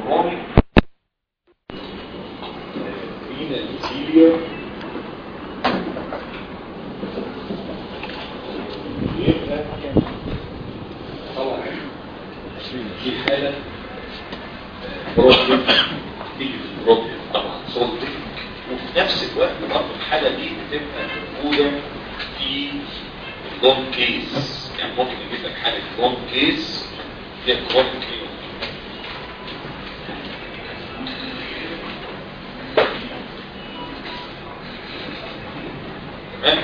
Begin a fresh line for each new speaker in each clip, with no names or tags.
كرونيك رينال فيلير يبقى طبعا دي حالة بروبلم تيجي في البروبلم طبعا صوتك وفي نفس الوقت برضه الحالة دي بتبقى موجودة في اللون كيس يعني ممكن يجيب لك حالة لون كيس فيها كرونيك تمام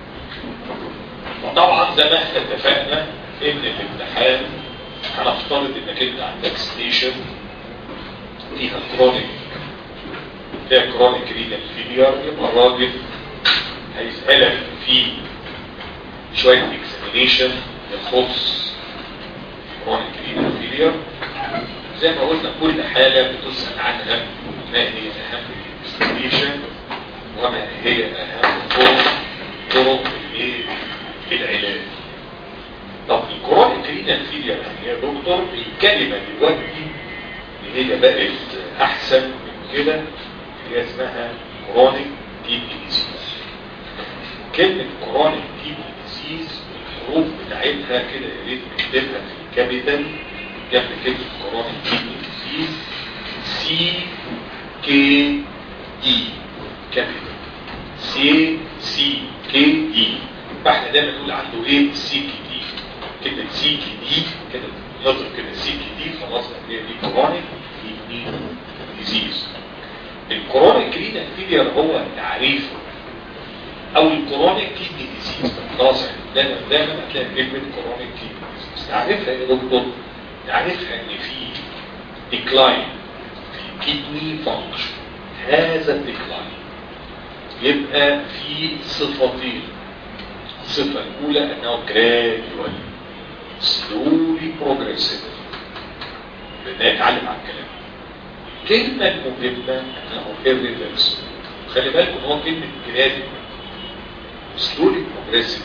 وطبعا زي ما احنا اتفقنا ان الامتحان هنفترض انك انت عندك ستيشن فيها كرونيك فيها كرونيك رينال فيلير يبقى الراجل هيسألك في شوية اكزامينيشن يخص كرونيك رينال فيلير زي ما قلنا كل حالة بتسأل عنها ما هي اهم الاكزامينيشن وما هي اهم طرق طرق الايه العلاج طب الكرونيك رينال فيلير يعني يا دكتور الكلمة دلوقتي اللي هي بقت احسن من كده اللي هي اسمها كرونيك كيدني ديزيز كلمة كرونيك كيدني ديزيز الحروف بتاعتها كده يا ريت نكتبها في الكابيتال جنب كلمة كرونيك كيدني ديزيز سي كي اي كابيتال سي سي كي اي فاحنا دايما نقول عنده ايه سي كي دي كلمة سي كي دي كده نظر كده سي كي دي خلاص هي دي كرونيك كيدني ديزيز الكرونيك رينال فيلير هو تعريفه او الكرونيك كيدني ديزيز خلاص يعني دايما دايما هتلاقي كلمه كرونيك كيدني ديزيز تعرفها يا دكتور تعرفها ان في ديكلاين في كيدني فانكشن هذا الديكلاين يبقى في صفتين الصفه الاولى انه جراديوال سلولي بروجريسيف بدنا نتعلم على الكلام الكلمة المهمة انه irreversible خلي بالكم ان هو كلمة جرادي سلولي بروجريسيف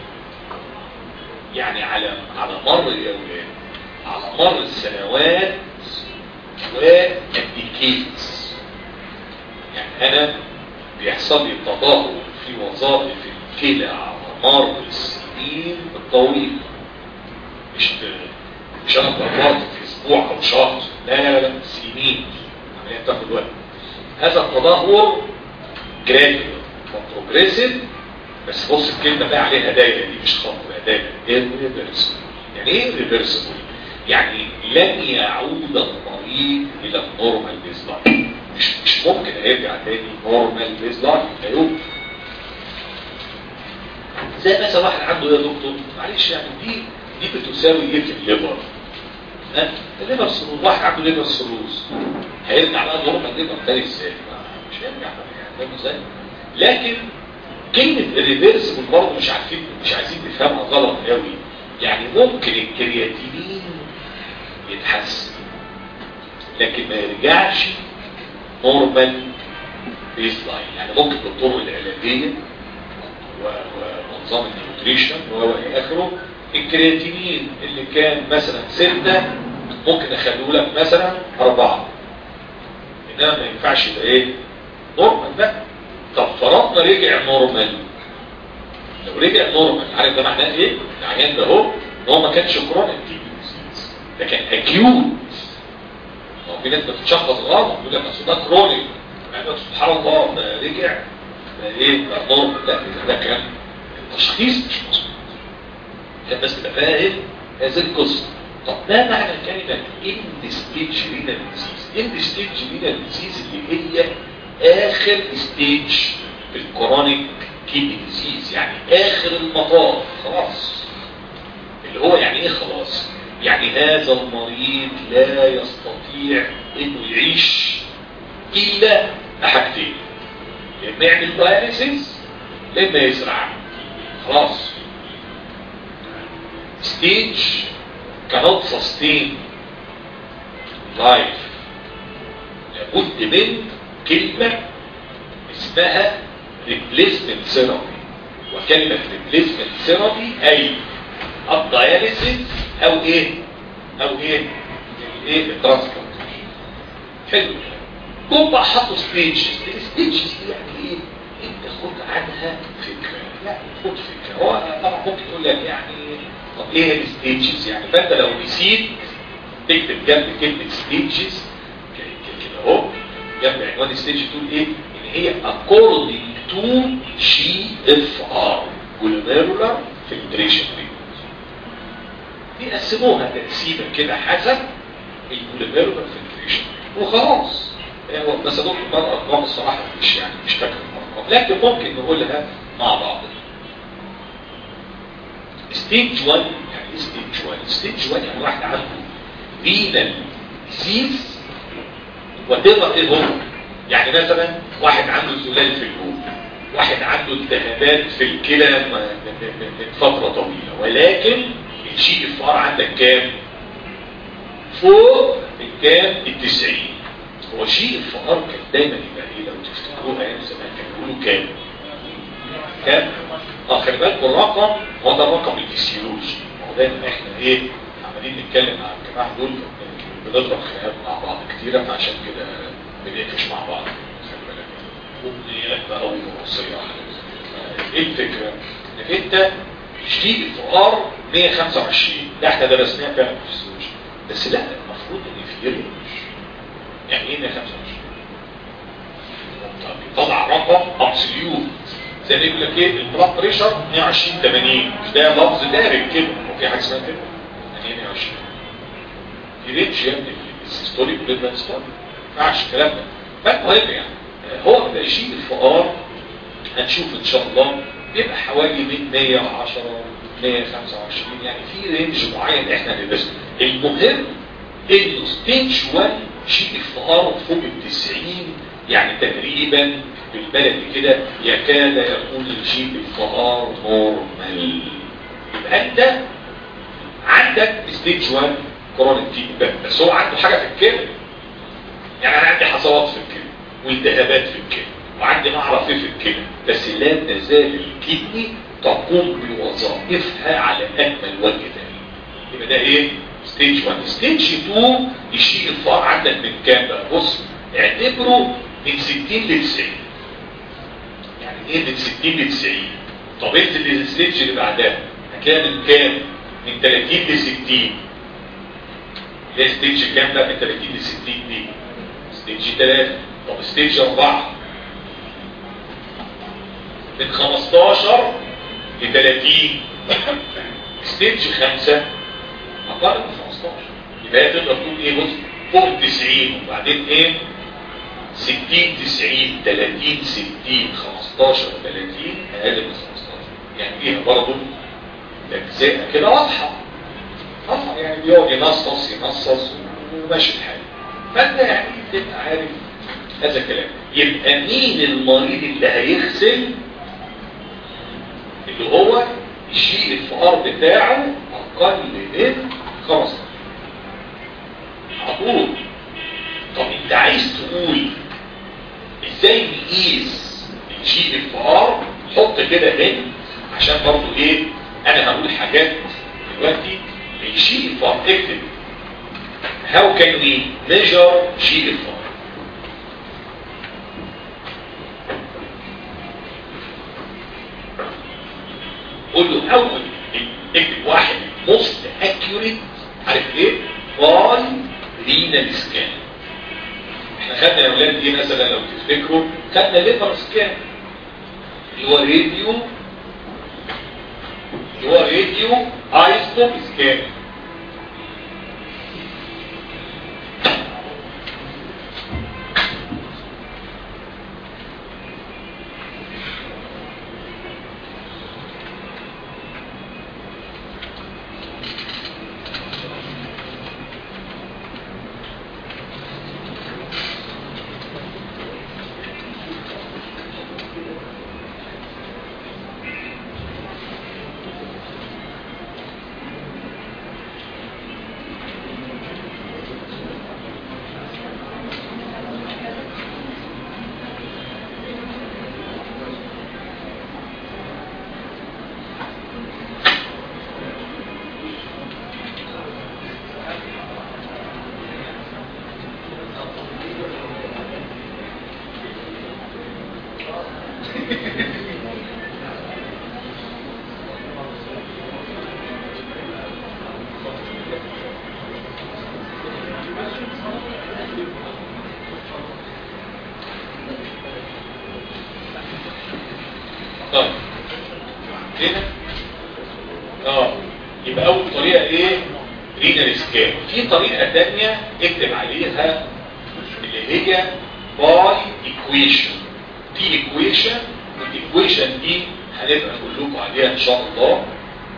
يعني على على مر يا ولاد على مر السنوات والديكيدز يعني انا بيحصل لي تدهور في وظائف الكلى على مر السنين الطويلة مش مش انا قررت في اسبوع او شهر لا لا لا سنين عمليه بتاخد وقت هذا التدهور جراديوال وبروجريسيف بس بص الكلمه بقى عليها دايره دي مش خط بقى دايره irreversible يعني ايه irreversible يعني لن يعود المريض الى النورمال بيز لايف مش مش ممكن هيرجع تاني نورمال بيز لايف لا يمكن زي مثلا واحد عنده يا دكتور معلش يعني دي دي بتساوي ايه في الليفر ها الليفر سروز واحد عنده ليفر سروز هيرجع بقى نورمال ليفر تاني ازاي مش هيرجع بقى يعني فاهم ازاي لكن كلمة الريفيرسبل برضه مش عارفين مش عايزين نفهمها غلط قوي يعني ممكن الكرياتينين يتحسن لكن ما يرجعش نورمال بيز لاين يعني ممكن بالطرق العلاجيه ونظام النيوتريشن والى اخره الكرياتينين اللي كان مثلا ستة ممكن اخليه لك مثلا اربعة انما ما ينفعش يبقى ايه نورمال بقى طب فرضنا رجع نورمال لو رجع نورمال عارف ده معناه ايه العيان ده اهو ان هو ما كانش كرونيك ده كان اكيوت هو في ناس بتتشخص غلط يقول لك اصل ده كرونيك يعني سبحان الله ده رجع ده ايه ده نورمال لا ده كان التشخيص مش مظبوط عشان بس تبقى فاهم هذه القصه طب ما معنى كلمه اند ستيج رينال ديزيز اند ستيج رينال ديزيز اللي هي اخر ستيج في الكرونيك كيدني ديزيز يعني اخر المطاف خلاص اللي هو يعني ايه خلاص يعني هذا المريض لا يستطيع انه يعيش الا بحاجتين يا اما يعمل داياليسيس يا اما يزرع خلاص stage cannot sustain life لابد من كلمة اسمها replacement therapy وكلمة replacement therapy اي الدياليسيس او ايه او ايه الايه الترانسبلانتيشن حلو جم بقى حطوا ستيجز الستيجز دي يعني ايه انت خد عنها فكره يعني خد فكره هو طبعا ممكن يقول لك يعني طب ايه هي الستيجز يعني فانت لو نسيت تكتب جنب كلمه ستيجز كده اهو جنب عنوان الستيج تقول ايه ان هي according to GFR glomerular filtration rate بيقسموها تقسيمه كده حسب الجلوميرولار فلتريشن وخلاص هو بس دول بقى ارقام الصراحه مش يعني مش فاكر الارقام لكن ممكن نقولها مع بعض ستيج 1 يعني ايه ستيج 1 ستيج 1 يعني واحد عنده رينال ديزيز وتقدر ايه هو يعني مثلا واحد عنده زلال في الجوف واحد عنده التهابات في الكلى من فتره طويله ولكن الجي اف ار عندك كام فوق الكام التسعين هو جي اف ار كان دايما يبقى ايه لو تفتكروها ايام زمان كانوا بيقولوا كام كام اه خلي بالكم الرقم هو ده الرقم الفسيولوجي هو دايما احنا ايه عمالين نتكلم مع الجماعه دول بنضرب خناقات مع بعض كتيره فعشان كده بنقفش مع بعض خلي بالك وبنيات بقى ووصيه ايه الفكره؟ انك انت جي اف ار 125 ده احنا درسناها فعلا في الفسيولوجي بس لا المفروض ان في رينج يعني ايه 125 طلع رقم ابسوليوت زي ما يقول لك ايه البلاد بريشر 120 80 مش ده لفظ دارج كده هو في حاجه اسمها كده يعني ايه 120 في رينج يا ابني السيستوليك والبلاد ستوري ما ينفعش الكلام ده فالمهم يعني هو بيبقى يشيل الفقار هنشوف ان شاء الله بيبقى حوالي من 110 125 يعني في رينج معين احنا ندرسه المهم انه ستيج 1 شيء الفقار فوق ال 90 يعني تقريبا بالبلد كده يكاد يكون الجي الفقار نورمال يبقى انت عندك ستيج 1 كرونيك فيدباك بس هو عنده حاجه في الكلى يعني انا عندي حصوات في الكلى والتهابات في الكلى وعندي معرف ايه في الكلى بس لا تزال الكدني تقوم بوظائفها على اكمل وجه تاني يبقى ده ايه ستيج 1 ستيج 2 يشيل الفار عندك من كام بقى بص اعتبره من 60 ل 90 يعني ايه من 60 ل 90 طب انزل الستيج اللي بعدها هتلاقيها من كام من 30 ل 60 ده ستيج كام بقى من 30 ل 60 دي ستيج 3 طب ستيج 4 من 15 ل 30 ستيج 5 اقل من 15 يبقى هي تقدر تقول ايه بص فوق ال 90 وبعدين ايه 60 90 30 60 15 30 اقل من 15 يعني ايه برضه اجزاء كده واضحه واضحه يعني بيقعد ينصص ينصص وماشي الحال فانت يعني تبقى عارف هذا الكلام يبقى مين المريض اللي هيغسل اللي هو الشيء الفقار بتاعه اقل من 15 عطول طب انت عايز تقول ازاي نقيس الشيء الفقار حط كده هنا عشان برضو ايه انا هقول حاجات دلوقتي الشيء الفقار اكتب how can we measure شيء الفقار قول له اول اكتب واحد موست اكيوريت عارف ايه باي رينال سكان احنا خدنا يا اولاد دي مثلا لو تفتكروا خدنا ليفر سكان اللي هو راديو اللي هو راديو ايسوب سكان طيب هنا اه يبقى اول طريقه ايه رينال سكان في طريقه ثانيه اكتب عليها اللي هي باي ايكويشن في ايكويشن الايكويشن دي هنبقى نقول لكم عليها ان شاء الله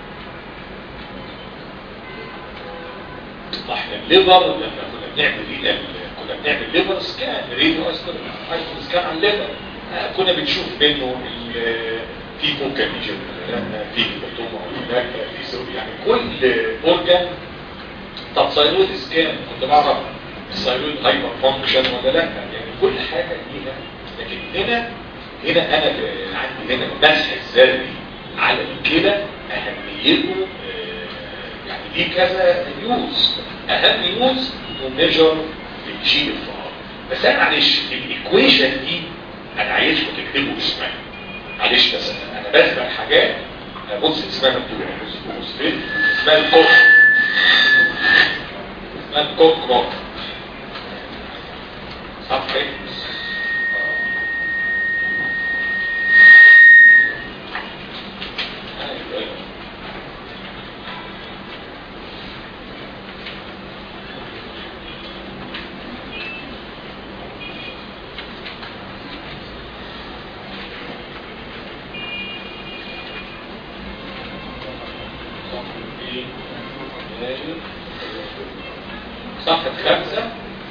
احنا الليفر لما كنا بنعمل رينال كنا بنعمل ليفر سكان رينال سكان على الليفر آه، كنا بنشوف منه ال- في ممكن يجي في هيباتوما هناك في سوري يعني كل اورجان طب ثايرويد سكان كنت بعرف الثايرويد هايبر فانكشن ولا لا يعني كل حاجه ليها لكن هنا هنا انا ب- عندي هنا المسح الذري على الكلى اهميته آه، يعني ليه كذا يوز اهم يوز تو ميجر الجي اف ار بس انا معلش الايكويشن دي انا عايزكم تكتبوا اسمها معلش بس انا بسمع حاجات بص اسمها مكتوبه بص بص فين اسمها الكوك اسمها الكوك روك صفحه أيوة، أيوة. صفحة خمسة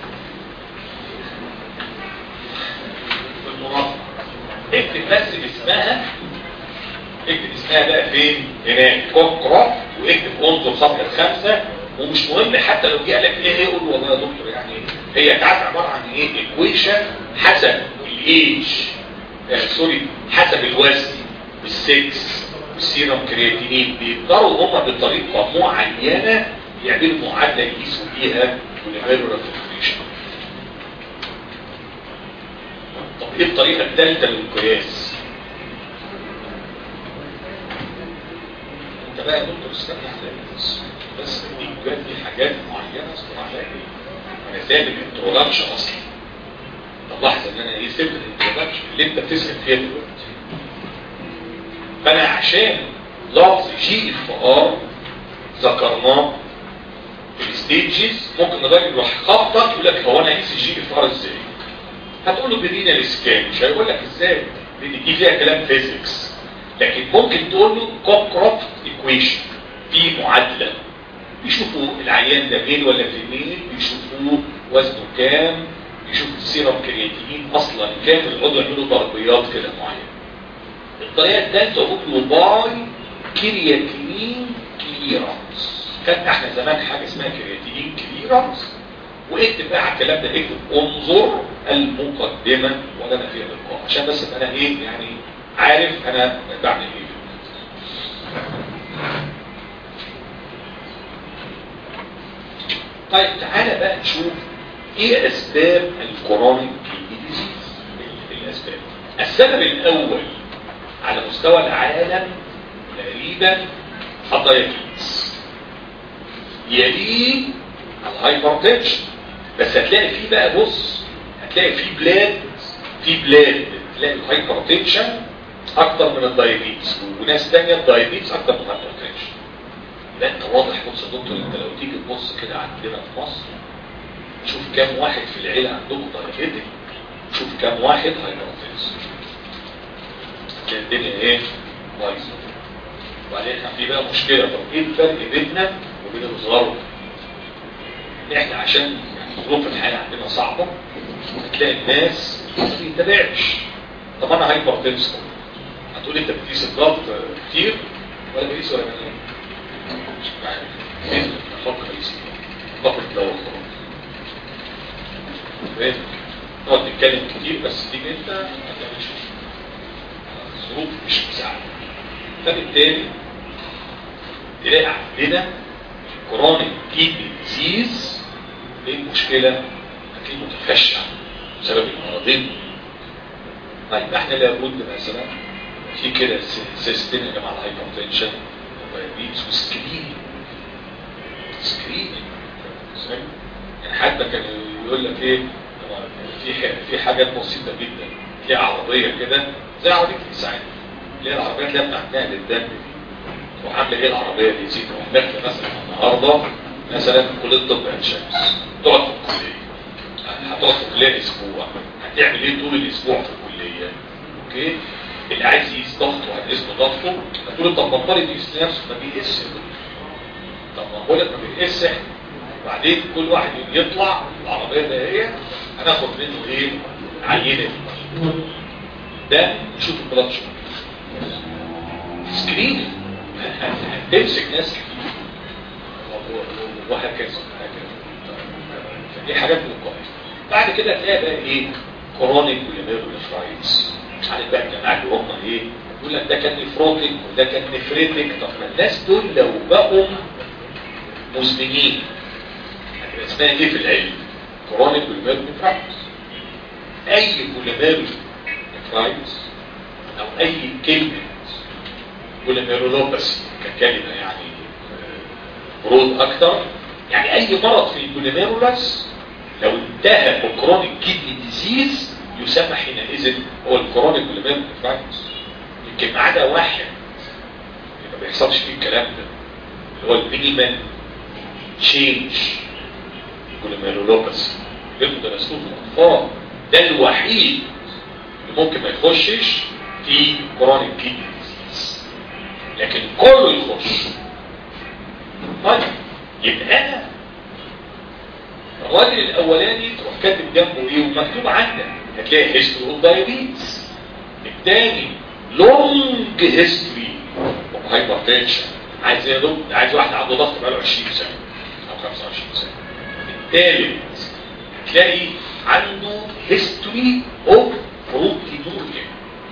في المرافقة اكتب بس اسمها اكتب اسمها بقى فين هناك كوكرا واكتب انظر صفحة خمسة ومش مهم حتى لو جه لك ايه ايه قول له والله يا دكتور يعني هي تعرف عبارة عن ايه ايكويشن حسب الايج آه سوري حسب الوزن والسكس والسيرم كرياتينين بيقدروا هم بطريقة معينة يعملوا معادلة يقيسوا بيها والاميرو ريفليكشن طب ايه الطريقة الثالثة للقياس؟ انت بقى يا دكتور استنى بس بس دي بجد دي حاجات معينة اصبر عليها انا سايب الانترودكشن اصلا طب لحظة ان انا ايه سبت الانترودكشن اللي انت بتسأل فيها دلوقتي فانا عشان لفظ جي اف ار ذكرناه في الستيجز ممكن الراجل يروح خبطك يقول لك هو انا اقيس الجي اف ار ازاي هتقول له بدينا الاسكان مش هيقول لك ازاي لان دي فيها كلام فيزيكس لكن ممكن تقول له كوكروفت ايكويشن في معادله بيشوفوا العيان ده ميل ولا فيميل بيشوفوه وزنه كام بيشوفوا السيرم كرياتينين اصلا كام يقعدوا يعملوا ضربيات كده معينه الطريقه الثالثه اقول له باي كرياتينين كليرانس كان احنا زمان حاجه اسمها كرياتينين كليرانس واكتب بقى على الكلام ده اكتب انظر المقدمه ولا انا فيها بالقاء عشان بس ابقى انا ايه يعني عارف انا بعمل ايه طيب تعالى بقى نشوف ايه اسباب الكورونيك ديزيز الاسباب السبب الاول على مستوى العالم تقريبا الدايابيتس يليه الهايبرتنشن بس هتلاقي فيه بقى بص هتلاقي فيه بلاد في بلاد تلاقي الهايبرتنشن اكتر من الدايابيتس وناس تانية الدايابيتس اكتر من الهايبرتنشن لا انت واضح بص يا دكتور انت لو تيجي تبص كده عندنا في مصر شوف كام واحد في العيله عندهم دايابيتك شوف كام واحد هايبرتنشن الدنيا ايه بايظه وبعدين في بقى مشكله طب ايه الفرق بيننا وبين الغرب احنا عشان يعني ظروف الحياه عندنا صعبه هتلاقي الناس ما بيتابعش طب انا هايبر تنسون هتقول انت بتقيس الضغط كتير ولا بتقيس ولا بتقيس مش عارف ايه افكر اقيس افكر تدور خلاص فاهم نقعد نتكلم كتير بس تيجي انت ما تعملش الظروف مش مساعده فبالتالي تلاقي عندنا كرونيك كيدني ديزيز ايه المشكله؟ هتلاقيه متفشع بسبب المرضين طيب احنا لابد مثلا في كده سيستم يا جماعه الهايبرتنشن ودايابيتس وسكرين سكرين يعني حتى كان يقول لك ايه في في حاجات بسيطه جدا في عربيه كده زي عربيه الاسعاف اللي هي العربيات اللي بتاعت نقل الدم دي تروح عامله ايه العربيه دي تيجي تروح داخله مثلا النهارده مثلا كليه طب عين شمس تقعد في الكليه هتقعد في الكليه اسبوع هتعمل ايه طول الاسبوع في الكليه اوكي اللي عايز يقيس ضغطه هتقيس له ضغطه هتقول له طب ما الطالب يقيس نفسه ما بيقيسش طب ما بقول لك ما بيقيسش وبعدين كل واحد يطلع العربيه ده هي هناخد منه ايه عينه ده نشوف البلاد شوك سكرين هتمسك ناس كتير وهكذا فدي حاجات من الكويس بعد كده تلاقي بقى ايه كرونيك وليميروليفرايتس مش عارف بقى الجماعه اللي هم ايه يقول لك ده كان نفروتك وده كان نفريتك طب ما الناس دول لو بقوا مزمنين هتبقى اسمها ايه في العلم؟ كرونيك وليميروليفرايتس اي وليميروليفرايتس او اي كلمه وليميرولوباسي ككلمه يعني برود اكتر يعني اي مرض في البوليميرولاس لو انتهى بكرونيك كيدني ديزيز يسمى حينئذ هو الكرونيك بوليميرولاس يمكن ما عدا واحد ما بيحصلش فيه الكلام ده اللي هو المينيمال تشينج بوليميرولوباسي اللي درسوه في الاطفال ده الوحيد اللي ممكن ما يخشش في كرونيك كيدني ديزيز لكن كله يخش طيب يبقى انا الراجل الاولاني تروح كاتب جنبه ايه ومكتوب عندك هتلاقي هيستوري اوف دايابيتس الثاني لونج هيستوري اوف هايبرتنشن عايز ايه ضغط عايز واحد عنده ضغط بقاله 20 سنه او 25 سنه الثالث هتلاقي عنده هيستوري اوف بروتينوريا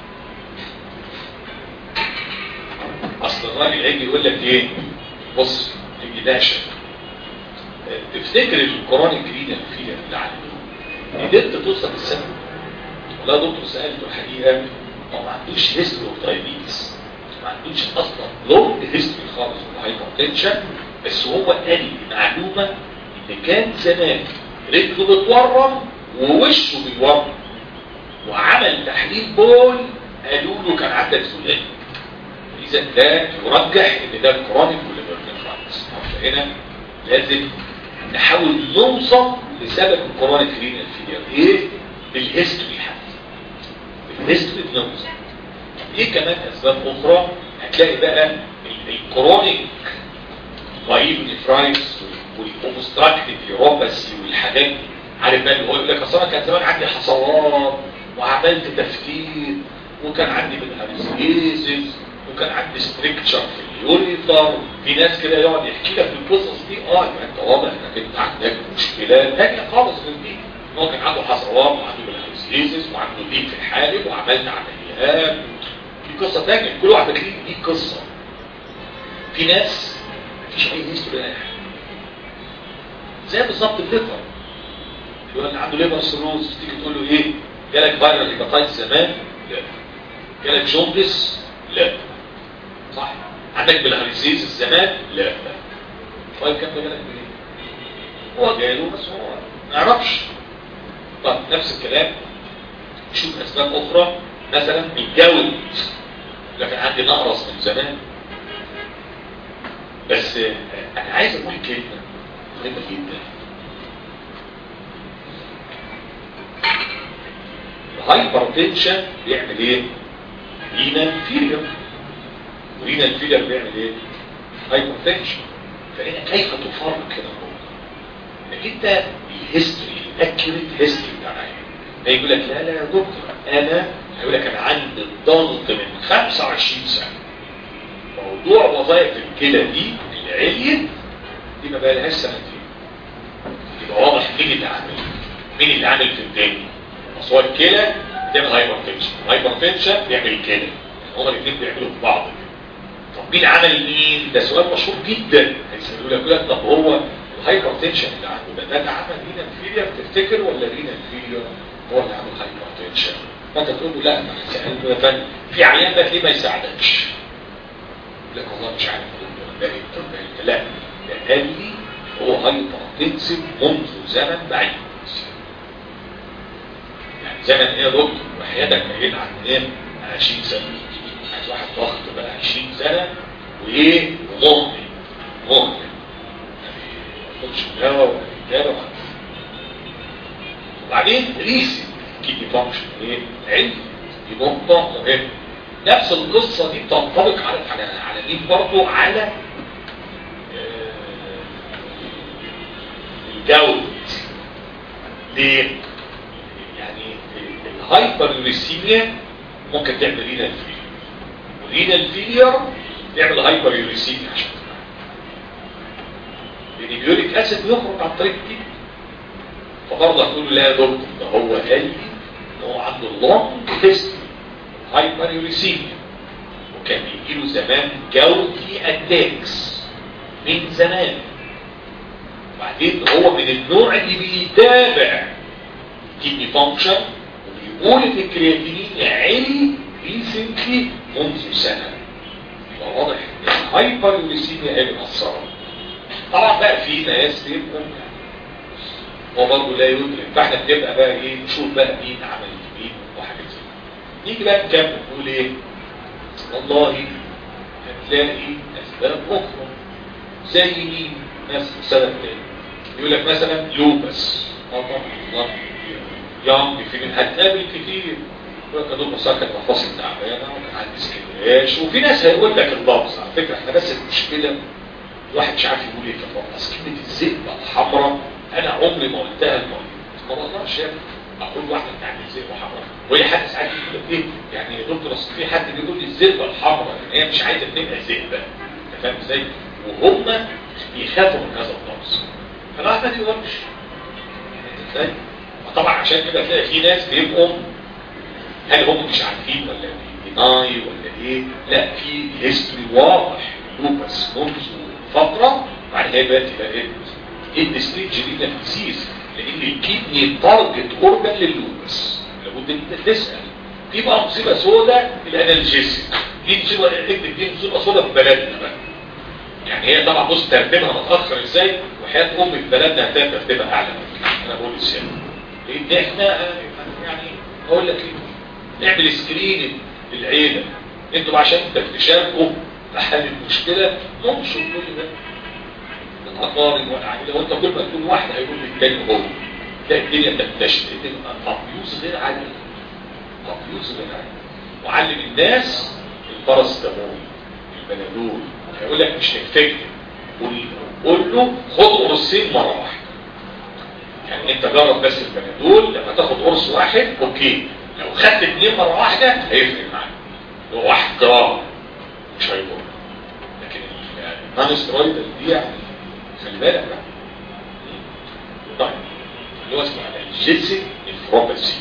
اصل الراجل هيجي يقول لك ايه بص يجي داشة تفتكر القرآن الجديد اللي فيه اللي عليه قدرت توصل السنة والله دكتور سألته الحقيقة هو ما عندوش هيستوري اوف دايابيتس ما عندوش اصلا لونج هيستوري خالص من الهايبرتنشن بس هو قال لي معلومة ان كان زمان رجله بتورم ووشه بيورم وعمل تحليل بول قالوا له كان عندك سلالة اذا ده يرجح ان ده الكرونيك والليبرنفرايتس هنا لازم نحاول نوصل لسبب الكرونيك رينال فيلير ايه بالهيستوري حتى بالهيستوري نوصل ايه كمان اسباب اخرى هتلاقي بقى الكرونيك بايبنفرايتس والاوبستراكتيف يوروباسي والحاجات دي عارف بقى اللي هو يقول لك اصل انا كان زمان عندي حصوات وعملت تفتيت وكان عندي بالهاريزيزز وكان عندي ستريكتشر في اليوريتر في ناس كده يقعد يحكي لك القصص دي اه يبقى انت واضح انك انت عندك مشكله ثانيه خالص من دي ان هو كان عنده حصوات وعنده بالهاريزيزز وعنده ضيق في الحالب وعملت عمليات دي قصه ثانيه كل واحد بتلاقي دي قصه في ناس مفيش اي هيستوري اي حاجه زي بالظبط الليفر يقول ان عنده ليفر سيروز تيجي تقول له ايه جالك فايرال هيباتايتس زمان لا جالك جوندس لا صح عندك بالهاريزيز الزمان لا طيب كم ده جالك بايه هو جاله بس هو ما يعرفش طب نفس الكلام نشوف اسباب اخرى مثلا الجود لكن عندي نقرس من زمان بس انا عايز اقول كلمه مهمه جدا الهايبرتنشن بيعمل ايه رينال فيلر ورينال فيلر بيعمل ايه هايبرتنشن فهنا كيف تفرق كده انك انت الهيستوري الاكيوريت هيستوري بتاعنا ده يقول لك لا لا يا دكتور انا هيقول لك انا عندي الضغط من 25 سنه موضوع وظائف الكلى دي اللي عليت دي ما بقى لهاش سنتين يبقى واضح مين اللي عامل مين اللي عامل في الدنيا اصل هو الكلى بتعمل هايبرتنشن الهايبرتنشن بيعمل كلى هما الاثنين بيعملوا في بعض طب مين عمل مين ده سؤال مشهور جدا هيسالوا لك لك طب هو الهايبرتنشن اللي عنده ده ده اللي عمل رينا فيلير تفتكر ولا رينا فيلير هو اللي عمل هايبرتنشن فانت تقول له لا ما انا سالته يا فندم في عيان بقى ليه ما يساعدكش يقول لك والله مش عارف يا دكتور ده ايه طب ده إيه؟ لا ده قال لي هو هايبرتنسيف منذ زمن بعيد يعني زمن ايه يا دكتور وحياتك بعيد عن ايه 20 سنه عايز واحد ضغط بقى 20 سنه وايه ومهمل مهمل يعني ما ياخدش دواء ولا كتابه وبعدين ريسي كيدني فانكشن ايه علم دي نقطه مهمه نفس القصه دي بتنطبق على على على مين برضه على آه، الجود ليه؟ يعني الهايبر ممكن تعمل رينال فيلير ورينال فيلير تعمل هايبر يوريسيميا عشان لان اليوريك اسيد بيخرج عن طريق الكلى فبرضه هتقول له لا يا دكتور ده هو قال لي ان هو عنده لونج هيستوري هايبر يوريسيميا وكان بيجي له زمان جوتي اتاكس من زمان وبعدين هو من النوع اللي بيتابع كيدني فانكشن وبيقول ان الكرياتينين عالي ريسنتلي منذ سنه يبقى واضح ان الهايبر يوريسيميا هي اللي مأثره طبعا بقى في ناس بيبقوا هو برضه لا يدرك فاحنا بنبقى بقى ايه نشوف بقى مين عمل مين وحاجات زي كده نيجي بقى نكمل نقول ايه والله هتلاقي اسباب اخرى زي مين نفس سبب تاني يقول لك مثلا لوبس اه طبعا يوم في من هتقابل كتير يقول لك يا دكتور صار كانت مفاصل تعبانه وكان عندي سكلاش وفي ناس هيقول لك اللفظ على فكره احنا بس المشكله الواحد مش عارف يقول ايه في اللفظ اصل كلمه الذئبه الحمراء انا عمري ما قلتها المريض ما بقدرش يعني اقول واحده بتاعت الذئبه حمراء وهي حد ساعات يقول لك ايه يعني يا دكتور اصل في حد بيقول لي الذئبه الحمراء ان هي مش عايزه تبقى ذئبه انت فاهم ازاي؟ وهم بيخافوا من هذا اللفظ فالواحد ما يقولش ازاي؟ طبعا عشان كده تلاقي في ناس بيبقوا هل هم مش عارفين ولا بيناي ولا ايه لا في هيستوري واضح لوبس منذ فتره بعد كده دلوقتي بقى ايه ان ستريت جديده ديزيز لان الكدني تارجت اورجان لللوبس لابد ان انت تسال في بقى مصيبه سوداء الانالجيسيك دي مصيبه اكتب دي مصيبه سوداء في بلدنا بقى يعني هي طبعا بص ترتيبها متاخر ازاي وحياه ام في بلدنا هتلاقي ترتيبها اعلى من كده انا بقول ازاي لان احنا يعني اقول لك ايه نعمل سكرين للعيله انتوا عشان تكتشفوا حل المشكله ننشر كل ده الاقارب والعائله وانت كل ما تكون واحد هيقول للتاني هو تلاقي الدنيا تنتشر تبيوز غير عادي تبيوز غير عادي وعلم الناس الباراسيتامول البنادول هيقول لك مش هيفكر قول قول له خد قرصين مره واحده يعني انت جرب بس البنادول لما تاخد قرص واحد اوكي لو خدت اتنين مره واحده هيفرق معاك لو واحد جرام مش هيضر لكن النون سترويد دي يعني خلي بالك بقى طيب اللي هو اسمه الجيسي الفروبسي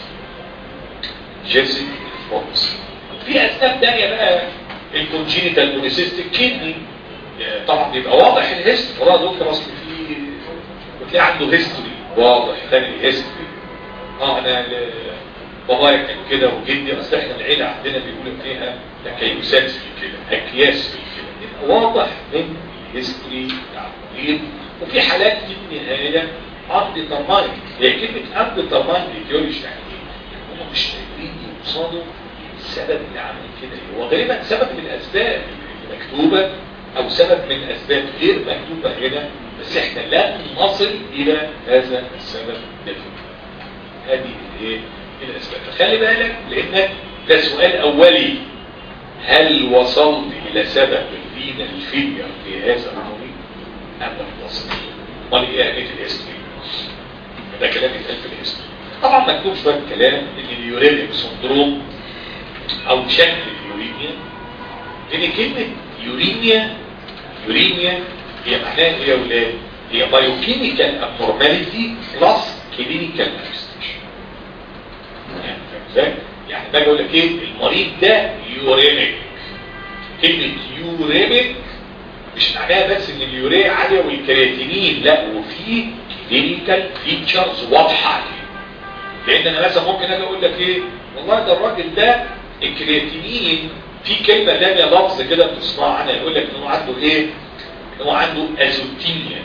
جيسي الفروبسي في اسباب تانية بقى الكونجينيتال بوليسيستيك كيدني طبعا بيبقى واضح الهيستوري والله دكتور اصل في وتلاقي عنده هيستوري واضح ثاني هيستوري اه انا بابايا كان كده وجدي اصل احنا العيله عندنا بيقولوا فيها تكيسات في كده اكياس في كده يبقى واضح من الهيستوري بتاع المريض وفي حالات في النهايه عقد ترماين هي كلمه عقد ترماين ايديولوجي يعني ايه؟ هم مش قادرين يوصلوا السبب اللي عمل كده ايه هو غالبا سبب من الاسباب اللي مكتوبه او سبب من اسباب غير مكتوبه هنا بس احنا لن نصل الى هذا السبب نفسه هذه الايه الاسباب فخلي بالك لانك ده سؤال اولي هل وصلت الى سبب الفينا الفيلير في هذا المريض ام لم تصل امال ايه اهميه الهيستوري ده كلام يتقال في الهيستوري طبعا مكتوب شويه كلام ان اليورينيك سندروم او شكل اليورينيا لان كلمه يورينيا يورينيا هي معناها ايه يا ولاد هي بايوكيميكال ابنورماليتي بلس كلينيكال مانيفستيشن يعني فاهم ازاي يعني باجي اقول لك ايه المريض ده يورينيك كلمه يورينيك مش معناها بس ان اليوريا عاليه والكرياتينين لا وفي كلينيكال فيتشرز واضحه عليه لان انا مثلا ممكن اجي اقول لك ايه والله ده الراجل ده الكرياتينين في كلمه ثانيه لفظ كده بتسمع عنها يقول لك ان هو عنده ايه؟ ان هو عنده ازوتينيا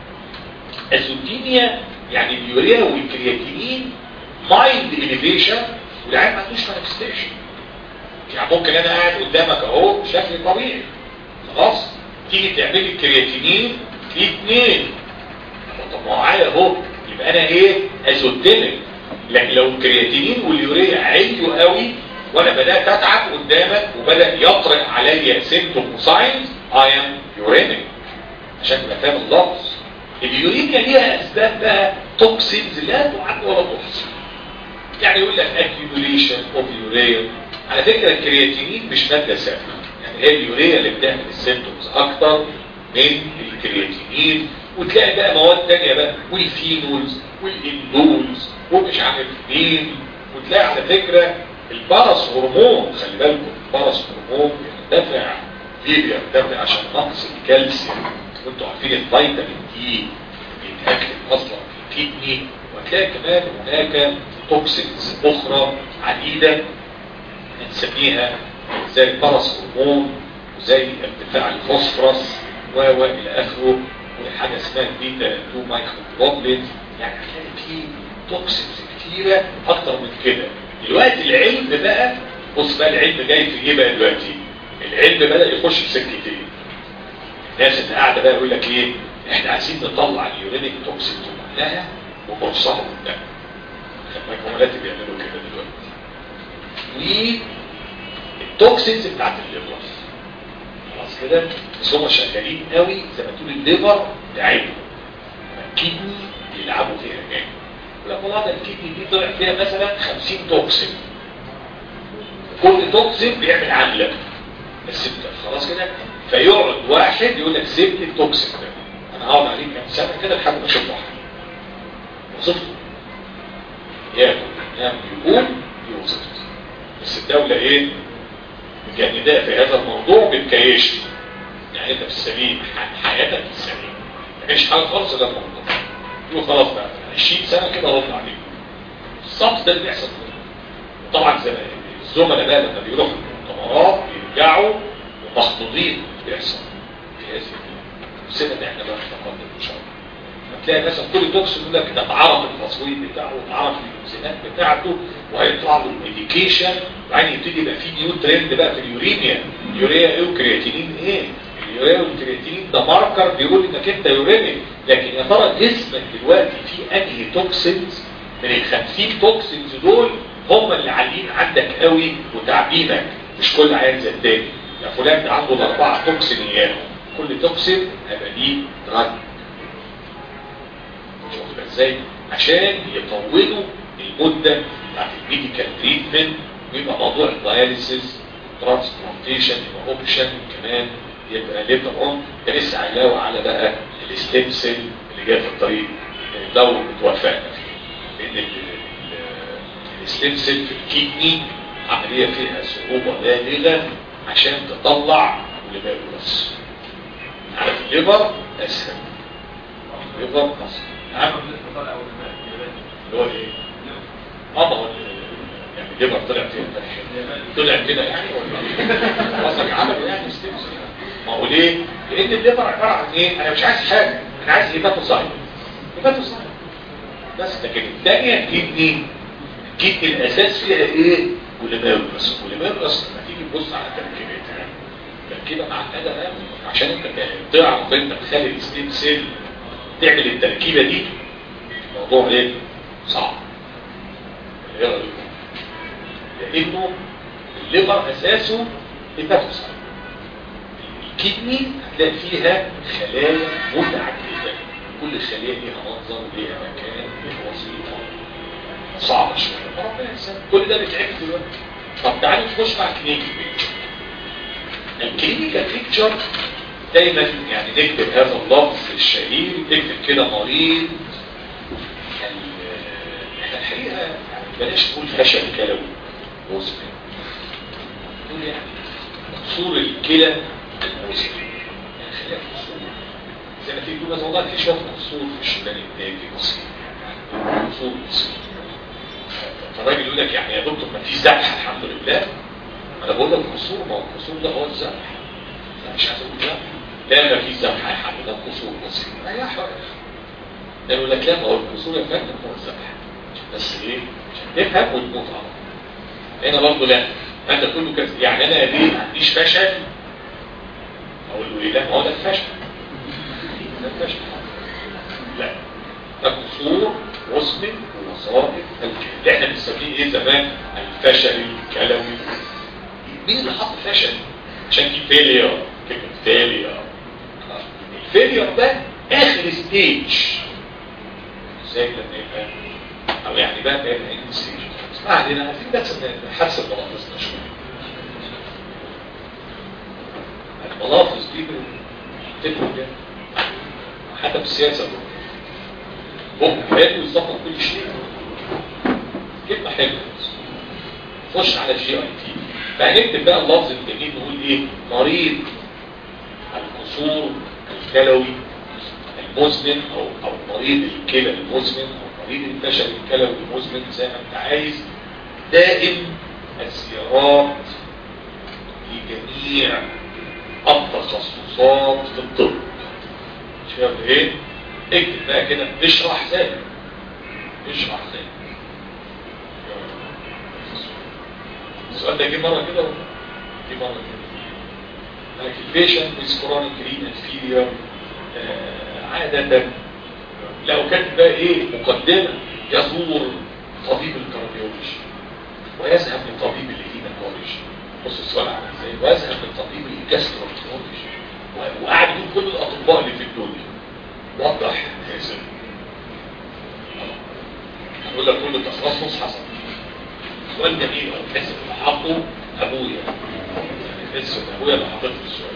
ازوتينيا يعني اليوريا والكرياتينين مايند اليفيشن والعيال ما عندوش مانيفستيشن يعني ممكن انا قاعد قدامك اهو شكلي طبيعي خلاص تيجي تعملي الكرياتينين في اثنين طب ما هو عالي اهو يبقى انا ايه ازوتينيك لكن لو الكرياتينين واليوريا عاليوا قوي وانا بدات اتعب قدامك وبدا يطرق عليا سيمتوم وساينز اي ام يورينيك عشان تبقى فاهم اللفظ اليورينيا ليها اسباب بقى توكسينز لا تعد ولا تحصى يعني يقول لك accumulation اوف يوريا على فكره الكرياتينين مش ماده سامه يعني هي اليوريا اللي بتعمل السيمتومز اكتر من الكرياتينين وتلاقي بقى مواد تانية بقى والفينولز والاندولز ومش عارف مين وتلاقي على فكرة البارس هرمون خلي بالكم البارس هرمون بيرتفع ليه بيرتفع عشان نقص الكالسيوم وانتوا عارفين الفيتامين دي بيتاكل اصلا في الكدني وهتلاقي كمان هناك توكسينز اخرى عديده بنسميها زي البارس هرمون وزي ارتفاع الفوسفورس و و الى اخره وحاجه اسمها بيتا 2 مايكروجلوبولين يعني هتلاقي في توكسينز كتيره اكتر من كده دلوقتي العلم بقى بص بقى العلم جاي في ايه بقى دلوقتي العلم بدا يخش في سكتين الناس اللي قاعده بقى يقول لك ايه احنا عايزين نطلع اليورينيك توكسين كلها ونرصها قدام المكملات بيعملوا كده دلوقتي والتوكسينز بتاعت الليفر خلاص كده بس هم شغالين قوي زي ما تقول الليفر لعبوا الكدني يلعبوا فيها جامد ولما والله ده الكدني دي طلع فيها مثلا 50 توكسين كل توكسين بيعمل عامله بس انت خلاص كده فيقعد واحد يقول لك سيب لي التوكسين ده انا هقعد عليه كام سنه كده لحد ما اشوف واحد وظيفته ياكل ينام يقوم دي وظيفته بس الدوله ايه مجنداه في هذا الموضوع بتكيش يعني انت في السليم حياتك في السليم ما كانش حاجه خالص ده الموضوع تقول خلاص بقى 20 سنه كده رد عليك الصمت ده اللي بيحصل طبعا زي الزملاء بقى لما بيروحوا المؤتمرات بيرجعوا ومخضوضين بيحصل في هذه السنه اللي احنا بقى نتقدم ان شاء الله هتلاقي مثلا كل توكس يقول لك ده اتعرف التصويت بتاعه واتعرف الانزيمات بتاعته وهيطلع له الميديكيشن وبعدين يبتدي يبقى في نيو ترند بقى في اليوريميا اليوريا ايه والكرياتينين ايه اليوريا والكرياتينين ده ماركر بيقول انك انت يوريميك لكن يا ترى جسمك دلوقتي في انهي توكسينز من ال 50 توكسينز دول هم اللي عاليين عندك قوي وتعبينك مش كل عيان زي التاني يا فلان ده عنده الاربعه توكسينيات كل توكسين هيبقى ليه دراج شوف ازاي عشان يطولوا المده بتاعت الميديكال تريتمنت ويبقى موضوع الداياليسيس ترانسبلانتيشن يبقى اوبشن كمان يبقى ليتر اون ده لسه علاوه على بقى الستيم سيل اللي جايه في الطريق لو اتوفقنا فيه لان الستيم سيل في الكيدني عمليه فيها صعوبه بالغه عشان تطلع ليبروس عارف الليبر اسهل الليبر اسهل نعم اللي هو ايه؟ اه ما هو يعني الليبر طلع فين طلع كده يعني ولا قصدك عمل يعني ستيم سيل ما هو ليه؟ لان الليبر عباره عن ايه؟ انا مش عايز حاجه انا عايز هيباتوسايت هيباتوسايت بس لكن الثانيه الكدني الكدني الاساس فيها ايه؟ وليبروس وليبروس لما تيجي تبص على تركيبتها تركيبه معقده بقى عشان انت تعرف انت تخلي الستيم سيل تعمل التركيبه دي موضوع ايه؟ صعب ايه رايكم؟ لانه الليبر اساسه هيباتوسايت الكدني هتلاقي فيها خلايا متعددة كل خلية ليها منظر ليها مكان ليها وظيفة صعبة شوية ربنا يسلم كل ده بيتعب دلوقتي طب تعالوا نخش مع الكلينيك الكلينيكال بيكتشر دايما يعني نكتب هذا اللفظ الشهير نكتب كده مريض احنا الحقيقة يعني بلاش نقول فشل كلوي مزمن نقول يعني قصور الكلى الموسم يعني خلاف قصور زي ما تيجي تقول مثلا والله في شويه قصور في الشمال التاجي بسيط قصور بسيط فالراجل يقول لك يعني يا دكتور ما في ذبح الحمد لله انا بقول لك قصور ما هو القصور ده هو الذبح انا مش عايز اقول ذبح لا ما في ذبح يا حبيبي ده قصور بس ريح ده يقول لك لا ما هو القصور يا فندم هو الذبح بس ايه عشان تفهم وتموت على طول. هنا برضه لا انت كله كده يعني انا ليه ما عنديش فشل اقول له ايه لا ما هو ده الفشل ده الفشل لا ده قصور مسلم ووظائف اللي احنا بنسميه ايه زمان الفشل الكلوي مين اللي حط فشل عشان في فيلير كلمه فيلير الفيلير ده اخر ستيج ازاي لما يبقى او يعني بقى بقى اند ستيج اسمع علينا عايزين بس حادثه بلافظنا شويه الملافظ دي بتبقى كده حتى في السياسه هم حلو يظبط كل شيء كلمه حلوه خش على الجي اي تي فهنكتب بقى اللفظ الجميل نقول ايه مريض القصور الكلوي المزمن او او مريض الكلى المزمن او مريض الفشل الكلوي المزمن زي ما انت عايز دائم الزيارات لجميع التخصصات في الطب شايف ايه اكتب بقى كده اشرح زي اشرح زي السؤال ده جه مره كده ولا جه مره كده like patient with chronic renal failure آه عادة لو كانت بقى ايه مقدمة يزور طبيب الكارديولوجي ويذهب لطبيب الهيماتولوجي بص السؤال عامل ازاي ويذهب لطبيب الجاسترونترولوجي وقاعد يقول كل الاطباء اللي في الدنيا وضح يا سيدي هنقول لك كل تخصص حصل سؤال جميل او تحس ان حقه ابويا تحس ان ابويا اللي حاطط لي السؤال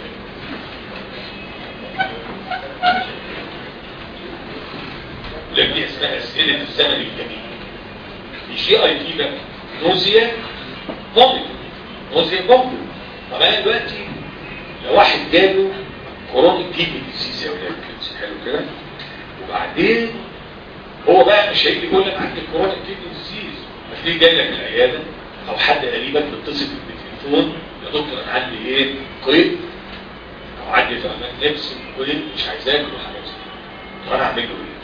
لك دي اسمها اسئله الزمن الجميل الجي اي تي ده نوزيا موبل نوزيا موبل طب انا دلوقتي لو واحد جاله كورونا كيدني ديزيز يا ولاد حلو كده وبعدين هو بقى مش هيجي يقول لك عندي كورونا كيدني ديزيز هتلاقيه جاي لك العياده او حد قريبك بيتصل بالتليفون يا دكتور انا عندي ايه قيد او عندي فهمان نفس قيد مش عايز اكل وحاجات طب انا اعمل له ايه؟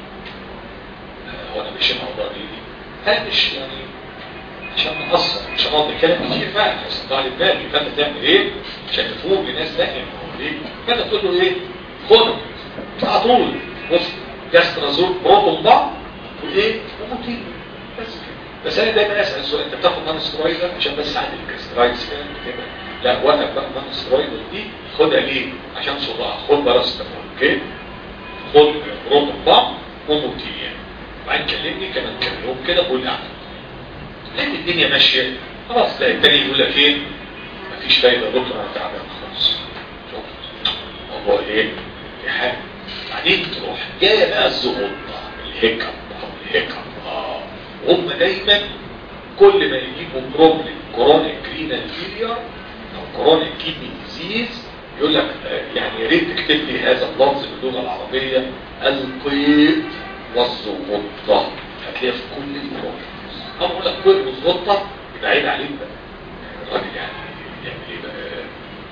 هو انا مش الموضوع دي انا مش يعني عشان نقصر مش هنقعد نتكلم كتير بقى عشان تطلع لي بالي فانت تعمل ايه؟ عشان تفوق لناس ثانيه ليه؟ فانت تقول له ايه؟ خد على طول بص جاسترازول بروتون بعض وايه؟ وموتين بس كده بس انا دايما اسال السؤال انت بتاخد نون سترويد عشان بس عندي الكاسترايدز كده لا وقف بقى نون سترويد دي خدها ليه؟ عشان صداع خد باراستامول اوكي؟ خد بروتون بعض وموتين يعني وبعدين كلمني كمان كام يوم كده قول اعمل لان الدنيا ماشيه خلاص تلاقي التاني يقول لك ايه؟ مفيش فايده يا دكتور انا تعبان خالص شفت موضوع ايه؟ في حاجه بعدين تروح جايه بقى الزغطه الهيكب الهيكب اه وهم دايما كل ما يجيبوا بروبلم كورونيك رينال فيلير او كورونيك كيدني ديزيز يقول لك آه يعني يا ريت تكتب لي هذا اللفظ باللغه العربيه القيد والزغطه هتلاقيها في كل البروبلمز انا بقول لك قيد والزغطه يبقى عيب عليك بقى الراجل يعني يعمل ايه بقى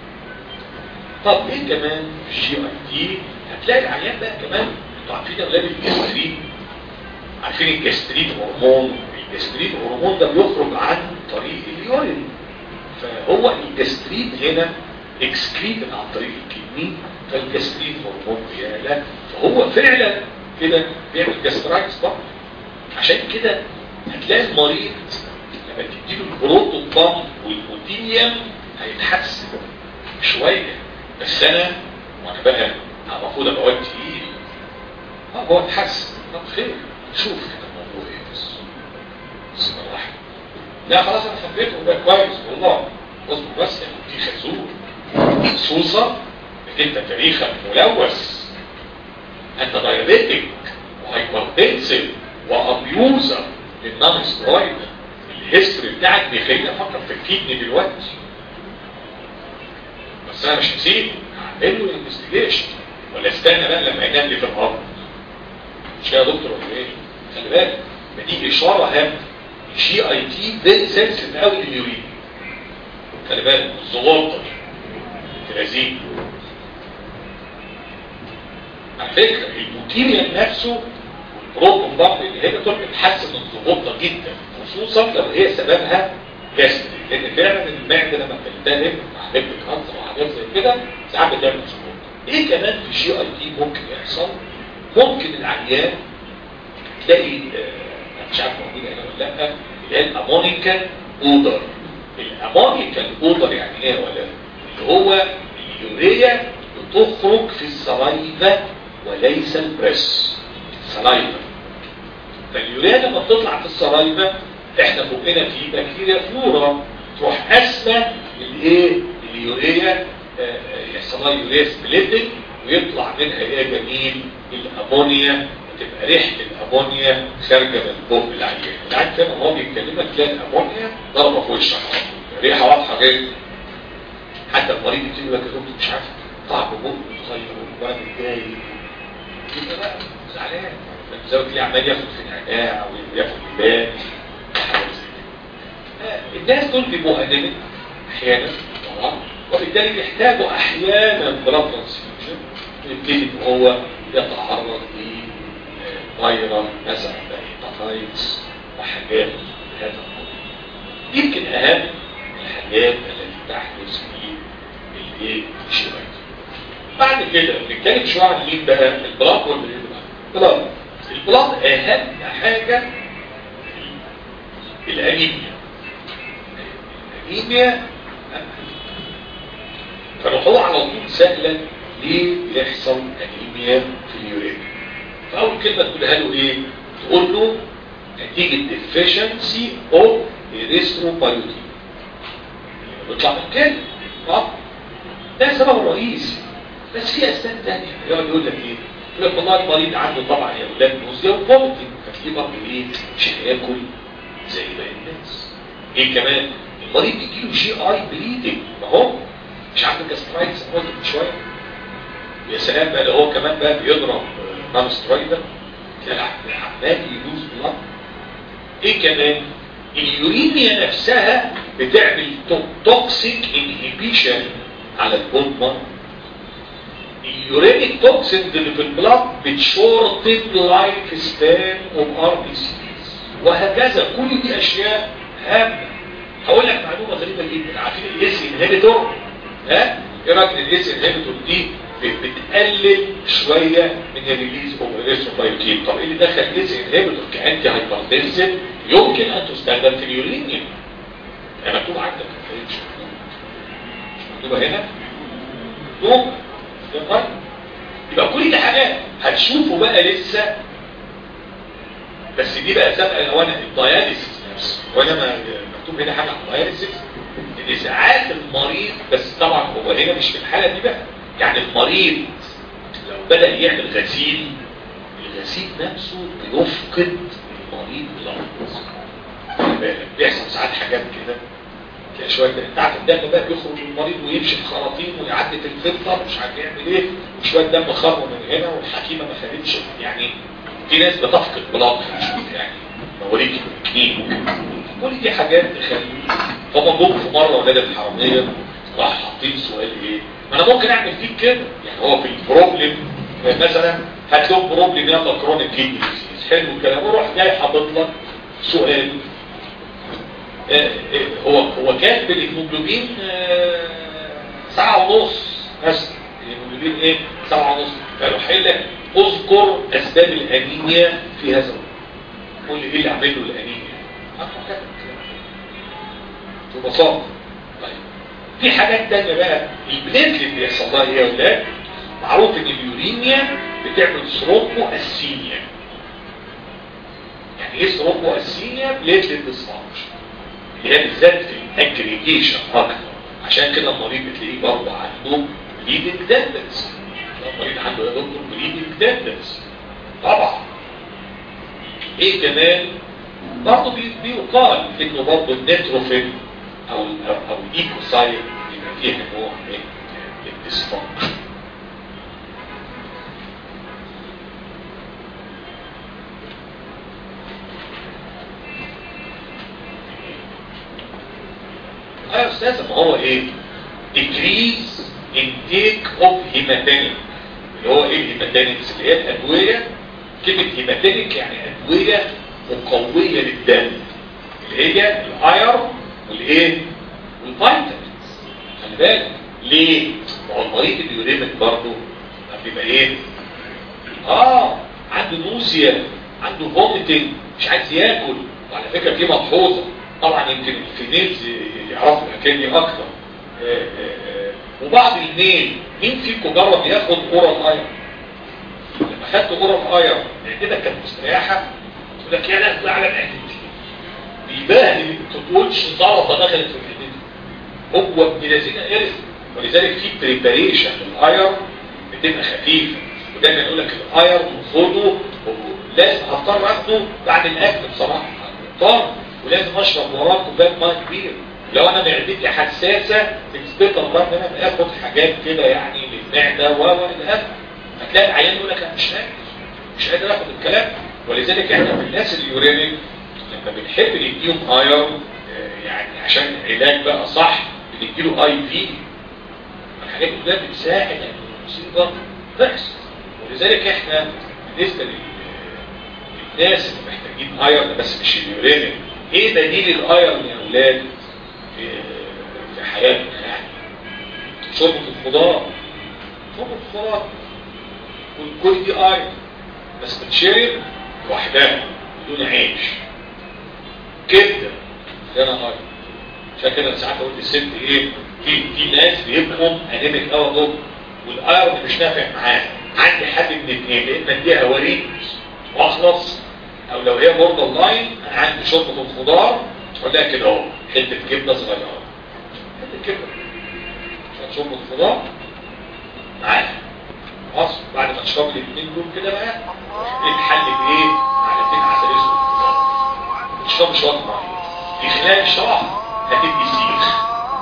طب ايه كمان في الجي اي تي هتلاقي العيان بقى كمان انتوا عارفين اولاد الجسترين عارفين الجسترين هرمون الجسترين هرمون ده بيخرج عن طريق اليورين فهو الجسترين هنا اكسكريت عن طريق الكدني فالجسترين هرمون بيعلى فهو فعلا كده بيعمل جاسترايتس برضه عشان كده هتلاقي المريض لما تديله البروتون بامب والبوتينيوم هيتحسن شويه بس انا وانا بقى المفروض ابقى واد تقيل اه هو اتحسن طب خير شوف كده الموضوع ايه بس بس واحد لا خلاص انا حبيته ده كويس والله اصبر بس يعني دي خازوق خصوصا انك انت تاريخك ملوث انت دايابيتك وهايبرتنسيف وابيوزر للنون سترويد الهيستوري بتاعك بيخليني افكر في الكيدني دلوقتي بس انا مش نسيت هعمل له انفستيجيشن ولا استنى بقى لما ينام لي في الارض مش يا دكتور ولا ايه خلي بالك ما دي اشاره هامه الجي اي تي ده سنسيتيف قوي لليورين خلي بالك الزغلطه دي تلازين على فكره الموتيريال نفسه بروتون ضغط الانهبيتور بتحسن الضغوطه جدا خصوصا لو هي سببها جاستري لان فعلا المعده لما بتلتهب مع ليبت كانسر وحاجات زي كده ساعات بتعمل ضغوط ايه كمان في جي اي تي ممكن يحصل ممكن العيان تلاقي آه مش عارف موجوده هنا ولا لا اللي هي الامونيكا اودر الامونيكا اودر يعني ايه ولا اللي هو اليوريا بتخرج في السلايفا وليس البريس السلايفا فاليوريا لما بتطلع في السلايفا احنا فوقنا في بكتيريا فلورا تروح اسمى الايه اليوريا يحصل لها يوريا سبليتنج ويطلع منها ايه جميل الامونيا تبقى ريحه الامونيا خارجه من بق العيان العيان كده هو بيتكلمك تلاقي الامونيا ضربه في وشك ريحه واضحه جدا حتى المريض يجي لك يا دكتور مش عارف طعم بقه متغير وانا متضايق يبقى بقى زعلان زي تلاقيه عمال ياخد في نعناع وياخد لبان الناس دول بيبقوا انيميك احيانا طبعا وبالتالي بيحتاجوا احيانا بلاد ترانسفيوجن يبتدي ان هو يتعرض لفيروس مثلا هيباتايتس وحاجات هذا يمكن اهم الحاجات التي تحدث في الايه الشبكه بعد كده بنتكلم شويه عن مين بقى البلاط ولا البلاط البلاط اهم حاجه الانيميا الانيميا فالوحوض على طول سهلة ليه يحصل انيميا في اليورين فاول كلمة تقولها له ايه تقول له نتيجة deficiency of erythropoietin بيطلع من كده اه ده سبب الرئيسي بس في اسباب ثانيه يقعد يقول لك ايه يقول لك والله المريض عنده طبعا يا اولاد نوزيا وفومتنج فتلاقيه برضه ايه مش هياكل زي باقي الناس ايه كمان المريض بيجي له جي اي بليدنج ما هو مش عنده جاسترايتس قلت من شويه يا سلام بقى لو هو كمان بقى بيضرب نون سترويدا عمال يدوز بلاد ايه كمان اليورينيا نفسها بتعمل توكسيك انهيبيشن على البون مارو اليورينيك توكسين اللي في البلاد بتشورتن لايف ستان اوف ار بي سيز وهكذا كل دي اشياء هامه هقول لك معلومه غريبه جدا عارفين الاس انهبيتور ها ايه رايك الاس انهبيتور دي بتقلل شويه من الريليز اوف الاستروبايوتين طب ايه اللي دخل الاس انهبيتور كانتي هايبرتنسيف يمكن ان تستخدم في اليورينيا مكتوب عندك مش مكتوبه هنا مكتوب طيب يبقى كل دي حاجات هتشوفوا بقى لسه بس دي بقى سابقه الاوان الدياليسيس نفسه وانا ما مكتوب هنا حاجه عن الدياليسيس ان ساعات المريض بس طبعا هو هنا مش في الحاله دي بقى يعني المريض لو بدا يعمل غسيل الغسيل نفسه بيفقد المريض بلغط بيحصل ساعات حاجات كده تلاقي شويه انت عارف الدم بقى بيخرج من المريض ويمشي في خراطيم ويعدي في الفلتر مش عارف يعمل ايه وشويه دم خرم من هنا والحكيمه ما خدتش يعني في ناس بتفقد بلاط يعني مواليد كلينيك كل دي حاجات تخلي فهم جم في مره ولاد الحراميه راح حاطين سؤال ايه ما انا ممكن اعمل فيك كده يعني هو في البروبلم مثلا هات لهم بروبلم يلا كرونيك كيدني حلو الكلام وروح جاي حاطط لك سؤال هو هو كان بالهيموجلوبين ساعة ونص مثلا الهيموجلوبين ايه ساعة ونص فيروح قايل لك اذكر اسباب الانيميا في هذا قول لي ايه اللي عمل له الانيميا ببساطة طيب في حاجات تانية بقى البليتلت اللي بيحصل لها ايه يا ولاد معروف ان اليورينيا بتعمل ثرومبو اسينيا يعني ايه ثرومبو اسينيا بليتلت ديسفانكشن اللي هي بالذات في الاجريجيشن اكتر عشان كده المريض بتلاقيه برضه عنده بليدنج تندنسي المريض عنده يا دكتور بليدنج تندنسي طبعا ايه كمان برضه بيقال انه برضه النيتروفيل او او الايكوسايت بيبقى فيها نوع من الديسفانكشن اه يا استاذ ما هو ايه decrease intake of hematinic اللي هو ايه الهيماتينكس اللي هي الادويه كلمه هيماتينيك يعني ادويه مقويه للدم اللي هي الاير والايه والفيتامينز خلي بالك ليه ما هو المريض اليوريميك برضه بيبقى ايه اه عنده نوزيا عنده فوميتنج مش عايز ياكل وعلى فكره في ملحوظه طبعا يمكن الفينيلز يعرفوا الحكايه دي اكتر آه، آه، آه، وبعض الميل مين فيكم جرب ياخد اورال ايرون لما خدت اورال ايرون معدتك كانت مستريحه يقول لك يا لا اطلع على معدتي بيبهدل تقولش سلطه دخلت في معدتي هو ابن الذين قرف ولذلك في بريباريشن للايرون بتبقى خفيفه ودايما يقول لك الايرون خده لازم هضطر اخده بعد الاكل بصراحه مضطر ولازم اشرب وراه كوبايه ميه كبيره لو انا معدتي حساسه تثبت الله ان انا باخد حاجات كده يعني للمعده و و الى اخره هتلاقي العيان يقول لك انا مش قادر مش قادر اخد الكلام ولذلك احنا في الناس اليورينيك لما بنحب نديهم ايرون آه، يعني عشان علاج بقى صح بنديله اي في الحاجات دي كلها بتساعد ان المصيبه تحصل ولذلك احنا بالنسبه لل- للناس اللي محتاجين ايرون بس مش اليورينيك ايه بديل الايرون يا اولاد في في حياتنا يعني شرب الخضار شرب الخضار والكل دي ايرون بس بتشرب لوحدها بدون عيش كبده ده انا ايرون عشان كده ساعات اقول للست ايه في في ناس بيبقوا انيميك قوي دول والايرون مش نافع معاه عندي حل من اثنين يا اما اديها وريد واخلص او لو هي بوردر لاين انا عندي شوربه الخضار اقول لها كده اهو حته كبده صغيره حته كبده عشان شوربه الخضار معاها خلاص بعد ما تشرب الاثنين دول كده بقى الحل بايه؟ معلقتين عسل اسود تشرب شويه ميه في خلال شهر هتبقي سيخ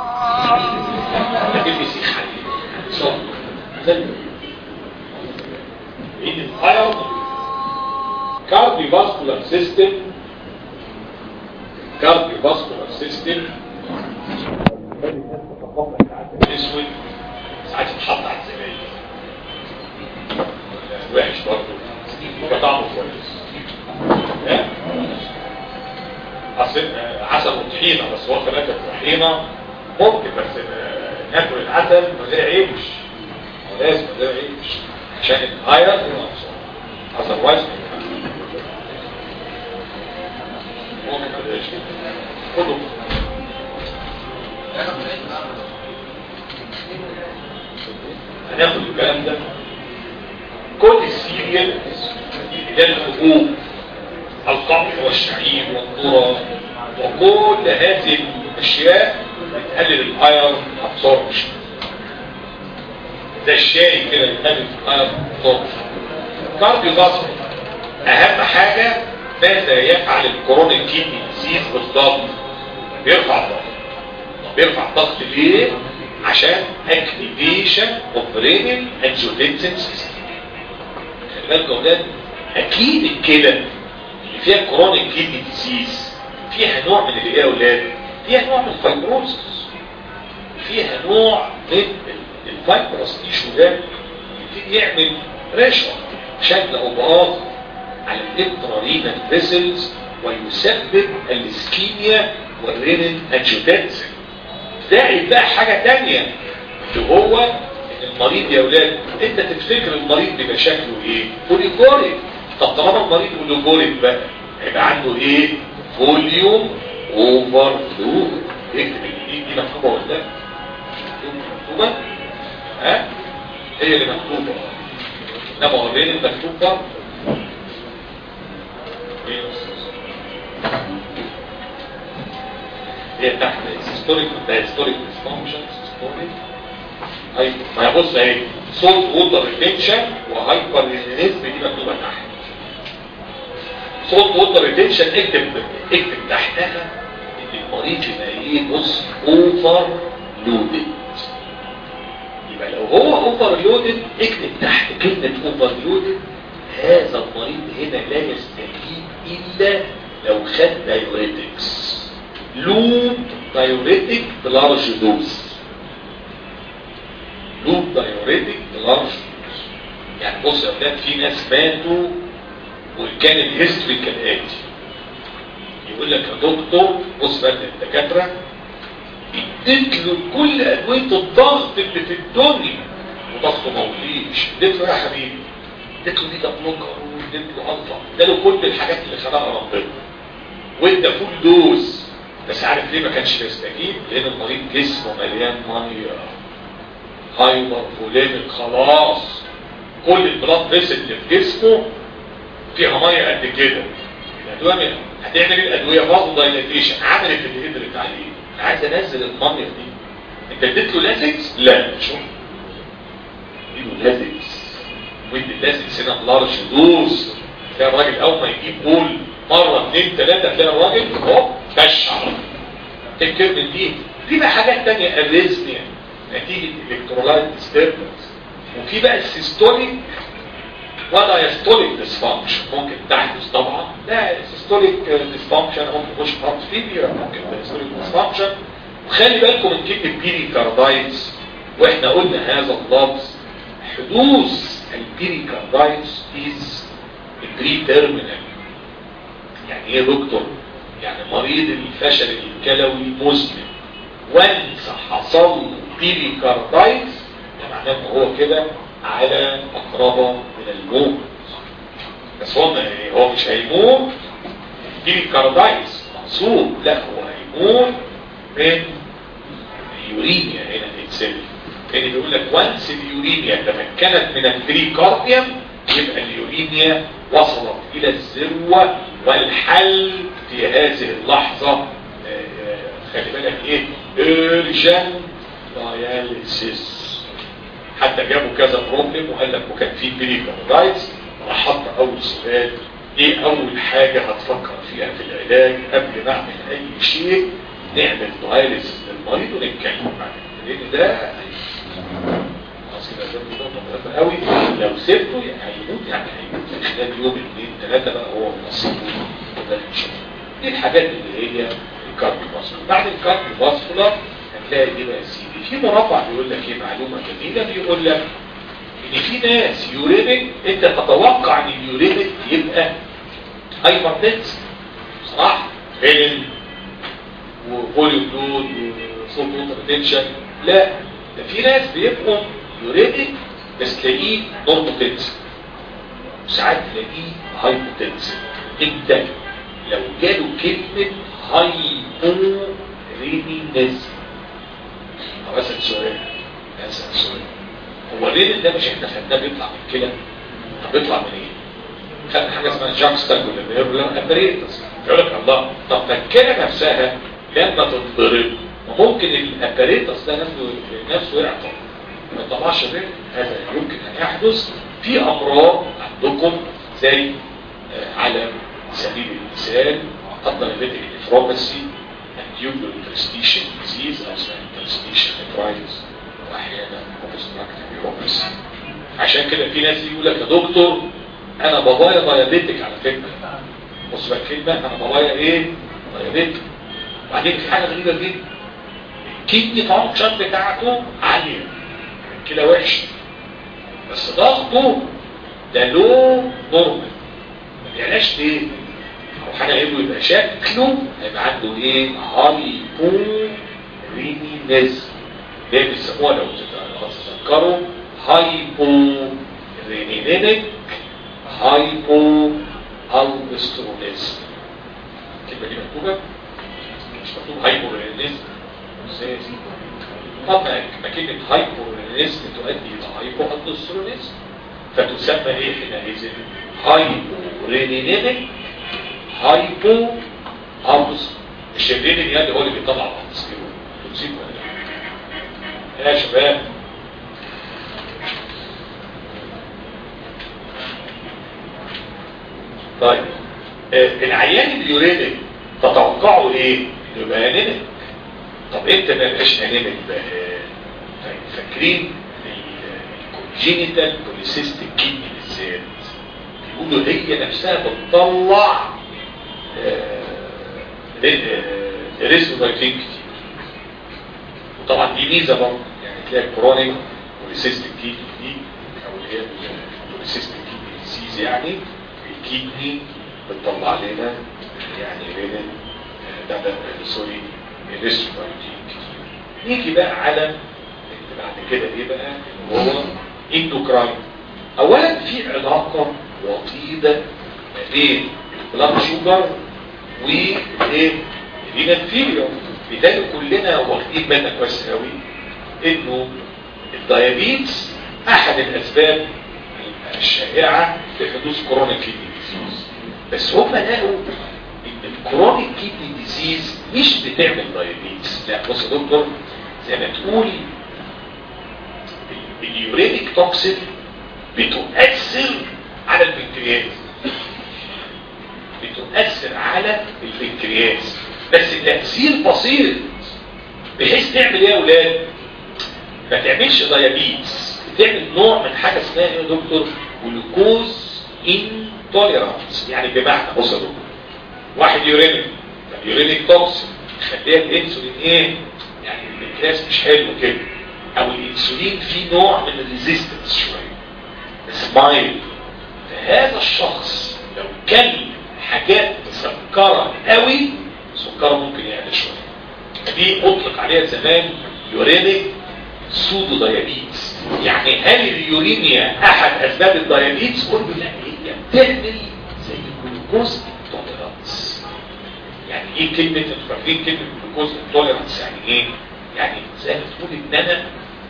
هتبقي سيخ حقيقي شهر زي عيد الايرون cardiovascular system cardiovascular system اسود ساعات يتحط على الزباين وحش برضه يبقى طعمه كويس ها؟ عسل عسل وطحينه بس هو كمان الطحينه ممكن بس آه، ناكل العسل من غير عيش هو لازم من غير عيش عشان الايرون حسب وزن ممكن بلاش خده هناخد الكلام ده كل السيريال اللي هي الحبوب القمح والشعير والذره وكل هذه الاشياء بتقلل الايرون ابسوربشن زي الشاي كده بيقلل الايرون ابسوربشن كارديو فاسكولار اهم حاجه ماذا يفعل الكورونيك كيدني ديزيز بالضبط بيرفع الضغط طب بيرفع الضغط ليه عشان اكتيفيشن اوف رينال انجيوتنسين سيستم خلي بالكم يا اولاد اكيد الكلى اللي فيها كورونيك كيدني ديزيز فيها نوع من الايه يا اولاد فيها نوع من الفايبروسس فيها نوع من الفايبروس تيشو ده يبتدي يعمل ريشر شكل او باظ على الانترارينال فيسلز ويسبب الاسكيميا والرينال انجيوتنسين زائد بقى حاجة تانية اللي هو ان المريض يا اولاد انت تفتكر المريض بيبقى شكله ايه فوليكوريك طب طالما المريض فوليكوريك بقى هيبقى عنده ايه فوليوم اوفر فلود اكتب الايد دي مكتوبه ولا لا مكتوبه ها هي اللي مكتوبه انما هو الرين المكتوب برضه ايه يا أستاذ؟ هي تحت هيستوريك ده هيستوريك ديسفانكشن هيستوريك ايوه ما هي بص اهي صوت ووتر ريتنشن وهايبر نسبه دي مكتوبه تحت صوت ووتر ريتنشن اكتب اكتب تحتها ان المريض يبقى ايه بص اوفر لودد يبقى لو هو اوفر لودد اكتب تحت كلمه اوفر لودد هذا المريض هنا لا يستجيب الا لو خد دايوريتكس لوب دايوريتك بلارج دوز لوب دايوريتك بلارج دوز يعني بص يا اولاد في ناس ماتوا وكان الهيستوري كالاتي يقول لك يا دكتور بص بقى الدكاتره اديت له كل ادويه الضغط اللي في الدنيا وضغطه ما وليش اديت له يا حبيبي اديت له بيتا بلوكر واديت له الفا اداله كل الحاجات اللي خدها ربنا وادى فول دوز بس عارف ليه ما كانش بيستجيب لان المريض جسمه مليان ميه هايبر فوليميك خلاص كل البلاد فيسل اللي في جسمه فيها ميه قد كده الادويه هتعمل ايه الادويه برضه دايلاتيشن عملت اللي قدرت عليه انا عايز انزل الميه دي انت اديت له لازكس لا شوف اديله لازكس وادي اللازكس هنا بلارج دوز تلاقي الراجل اول ما يجيب بول مره اثنين ثلاثه تلاقي الراجل هوب كش على تفكر من دي في بقى حاجات تانية اريزميا نتيجه الكترولايت ديستربنس وفي بقى السيستوليك ولا يستوليك ديسفانكشن ممكن تحدث طبعا لا السيستوليك ديسفانكشن ممكن تخش في هارت فيلير ممكن السيستوليك ديسفانكشن وخلي بالكم من كلمه بيريكاردايتس واحنا قلنا هذا اللفظ حدوث البيريكاردايتس از بري تيرمينال يعني ايه يا دكتور يعني مريض الفشل الكلوي مزمن وانس حصل له بيريكاردايتس ده معناه ان هو كده على أقربة من الموت بس هو هو مش هيموت بيريكاردايتس مقصود لا هو هيموت من اليوريميا هنا الانسان يعني بيقول لك وانس اليوريميا تمكنت من البريكارديوم يبقى اليوريميا وصلت الى الذروه والحل في هذه اللحظه خلي بالك ايه ارجن داياليسيس حتى جابوا كذا بروبلم وقال لك وكان في بريكاردايتس راح حط اول سؤال ايه اول حاجه هتفكر فيها في العلاج قبل ما اعمل اي شيء نعمل داياليسيس للمريض ونتكلم معاه لان ده خلاص كده ده نقطه مهمه قوي لو سبته يعني هيموت يعني هيموت في خلال يوم اثنين ثلاثه بقى هو نصيبه وده ان شاء الله دي الحاجات اللي هي الكارديوفاسكولار بعد الكارديوفاسكولار هتلاقي ايه بقى يا سيدي في مربع بيقول لك ايه معلومه جميله بيقول لك ان في ناس يورينك انت تتوقع ان اليورينك يبقى هايبرتنس صح هيلن وفوليوم لود وصوت ووتر تنشن لا ده في ناس بيبقوا يورينك بس تلاقيه نورموتنس ساعات تلاقيه هايبوتنس انت لو جاله كلمه هايبو رينينز طب اسال سؤال اسال سؤال هو الرينين ده مش احنا خدناه بيطلع من الكلى طب بيطلع من ايه؟ خدنا حاجه اسمها جاكستاج ولا ولا ابريتس يقول لك الله طب ما الكلى نفسها لما تتضرب ممكن الابريتس ده نفسه نفسه يعطل ما يطلعش الرينين هذا يمكن ان يحدث في امراض عندكم زي على سبيل المثال الدايابيتيك نفروباسي التيوبر انترستيشن ديزيز او اسمها انترستيشن نفرايتس واحيانا اوبستراكتيف نيوروباسي عشان كده في ناس يقول لك يا دكتور انا بابايا دايابيتيك على فكره بص بقى الكلمه انا بابايا ايه دايابيتيك وبعدين في حاجه غريبه جدا الكدني فانكشن بتاعته عاليه كده وحش بس ضغطه ده لو نورمال ما بيعلاش ليه او حاجه يبقى يبقى شكله هيبقى عنده ايه هايبو رينينيز ده بيسموها لو تتذكروا هايبو رينينيك هايبو البسترونيز الكلمه دي مكتوبه مش مكتوب هايبو رينينيز ازاي يا سيدي طب ما كلمه هايبو رينينيز تؤدي الى هايبو البسترونيز فتسمى ايه حينئذ هايبو رينينيك هايبو أمس الشرير اليد هو اللي بيطلع الأمسكيرون تنسيب ولا يا شباب طيب آه العيان اليورينيك تتوقعوا ايه؟ انه يبقى انيميك طب امتى ما يبقاش انيميك بقى؟ طيب فاكرين الكونجينيتال بوليسيستيك كيدني بالذات بيقولوا هي نفسها بتطلع ريسك بايتين كتير وطبعا دي ميزه برضه يعني تلاقي الكرونيك والسيستم كيدني دي او اللي هي السيستم كيدني ديزيز يعني الكيدني بتطلع لنا يعني رينين ده ده سوري الريستروبايوتين كتير نيجي بقى على اللي بعد كده ايه بقى اللي هو اندوكراين اولا في علاقه وطيده ما بين البلاد شوجر والايه الرينال فيلير لذلك كلنا واخدين بالنا كويس قوي انه الدايابيتس احد الاسباب الشائعه لحدوث كورونيك كيدني ديزيز بس هم لقوا ان الكرونيك كيدني ديزيز مش بتعمل دايابيتس لا بص يا دكتور زي ما تقول اليورينيك توكسين بتؤثر على البنكرياس بتؤثر على البنكرياس بس تأثير بسيط بحيث تعمل ايه يا اولاد ما تعملش دايابيتس تعمل نوع من حاجه اسمها ايه يا دكتور جلوكوز انتوليرانس يعني بمعنى بص يا دكتور واحد يورينيك اليورينيك توكسين يخليها الانسولين ايه يعني البنكرياس مش حلو كده او الانسولين فيه نوع من الريزيستنس شويه سمايل فهذا الشخص لو كل حاجات مسكره قوي سكره ممكن يعمل شويه دي اطلق عليها زمان يورينيك سودو دايابيتس يعني هل اليورينيا احد اسباب الدايابيتس قلت لا هي بتعمل زي الجلوكوز انتوليرانس يعني ايه كلمه انتوا فاكرين كلمه جلوكوز انتوليرانس يعني ايه يعني زي ما تقول ان انا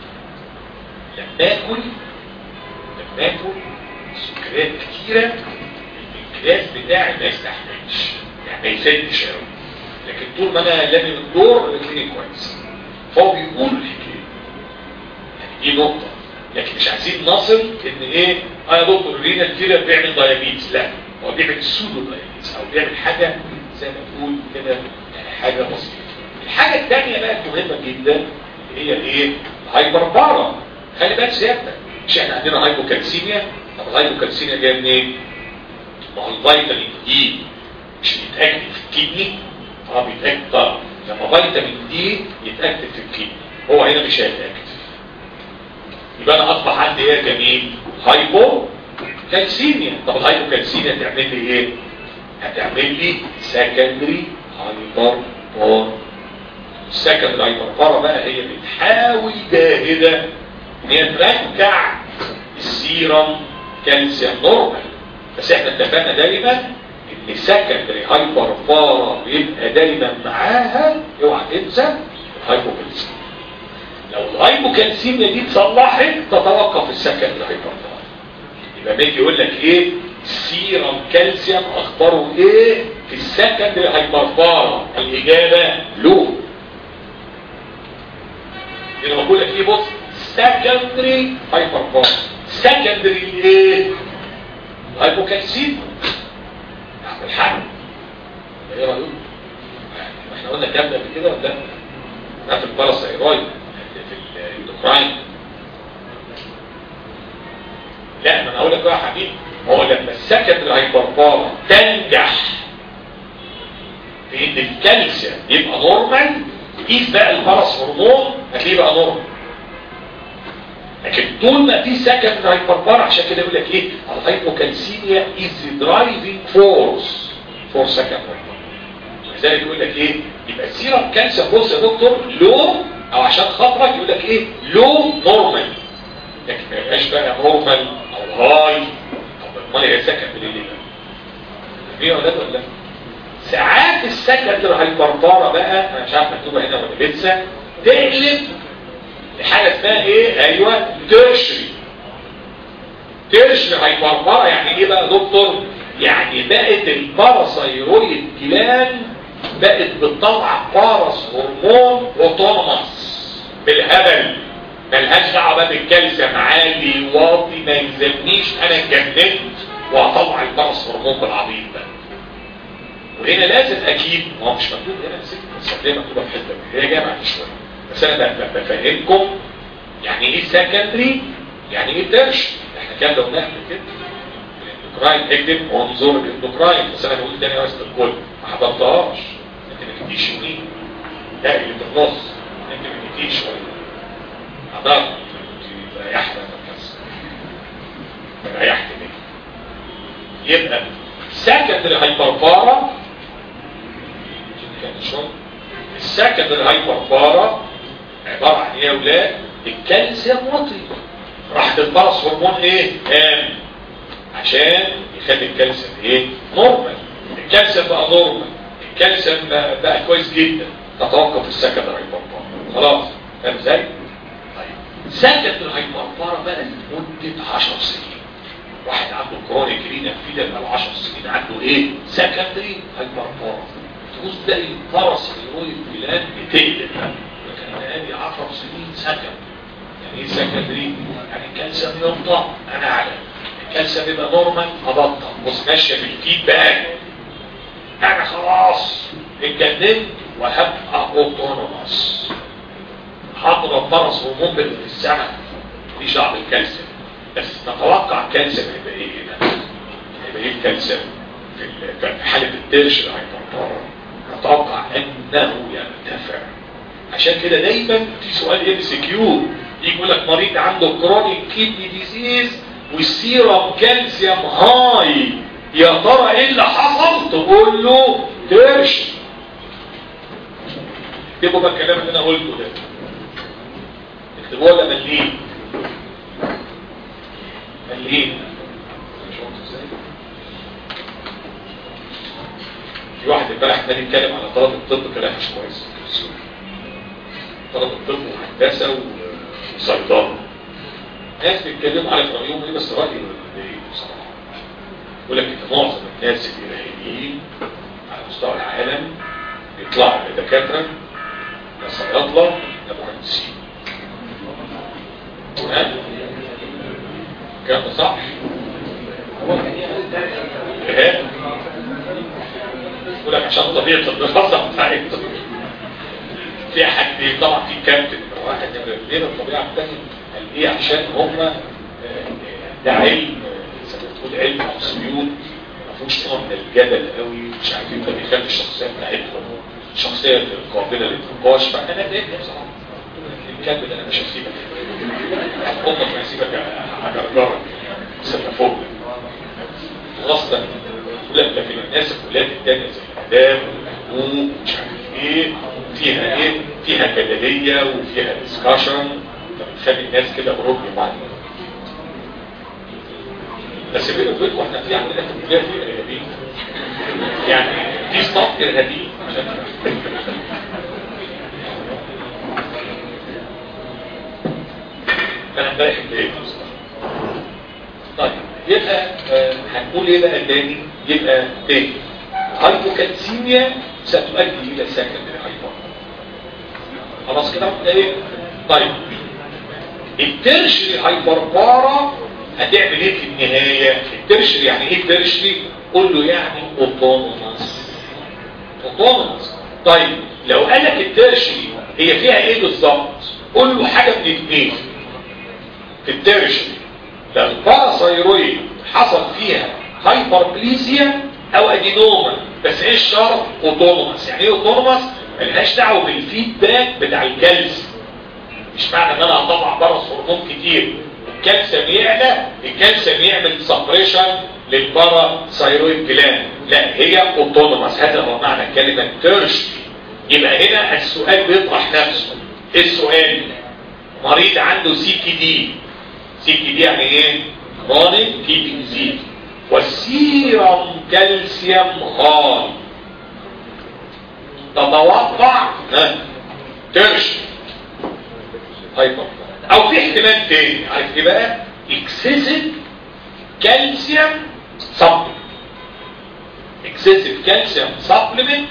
لما اكل لما اكل سكريات كتيره البنكرياس بتاعي ما يستحملش يعني ما يسدش قوي لكن طول ما انا لامم الدور بتلاقيني كويس فهو بيقول الحكايه يعني دي نقطه لكن مش عايزين نصل ان ايه اه يا دكتور الرينا كتير بيعمل دايابيتس لا هو بيعمل سودو دايابيتس او بيعمل حاجه زي ما تقول كده يعني حاجه بسيطه الحاجه الثانيه بقى المهمه جدا هي ايه الهايبر بارا خلي بالك سيادتك مش احنا عندنا هايبوكالسيميا طب الهايبوكالسيميا جايه منين؟ ما هو الفيتامين دي مش بيتاكد في الكدني اه بيتاكد طبعا لما فيتامين دي يتاكد في الكدني هو هنا مش هيتاكد يبقى انا اصبح عندي ايه يا جميل هايبو كالسيميا طب الهايبوكالسيميا تعمل لي ايه هتعمل لي سكندري هايبر بار السكندري هايبر بار بقى هي بتحاول جاهده ان هي ترجع السيرم كالسيوم نورمال بس احنا اتفقنا دايما ان سكندري هايبر بار بيبقى دايما معاها اوعى تنسى الهايبوكالسيميا لو الهايبوكالسيميا دي اتصلحت تتوقف السكندري هايبر بار يبقى بيجي يقول لك ايه سيرم كالسيوم اخباره ايه في السكندري هايبر بار الاجابه لو هنا بقول لك ايه بص سكندري هايبر بار سكندري ايه هايبوكالسيم نعمل حل ايه رايكم احنا قلنا الكلام ده قبل كده ولا لا في الباراسايرويد في الاندوكراين لا ما انا اقول لك بقى يا حبيبي هو لما السكندري هايبربارا تنجح في ان الكالسيوم يبقى نورمال قيس بقى البارس هرمون هتلاقيه بقى نورمال لكن طول ما في سكند هايبربار عشان كده يقول لك ايه الهايبوكالسيميا از درايفنج فورس فور سكند لذلك يقول لك ايه يبقى السيرم كالسيوم بص يا دكتور لو او عشان خاطرك يقول لك ايه لو نورمال لكن ما يبقاش بقى نورمال او هاي طب امال هي سكند ليه ليه ولا ولا لا ساعات السكند هايبربارا بقى انا مش عارف مكتوبه هنا ولا لسه تقلب لحاجة اسمها ايه ايوه ترشري ترشري هايبربارا يعني ايه بقى دكتور يعني بقت الباراسايرويد جلان بقت بتطلع باراس هرمون اوتونوماس بالهبل ملهاش دعوه بقى بالكالسيوم عالي واطي ما يلزمنيش انا اتجننت وهطلع الباراس هرمون بالعبيط ده وهنا لازم اكيد ما هو مش مكتوب هنا نسيت بس هتلاقيها مكتوبه في حته هي جايه بعد شويه بس انا بفهمكم يعني ايه سكندري يعني ايه ترش احنا كان لو نحن كده الاندوكراين اكتب وانظر الاندوكراين بس انا بقول تاني وسط الكل ما حضرتهاش انت ما تديش يمين لا اللي في النص انت ما كتير شويه عضلات ريحت بس ريحت منه يبقى سكندري هايبربارا السكندري هايبربارا عبارة عن ايه يا ولاد الكالسيوم وطي راح البرص هرمون ايه قام عشان يخلي الكالسيوم ايه نورمال الكالسيوم بقى نورمال الكالسيوم بقى, بقى كويس جدا تتوقف السكندري هايبربارا خلاص فاهم ازاي طيب سكندري هايبربارا بقى لمده 10 سنين واحد عنده كرونيك رينا في ده بقى 10 سنين عنده ايه سكندري هايبربارا تبص تلاقي الفرس الهيرويد البلاد بتقلب لكن انا ادي 10 سنين سكن يعني ايه سكندري يعني الكالسيوم ينطق انا اعلم الكالسيوم يبقى نورمال ابطل بص ماشيه بالفيدباك انا خلاص اتجننت وهبقى اوتونوماس هضرب فرس هرمون في السماء دي شعب الكالسيوم بس نتوقع الكالسيوم هيبقى ايه هنا هيبقى ايه الكالسيوم في حالة الدرش اللي هيطرطر نتوقع انه يرتفع عشان كده دايما في سؤال ام سي كيو يجي يقول لك مريض عنده كرونيك كيدني ديزيز والسيرم كالسيوم هاي يا ترى ايه اللي حصل تقول له درش اكتبوا بقى الكلام اللي انا قلته ده اكتبوه ولا مليين مليين في واحد امبارح تاني اتكلم على طلب الطب كلام مش كويس طلب الطب وهندسه وصيدله ناس بيتكلموا على رأيهم ايه بس رأيي ايه بصراحه يقول لك ان معظم الناس الإلهيين على مستوى العالم بيطلعوا لدكاتره لصيادله لمهندسين الكلام ده صح؟ ايه؟ يقول لك عشان طبيعة الدراسة بتاعتهم في حاجتين طبعا في كابتن واحد غير الطبيعة الثانية قال ايه عشان هم ده علم زي ما تقول علم او سيوط ما فيهوش نوع من الجدل قوي مش عارفين ده بيخلي الشخصية بتاعتهم شخصية قابلة للنقاش فانا اتضايقت بصراحة الكلب ده انا مش هسيبك امك ما هسيبك هجرجرك سلفوك غصبا لا لكن الناس الولاد التانية زي الاداب والهدوء ومش عارف ايه فيها ايه فيها جدلية وفيها ديسكشن فبتخلي الناس كده برد بعض بس بيني وبينكم احنا في عندنا في الكليه في ارهابيين يعني في ستاف ارهابيين فانا امبارح اتضايقت طيب يبقى آه هنقول ايه بقى تاني يبقى تاني هايبوكالسيميا ستؤدي الى سكندري هايبر خلاص كده ايه طيب الترشري هايبربارا هتعمل ايه في النهاية الترشري يعني ايه ترشري قول له يعني اوتونوماس اوتونوماس طيب لو قال لك الترشري هي فيها ايه بالظبط قول له حاجة من اثنين في الترشري لو الباراسايرويد حصل فيها هايبربليزيا او ادينوما بس ايه الشرط اوتونوماس يعني ايه اوتونوماس ملهاش دعوه بالفيدباك بتاع الكالسيوم مش معنى ان انا هطلع بره هرمون كتير الكالسيوم يعلى الكالسيوم يعمل سبريشن للبارا ثايرويد جلاند لا هي اوتونوماس هذا هو معنى كلمه تيرش يبقى هنا السؤال بيطرح نفسه ايه السؤال مريض عنده سي كي دي سي كي دي يعني ايه كرونيك كيدني ديزيز والسيرم كالسيوم هاي تتوقع ترش هايبر او في احتمال تاني عارف ايه بقى اكسسيف كالسيوم سبلمنت اكسسيف كالسيوم سبلمنت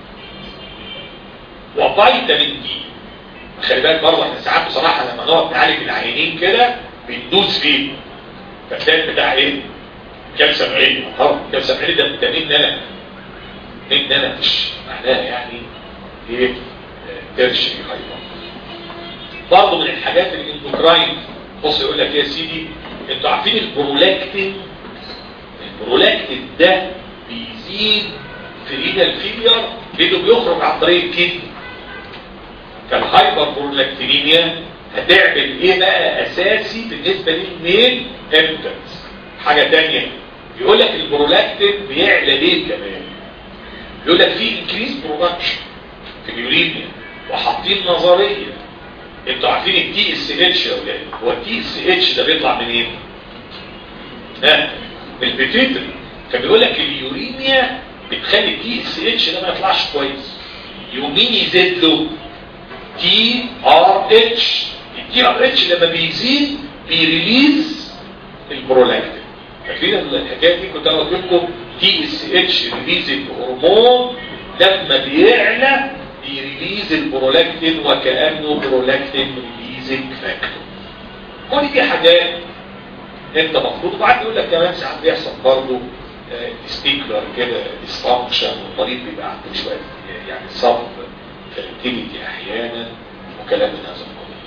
وفيتامين دي خلي بالك برضه احنا ساعات بصراحه لما نقعد نعالج العيانين كده بندوس فيه فالتاني بتاع ايه كالسيوم عالي اه كالسيوم عالي ده فيتامين نانا فيتامين نانا مش معناها يعني ايه ترشي هايبر برضه من الحاجات الاندوكراين بص يقول لك يا سيدي انتوا عارفين البرولاكتين البرولاكتين ده بيزيد في ايد الفيلير لانه بيخرج عن طريق الكدني فالهايبر برولاكتينيميا هتعمل ايه بقى اساسي بالنسبة للمين امتنس حاجة تانية يقول لك البرولاكتين بيعلى ليه كمان يقول لك في انكريز برودكشن في اليورينيا وحاطين نظرية انتوا عارفين التي اس اتش يا ولاد هو التي اس اتش ده بيطلع منين؟ ها من البيتيتري فبيقول لك اليورينيا بتخلي التي اس اتش ده ما يطلعش كويس يومين يزيد له تي ار اتش التي ار اتش لما بيزيد بيريليز البرولاكتين فاكرين الحكايه دي كنت انا قلت لكم تي اس اتش ريليزنج هرمون لما بيعلى بيريليز البرولاكتين وكانه برولاكتين ريليزنج فاكتور كل دي حاجات انت مفروض وبعد يقول لك كمان ساعات بيحصل برضه ستيكلر كده ديسفانكشن والمريض بيبقى عنده شويه يعني صف فيرتيليتي احيانا وكلام من هذا القبيل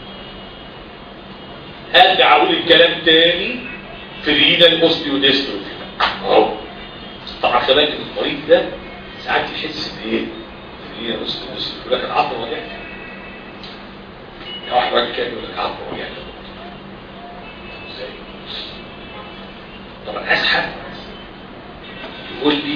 ارجع اقول الكلام تاني في الرينال اوستيوديستروفي اهو طبعا خلي بالك المريض ده ساعات يحس بايه؟ الرينال اوستيوديستروفي يقول لك العظم وجعني يعني واحد راجل كان يقول لك العظم وجعني ازاي؟ طبعا اسحب يقول لي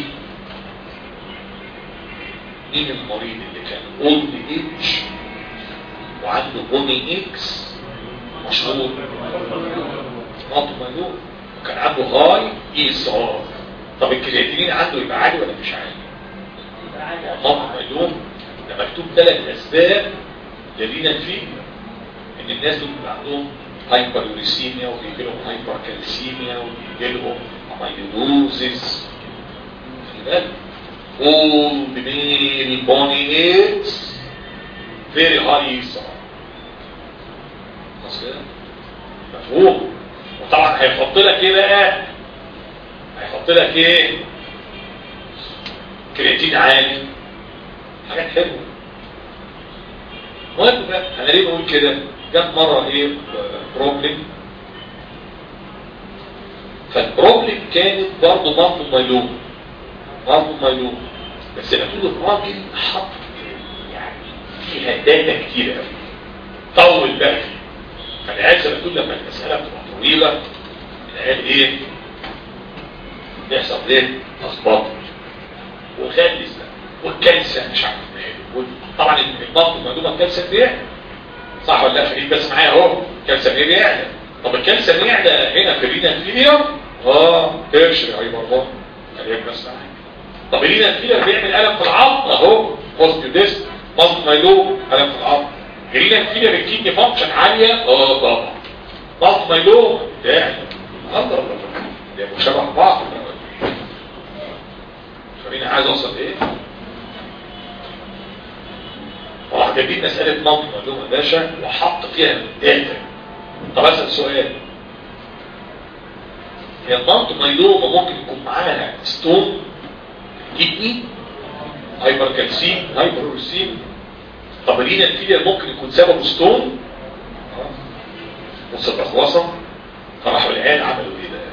مين المريض اللي كان اولد ايدج وعنده بوني اكس مشهور مطو مالون وكان عنده هاي اي اس ار طب الكرياتينين عنده يبقى عالي ولا مش عالي؟ مطو مالون ده مكتوب ثلاث اسباب للينا فيه ان الناس دول بيبقى عندهم هايبر يوريسيميا وبيجي لهم هايبر كالسيميا وبيجي لهم اميلوزيس خلي بالك all the male bony eggs very high ESR خلاص كده مفهوم وطبعا هيحط لك ايه بقى هيحط لك ايه كرياتين عالي حاجات حلوه المهم بقى انا ليه بقول كده جت مره ايه بروبلم فالبروبلم كانت برضه مرض مايلوم مرض مايلوم بس بتقول الراجل حط يعني فيها داتا كتير قوي طول بقى فيه فالعيال زي ما تقول لما المساله بتبقى طويله العيال ايه يحصل ايه اخباط وخلص بقى والكالسيوم مش عارف ايه طبعا الضغط المعلومه الكالسيوم بيعلى صح ولا لا فريد بس معايا اهو الكالسيوم ايه بيعلى طب الكالسيوم يعلى هنا في الرينا فيلير اه ترشري اي برضه خليك بس معايا طب الرينا فيلير بيعمل الم في العظم اهو اوستيوديست مصد مايلوم الم في العظم الرينا فيلير الكيدني فانكشن عاليه اه طبعا مصد مايلوم بتاعي الله الله ده مشابه بعض فمين عايز اوصل ايه راح جايبين مسألة منطق معلومة يا باشا وحط فيها داتا طب اسأل سؤال هي المنطق معلومة ممكن يكون معاها ستون كدني هايبر كالسيم هايبر روسيم طب لينا الفيلير ممكن يكون سببه ستون نص الأخواصة فراحوا العيال عملوا ايه بقى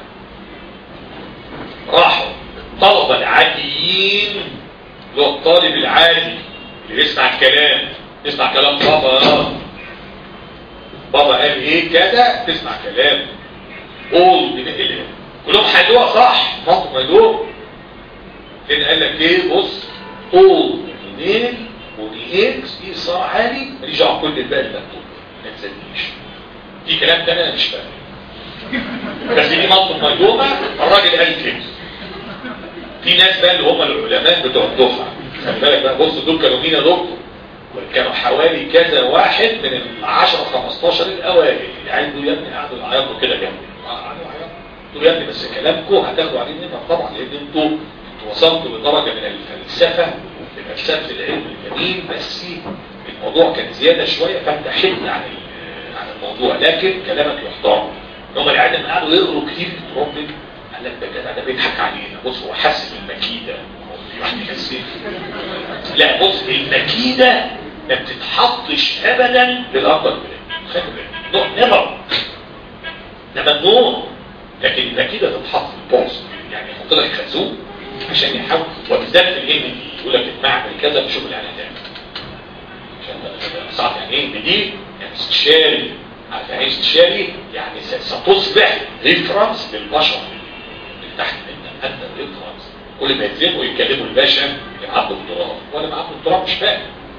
راحوا الطلبة العاديين اللي هو الطالب العادي اللي يسمع الكلام يسمع كلام بابا بابا قال ايه كذا تسمع كلام قول كلهم حلوها صح منطق مجنون هنا قال لك ايه بص قول منين ودي اكس دي صار عالي ماليش دعوه كل الباقي اللي مكتوب ما تسالنيش في كلام تاني انا مش فاهم بس دي منطق مجنونه الراجل قال كده في ناس بقى اللي هم العلماء بتوع الدفعه خلي بالك بقى بص دول كانوا مين يا دكتور كانوا حوالي كذا واحد من ال 10 15 الاوائل العيال دول يا ابني قعدوا يعيطوا كده جنبي قعدوا يعيطوا قلت يا ابني بس كلامكم هتاخدوا عليه منها طبعا لان انتوا انتوا وصلتوا لدرجه من الفلسفه لفلسفه العلم الجميل بس الموضوع كان زياده شويه فانت حدنا عن عن الموضوع لكن كلامك يحترم هم العيال لما قعدوا يقروا كتير في التروبيك قال لك ده كده ده بيضحك علينا بص هو حاسس بالمكيده في واحد يكسر لا بص المكيده ما بتتحطش ابدا للابر بلاد خلي بالك نوع نمر ده ممنوع لكن المكيده تتحط في البوست يعني يحط لك خازوق عشان يحاول وبالذات في الام يقول لك المعمل كذا بشغل على ده صعب يعني ايه دي يعني استشاري عارف يعني ايه استشاري يعني ستصبح ريفرنس للبشر اللي تحت منك انت ريفرنس كل ما يتزنقوا يتكلموا الباشا اللي معاه دكتوراه وانا معاه دكتوراه مش فاهم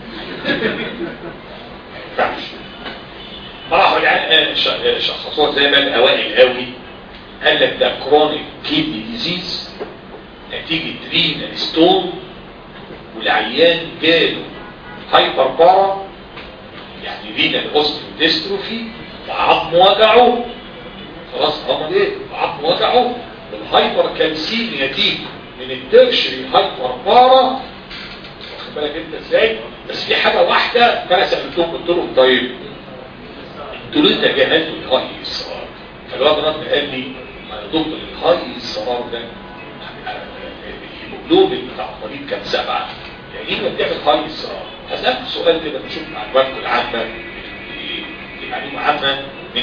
ما ينفعش راحوا العيال شخصوها زي ما الاوائل قوي قال لك ده كرونيك كيدني ديزيز نتيجه رينال ستون والعيان جاله هايبر بارا يعني رينال اوستيوديستروفي وعظم وجعه خلاص هم ايه عظم وجعه الهايبر كالسيميا دي من الترشري هايبر بارا واخد بالك انت ازاي بس في حاجه واحده فانا سالتهم قلت لهم طيب انتوا ليه تجاهلتوا الهاي اصرار فالواد رد قال لي ما يا دكتور الهاي اصرار ده الهيموجلوبين بتاع المريض كان سبعه يعني ايه بتعمل هاي اصرار هسألك سؤال كده نشوف معلوماتكم العامه دي معلومه عامه من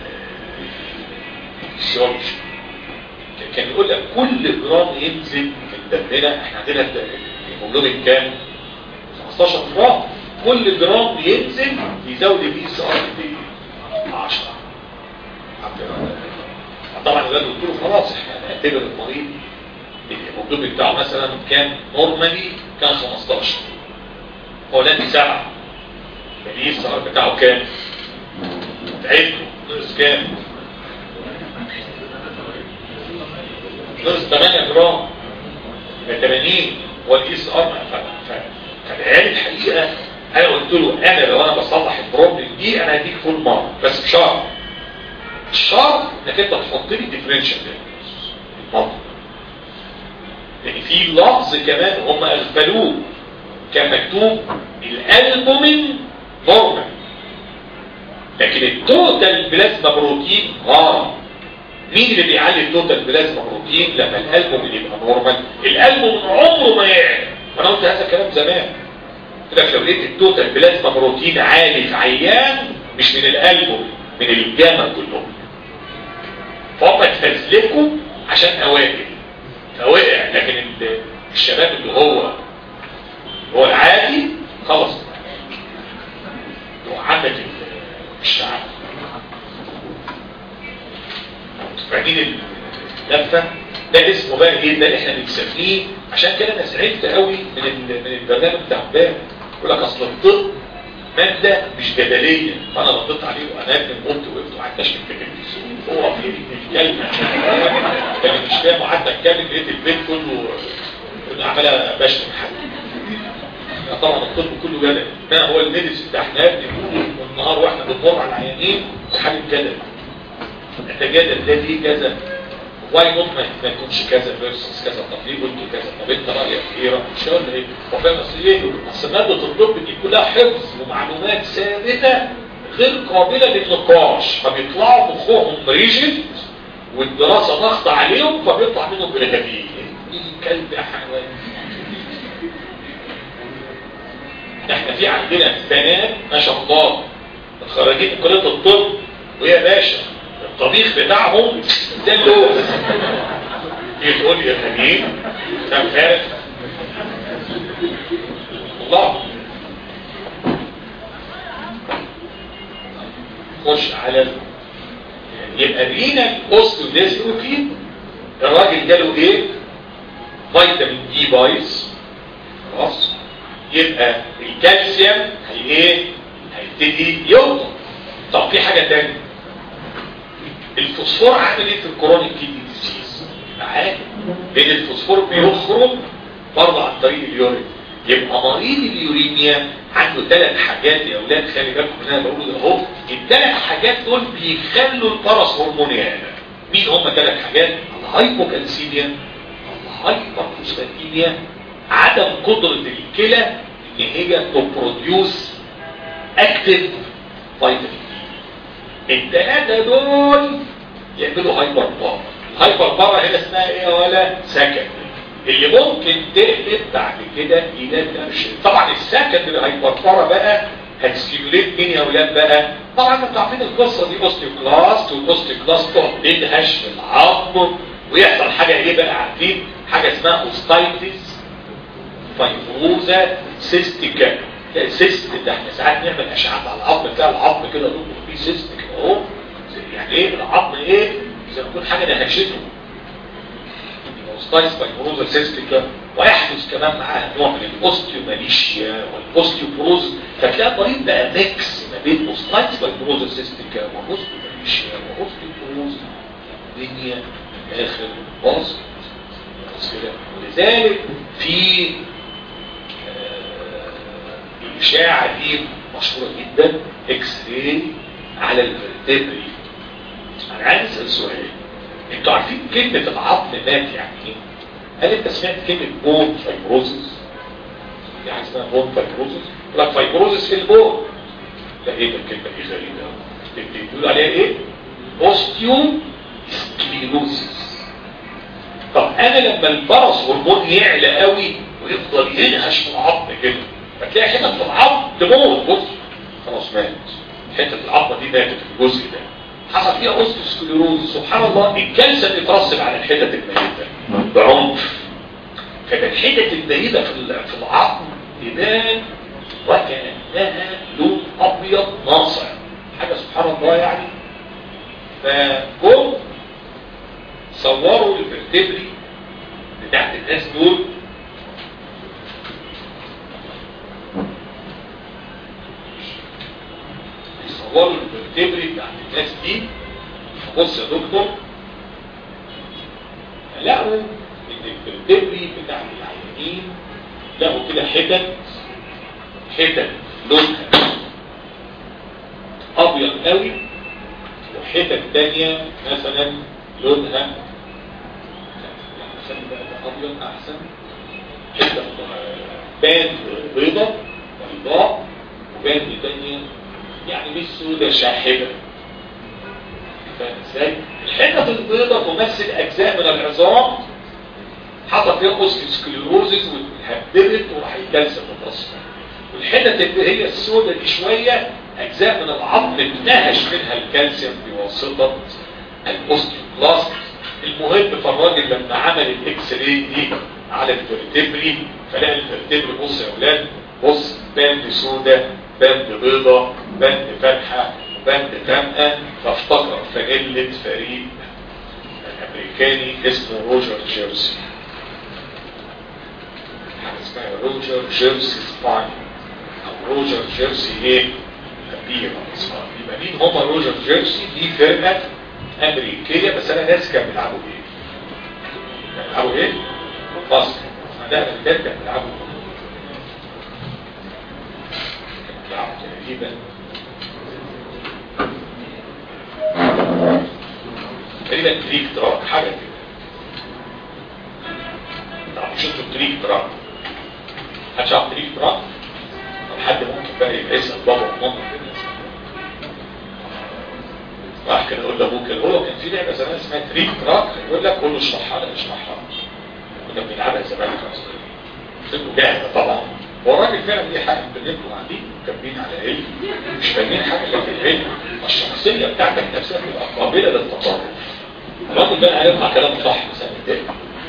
الفسيولوجي كان يقول لك كل جرام ينزل من دمنا احنا عندنا الهيموجلوبين كام 15 جرام كل جرام ينزل يزود البي اس ار ب 10 طبعا الولاد قلت له خلاص احنا هنعتبر المريض الهيموجلوبين بتاعه مثلا كان نورمالي كان 15 هو لازم سبعه البي اس ار بتاعه كام؟ تعبته نقص كام؟ نقص 8 جرام يبقى 80 هو الاي اس ار فالعيال الحقيقه انا قلت له انا لو انا بصلح البروبلم دي انا هديك فول مارك بس بشرط الشرط انك انت تحط لي ديفرنشال المنطق لان في لفظ كمان هم اغفلوه كان مكتوب الالبومين نورمال لكن التوتال بلازما بروتين اه مين اللي بيعلي التوتال بلازما بروتين لما الالبومين يبقى نورمال الالبومين عمره ما يعلى وانا قلت هذا الكلام زمان قلت لك لو لقيت التوتال بلازما بروتين عالي في عيان مش من الالبومين من الجاما كلهم فهم تفزلكوا عشان اوائل فوقع لكن الشباب اللي هو هو العادي خلص عندك الشعب فاهمين اللفه ده اسمه بقى ايه ده اللي احنا بنسميه عشان كده انا زعلت قوي من من البرنامج بتاع امبارح يقول لك اصل الطب ماده مش جدليه فانا رديت عليه وانا ابن قلت وقفت وقعدت اشتم في التلفزيون هو في الكلمه كان مش فاهم وقعدت اتكلم لقيت البيت كله كله عمال بشتم حد طبعا الطب كله جدل ما هو الميديسن ده احنا بنقول والنهار واحنا بنمر على العيانين حاجه جدل نتجادل ده ليه كذا واي نوت ما يكونش كذا فيرسس كذا طب ليه قلت كذا طب انت رايك ايه مش ولا ايه هو فاهم اصل ايه اصل ماده الطب دي كلها حفظ ومعلومات ثابته غير قابله للنقاش فبيطلعوا مخهم ريجيد والدراسه ضغط عليهم فبيطلع منهم برهابين ايه كلب يا حيوان احنا في عندنا بنات ما شاء الله متخرجين من كليه الطب ويا باشا الطبيخ بتاعهم ده اللوز تيجي تقول لي يا خليل كم فارق الله خش على يبقى رينا اوستيوديستروفي الراجل جاله ايه فيتامين دي بايظ خلاص يبقى الكالسيوم هي ايه هيبتدي يوطى طب في حاجه ثانيه الفوسفور عامل ايه في الكرونيك كيدني ديزيز عادي لان الفوسفور بيخرج برضه عن طريق اليورين يبقى مريض اليورينيا عنده ثلاث حاجات يا اولاد خلي بالكم من انا بقوله ده اهو الثلاث حاجات دول بيخلوا البرص هرمون يعلى مين هم ثلاث حاجات الهايبوكالسيميا الهايبرفوسفاتيميا عدم قدرة الكلى ان هي تبروديوس اكتف فيتامين الثلاثة دول يعملوا هايبر بار الهايبر بار هنا اسمها ايه ولا سكن اللي ممكن تقلب بعد كده الى ترشد طبعا السكن الهايبر بار بقى هتستيموليت مين يا ولاد بقى طبعا انتوا عارفين القصه دي اوستيوكلاست والاوستيوكلاست تقعد تدهش في العظم ويحصل حاجه ايه بقى عارفين حاجه اسمها اوستايتس فايبروزا سيستيكا تلاقي سيست ده احنا ساعات نعمل اشعات على العظم تلاقي العظم كده دكتور فيه سيست كده اهو يعني ايه العظم ايه زي ما يكون حاجه نهشته اوستايس فايبروزا سيستيكا ويحدث كمان معاها نوع من الاوستيوماليشيا والاوستيوبروز فتلاقي المريض بقى ميكس ما بين اوستايس فايبروزا سيستيكا واوستيوماليشيا واوستيوبروز الدنيا اخر باظ كده ولذلك في آه، الاشاعه دي مشهوره جدا اكس راي على الفرتبري انا عايز اسال سؤال انتوا عارفين كلمة العظم مات يعني ايه؟ هل انت سمعت كلمة بون فايبروزس؟ في حاجة اسمها بون فايبروزس؟ يقول لك فايبروزس في البون لا ايه ده الكلمة دي غريبة قوي. بيقول عليها ايه؟ اوستيو سكليروزس طب انا لما البرص هرمون يعلى قوي ويفضل ينهش في العظم كده فتلاقي حتة في العظم تموت بص خلاص مات حتة العظمة دي ماتت في الجزء ده حصل فيها اوستوسكليروز سبحان الله الكالسيوم يترسب على الحتت الميتة بعنف فكانت الحتت الميتة في ال- في العظم تبان وكأنها لون أبيض ناصع حاجة سبحان الله يعني فجم صوروا الفرتبري بتاعت الناس دول صوروا الفرتبري بتاعت الناس دي بص يا دكتور لقوا ان الفرتبري بتاع العيانين لقوا كده حتت حتت لونها ابيض قوي وحتت تانية مثلا لونها يعني مثلا بقى ده ابيض احسن حتة باند بيضة بيضاء وباند تانية يعني مش سودة شاحبة فاهم ازاي؟ الحتة البيضة تمثل اجزاء من العظام حصل فيها اوستيوسكليروزز واتهدمت وراح يكلسم الرصة والحتة اللي هي السودة دي شوية اجزاء من العظم انتهش منها الكالسيوم بواسطة الاوستيوبلاست المهم فالراجل لما عمل الاكس راي دي على الفرتبري فلقى الفرتبري بص يا اولاد بص باند سودة باند بيضة باند فاتحة باند غامقة فافتكر فانيلة فريق الامريكاني اسمه روجر جيرسي حاجة اسمها روجر جيرسي سباين او روجر جيرسي ايه كبيرة اسمها يبقى مين هما روجر جيرسي دي فرقة امريكية بس انا ناس كانوا بيلعبوا ايه كانوا بيلعبوا ايه باسكت ده الامريكان كانوا بيلعبوا كانوا بيلعبوا تقريبا تقريبا تريك تراك حاجة كده طبعا مش انتوا تريك تراك محدش عارف تريك تراك طب حد ممكن بقى يبقى يسأل بابا وماما كده راح كده يقول لابوك يقول له كان في لعبه زمان اسمها تريك تراك يقول لك قول له اشرحها لي اشرحها كنا بنلعبها زمان كنت جاهزه طبعا هو الراجل فعلا دي حاجه بنبقوا قاعدين كاتبين على علم مش فاهمين حاجه لكن العلم الشخصيه بتاعتك نفسها تبقى قابله للتطرف الراجل بقى هيطلع كلام صح مثلا تاني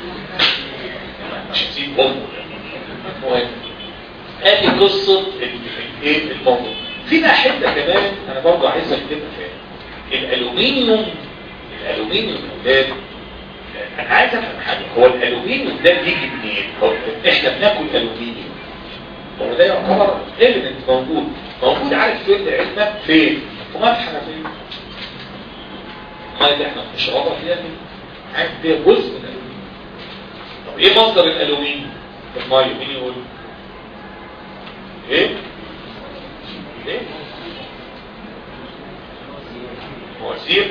مش هسيب امه المهم قال لي قصه الايه الموضوع في بقى حته كمان انا برضه عايز اكتبها فيها الالومنيوم الالومنيوم ده انا عايز افهم حاجه هو الالومنيوم ده بيجي منين هو احنا بناكل الومنيوم هو ده يعتبر اليمنت موجود موجود عارف فين لعلمك فين في ميه الحنفيه الميه اللي احنا بنشربها فيها دي عارف فيها جزء من الالومنيوم طب ايه مصدر الالومنيوم في الميه مين يقول ايه ايه مواسير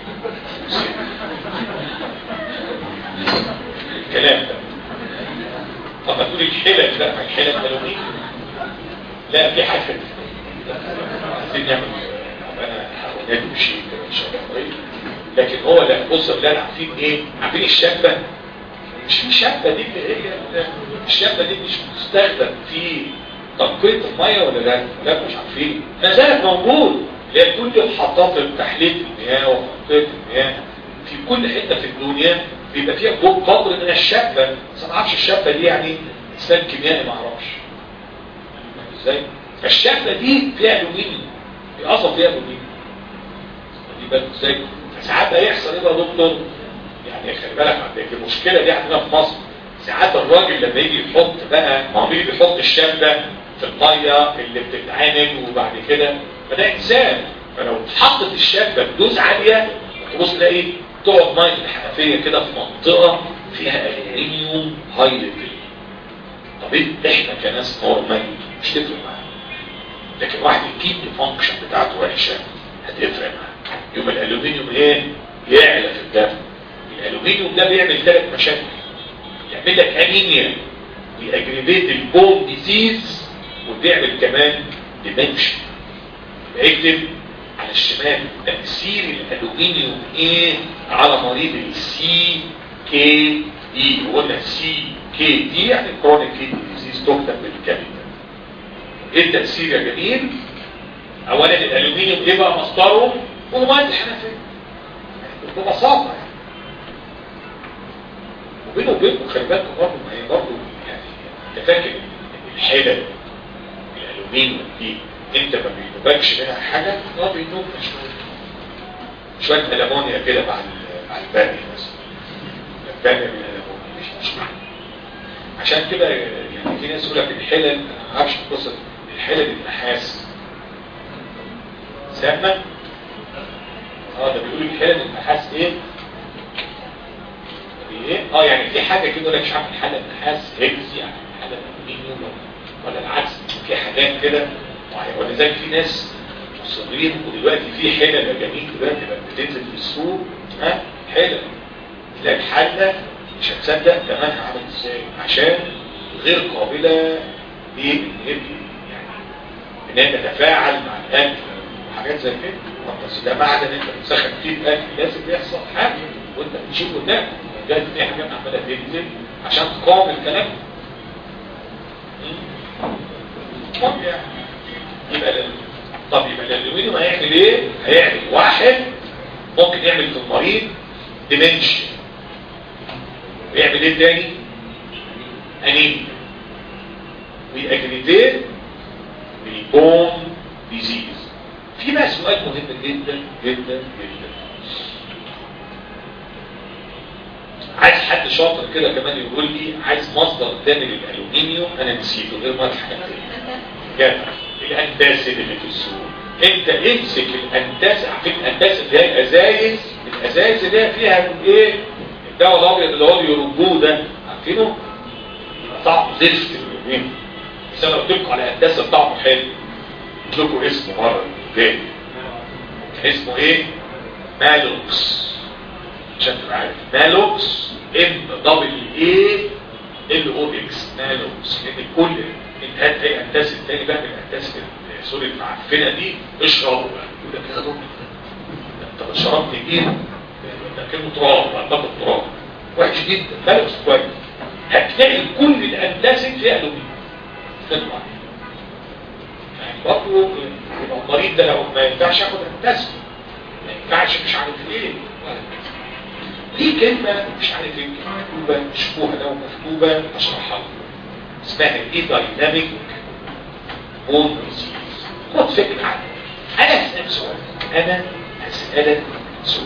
الكلام ده طب هتقول الحلم لا ما الحلم ملومين لا في حاجة عايزين نعمل انا حاولات وشيء كده ان شاء الله لكن هو لا بص اللي انا عارفين ايه عارفين الشابة مش في شابة دي اللي هي الشابة دي مش مستخدم في تنقية المية ولا لا لا مش عارفين ما زالت موجود اللي هي كل محطات تحليل المياه وتنقية المياه في كل حتة في الدنيا بيبقى فيها قدر من الشابة بس ما اعرفش الشابة دي يعني اسلام كيميائي ما اعرفش ازاي فالشفه دي فيها الومنيوم هي اصلا فيها الومنيوم دي بالك ازاي فساعات بقى يحصل ايه بقى يا دكتور يعني خلي بالك عندك المشكله دي عندنا في مصر ساعات الراجل لما يجي يحط بقى ما هو بيجي بيحط الشفه في الميه اللي بتتعامل وبعد كده فده انسان فلو اتحطت الشفه بدوز عاليه تبص تلاقي تقعد ميه الحنفيه كده في منطقه فيها الومنيوم هاي ليفل طب إيه احنا كناس نورمال مش تفرق معانا لكن واحد الكيب فانكشن بتاعته وحشه هتفرق معاه يبقى الالومنيوم ايه يعلى في الدم الالومنيوم ده بيعمل ثلاث مشاكل يعمل لك انيميا ويأجريفيت البون ديزيز وبيعمل كمان ديمنشن اكتب على الشمال تأثير الالومنيوم ايه على مريض السي كي دي قلنا سي كي دي يعني كرونيك كيدني ديزيز تكتب بالكابيتال ايه التأثير يا جميل اولا الالومنيوم ايه بقى مصدره هو ميه الحنفيه ببساطه يعني وبينه وبينكم خلي بالكم برضه ما هي برضه يعني انت فاكر ان الحلل الالومنيوم دي انت ما بينوبكش منها حاجه اه بينوب شويه شويه الامونيا كده مع مع الباقي مثلا الباقي من الالمونيا مش مشكله عشان كده يعني في ناس يقول لك الحلل انا ما اعرفش القصه الحلل النحاس سامه اه ده بيقول الحلل النحاس ايه ايه اه يعني في حاجه كده يقول لك مش عارف الحلل النحاس هيكس يعني الحلل الالومنيوم ولا العكس في حاجات كده ولذلك في ناس مصرين ودلوقتي في حلل يا جميل دلوقتي بقت بتنزل في السوق ها حلل تلاقي الحله مش هتصدق ثمنها عامل ازاي عشان غير قابله ليه يعني ان هي تتفاعل مع الاكل وحاجات زي كده بس ده معنى ان انت بتسخن فيه الاكل لازم يحصل حاجه وانت بتشيل قدامك جاي في حاجات عماله تنزل عشان تقاوم الكلام طب يعني يبقى طب يبقى الالومنيوم هيعمل ايه؟ هيعمل واحد ممكن يعمل في المريض ديمنشن ويعمل ايه تاني؟ انيميا ويأجريتين بالبون ديزيز في بقى سؤال مهم جدا جدا جدا عايز حد شاطر كده كمان يقول لي عايز مصدر تاني للالومنيوم انا نسيته غير ما الحنفيه جدع الانتاسد اللي في السوق انت امسك الانتاس عارفين الانتاس اللي هي الازايز الازايز اللي هي فيها ايه الدواء الابيض اللي هو يربوه ده عارفينه طعمه زفت اليومين بس انا قلت لكم على انتاس طعمه حلو قلت لكم اسمه مره تاني اسمه ايه مالوكس عشان تبقى عارف مالوكس ام دبل اي ال او اكس مالوكس لان كل انت هات اي انتاس التاني بقى من الانتاس سوري المعفنه دي اشربه بقى يقول لك يا دكتور انت شربت ايه ده كلمه تراب اعتقد تراب وحش جدا مالوكس كويس هتلاقي كل الانتاسك فيها الومنيوم تطلع يعني برضه المريض ده لو ما ينفعش ياخد انتاسك ما ينفعش مش عارف ايه دي كلمة مش عارف يمكن مكتوبة شوفوها لو مكتوبة اشرحها لكم اسمها ايه دايناميك بون ديزيز خد فكرة عنها انا هسألك سؤال انا هسألك سؤال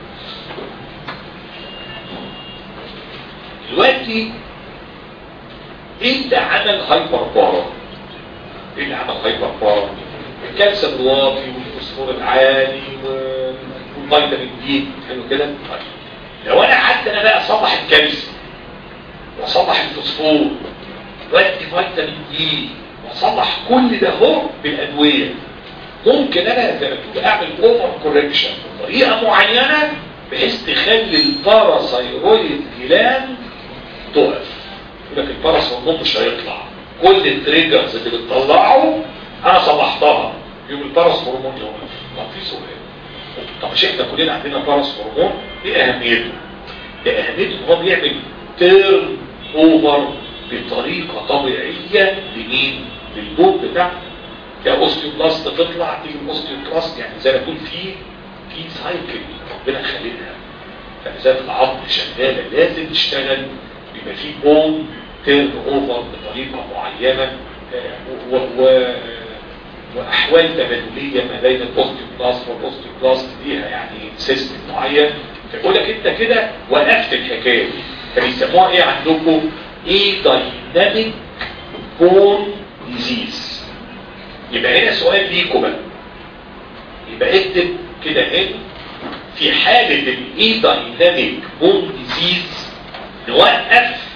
دلوقتي ايه اللي عمل هايبر بارا ايه اللي عمل هايبر بارا الكالسيوم الواطي والفوسفور العالي والفيتامين دي حلو كده طيب لو انا قعدت انا بقى اصلح الكالسيوم واصلح الفوسفور وادي فيتامين دي واصلح كل ده هو بالادويه ممكن انا زي ما تقول اعمل اوفر كوركشن بطريقه معينه بحيث تخلي الباراثايرويد جلاند تقف يقول لك الباراثايرويد مش هيطلع كل التريجرز اللي بتطلعه انا صلحتها يوم الباراث هرمون يوقف طب في سؤال طب مش احنا كلنا عندنا باراث هرمون ايه اهميته ده اهميته ان هو بيعمل تيرن اوفر بطريقه طبيعيه لمين للبوب بتاعنا كاوستيوبلاست تطلع تيجي الاوستيوبلاست يعني زي ما تقول في في سايكل ربنا خالقها فلذلك العظم شغاله لازم تشتغل بيبقى في بون تيرن اوفر بطريقه معينه و... و... واحوال تبادليه ما بين الاوستيوبلاست والاوستيوبلاست ليها يعني سيستم معين فيقول لك انت كده وقفت الحكايه دي فبيسموها ايه عندكم ايه دايناميك بون ديزيز يبقى هنا سؤال ليكم بقى يبقى اكتب كده هنا في حالة الاي دايناميك بون ديزيز نوقف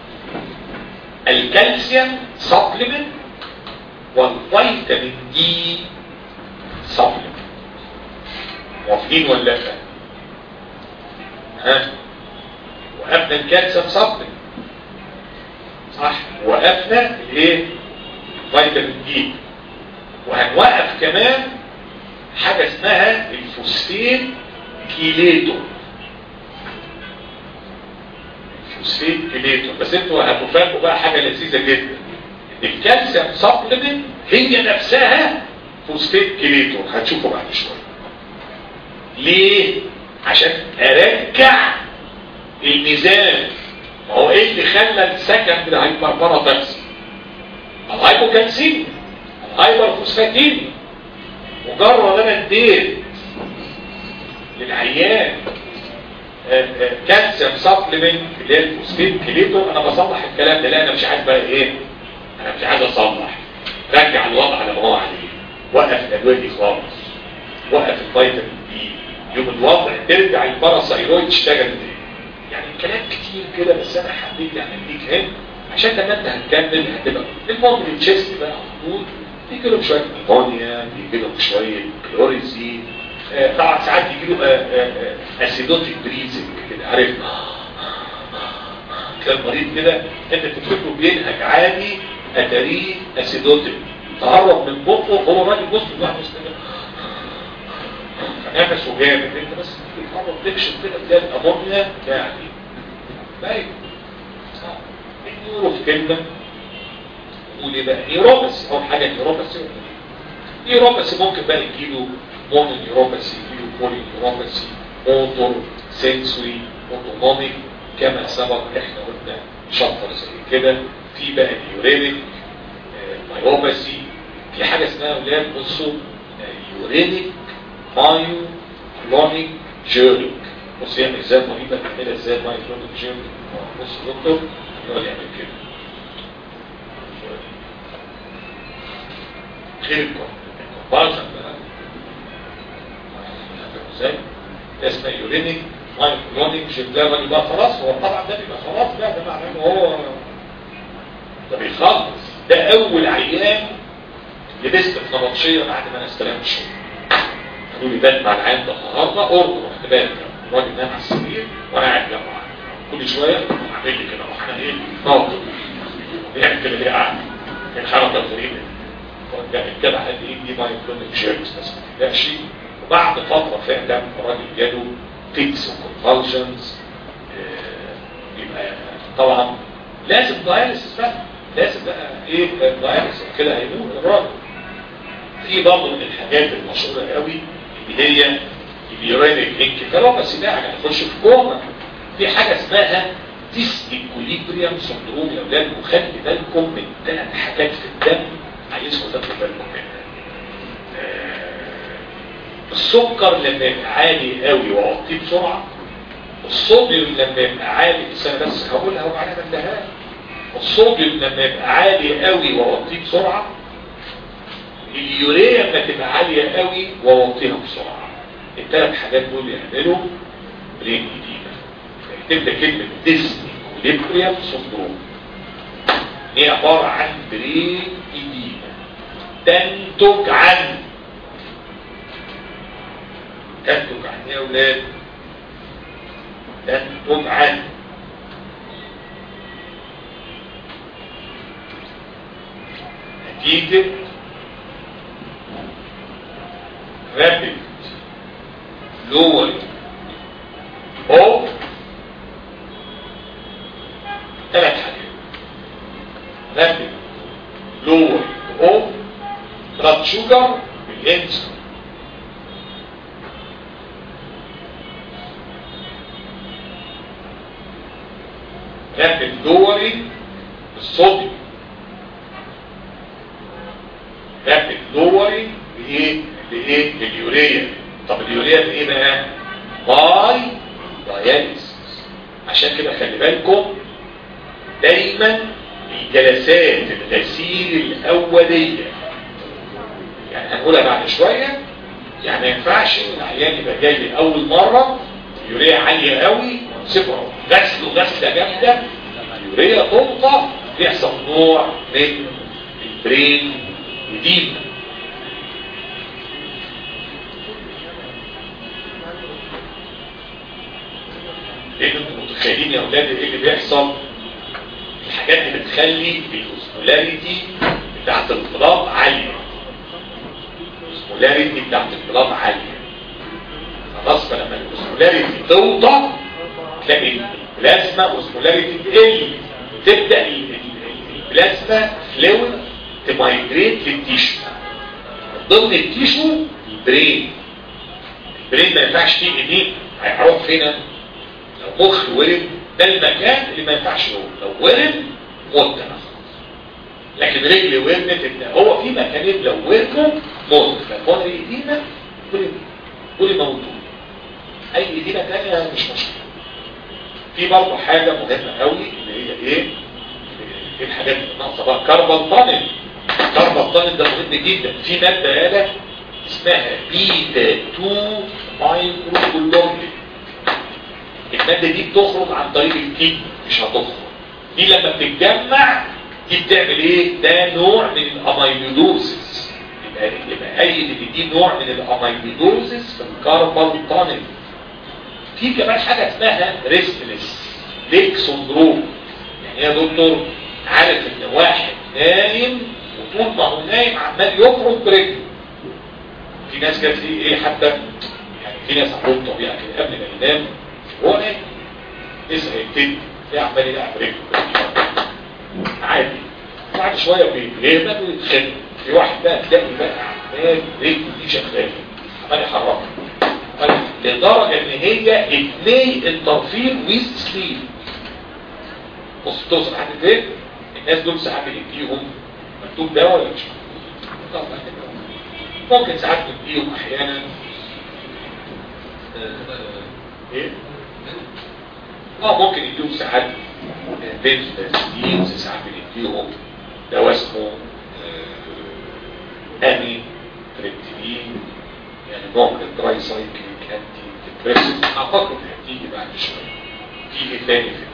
الكالسيوم سبلمنت والفيتامين دي سبلمنت موافقين ولا لا ها وقفنا الكالسيوم سبلمنت صح وقفنا الايه فيتامين دي وهنوقف كمان حاجة اسمها الفوسفيت كيليتو الفوسفيت كيليتو بس انتوا هتفاجئوا بقى حاجة لذيذة جدا الكالسيوم سبلمنت هي نفسها فوسفيت كيليتو هتشوفوا بعد شوية ليه؟ عشان ارجع الميزان ما هو ايه اللي خلى السكن ده هيبربره تاكسي الهايبوكالسيميا الهايبر فوسفاتيميا مجرد انا اديت للعيان كالسيوم سبلمنت اللي هي الفوسفيت كليتور انا بصلح الكلام ده لا انا مش عايز بقى ايه انا مش عايز اصلح رجع الوضع على ما هو عليه وقف الادويه دي خالص وقف الفيتامين دي يوم الوضع ترجع الباراسايرويد تشتغل تاني يعني الكلام كتير كده بس انا حبيت يعني اديك هنا عشان لما انت هتكمل هتبقى المهم التشيست بقى على يجي لهم شويه نيمونيا يجي لهم شويه كلوريزي آه طبعا ساعات يجي له آه آه اسيدوتيك بريزنج كده عارف تلاقي المريض كده انت تفتكره بينهج عادي اتاريه اسيدوتيك تقرب من بقه هو راجل بص لوحده كده نفسه جامد انت بس تقرب تكشف كده تلاقي الامونيا يعني باين النيورو في كلمه نقول ايه بقى نيوروباثي اول حاجه نيوروباثي نيوروباثي ممكن بقى يجيله مونو نيوروباثي يجيله بولي نيوروباثي موتور سنسوري اوتونوميك كما سبق احنا قلنا شطر زي كده في بقى نيورينيك مايوباثي في حاجه اسمها اولاد بصوا يورينيك مايو كلونيك جيرنيك بص يعمل ازاي المريضه بتعملها ازاي مايو كلونيك جيرنيك بص دكتور يقعد يعمل كده غير الكومبارشن بقى ازاي اسمه يورينيك مايكرونيك جبلان يبقى خلاص هو طبعا ده بيبقى خلاص بقى ده معناه ان هو ده بيخلص ده اول عيان لبست في نبطشيه بعد ما انا استلمت الشغل قالوا لي بات مع العيان ده النهارده قرب رحت بات الراجل نام على السرير وانا قاعد جنبه كل شويه اعمل لي كده اروح انا ايه ناطر بيعمل كده ليه قاعد الحركه الغريبه الجدع قال ايه دي مايكرونيك جيرمز بس ما تقلقش وبعد فتره فعلا الراجل جاله فيكس وكونفالجنز يبقى طبعا لازم داياليسيس بقى لازم بقى ايه داياليسيس كده هيموت الراجل في برضه من الحاجات المشهوره قوي اللي هي اليورينيك انكفالوباثي ده هنخش في كوما في حاجه اسمها ديس ايكوليبريم سندروم يا اولاد وخلي بالكم من ثلاث حاجات في الدم عايزكم تاخدوا بالكم منها السكر لما يبقى عالي قوي واعطيه بسرعه الصوديوم لما يبقى عالي بس انا بس هقولها وبعدين انتهى الصوديوم لما يبقى عالي قوي واعطيه بسرعه اليوريا لما تبقى عاليه قوي واوطيها بسرعه الثلاث حاجات دول يعملوا برين ايديما تبدا كلمه ديسني كوليبريم سندروم هي عباره عن برين ايديما تنتج عن تنتج عن ايه يا اولاد تنتج عن نتيجة rapid lowering of ثلاث حاجات rapid lowering of blood sugar بالانسولين rapid lowering الصوديوم للايه لايه لليوريا طب اليوريا بايه بقى باي داياليسيس عشان كده خلي بالكم دايما الجلسات الغسيل الاوليه يعني هنقولها بعد شويه يعني ما ينفعش العيان يبقى جاي لي اول مره يوريا عاليه قوي ونسيبه غسل وغسله جامده اليوريا تلقى يحصل نوع من البرين جديد لان انتم متخيلين يا اولاد ايه اللي بيحصل الحاجات اللي بتخلي الاوسمولاريتي بتاعت الانقلاب عاليه الاوسمولاريتي بتاعت الانقلاب عاليه خلاص فلما الاوسمولاريتي توطى تلاقي البلازما اوسمولاريتي تقل تبدا البلازما فلويد تمايجريت للتيشو ضمن التيشو البرين البرين ما ينفعش فيه ايديه هيروح فين لو مخ ورم ده المكان اللي ما ينفعش يقوم لو ورم موت لكن رجل ورمت هو في مكانين لو ورموا موت فالموت ايدينا ورم ورم موتوا اي ايدينا تانية مش مشكلة في برضه حاجة مهمة قوي اللي هي ايه ايه الحاجات اللي ناقصة بقى كربون طانل كربون طانل ده مهم جدا في مادة يالا اسمها بيتا 2 مايكروكولومبين المادة دي بتخرج عن طريق الكيد مش هتخرج دي لما بتتجمع دي بتعمل ايه ده نوع من الاميلودوزس يبقى يبقى اي ان دي نوع من الاميلودوزس في الكربون طانل في كمان حاجة اسمها ريستلس ليك سندروم يعني يا دكتور عارف ان واحد نايم وطول ما هو نايم عمال يخرج برجله في ناس كانت في ايه حتى يعني في ناس عندهم طبيعه كده قبل ما ينام هو نايم يصحى يبتدي تلاقيه عمال يلعب رجله عادي بعد شويه بيغيب ويتخنق في واحد بقى تلاقي بقى عمال رجله دي شغاله عمال يحركها لدرجة ان هي اتني انترفير ويز سليب بص توصل لحد فين الناس دول ساعات بنديهم مكتوب دواء ولا مش مكتوب ممكن ساعات بنديهم احيانا ايه اه ممكن يديهم ساعات بنزودازولينز ساعات بنديهم دواء اسمه امي تريبتيلين يعني نوع من الدراي سايكليك انتي ديبريسنت اعتقد هتيجي بعد شويه في ايه تاني في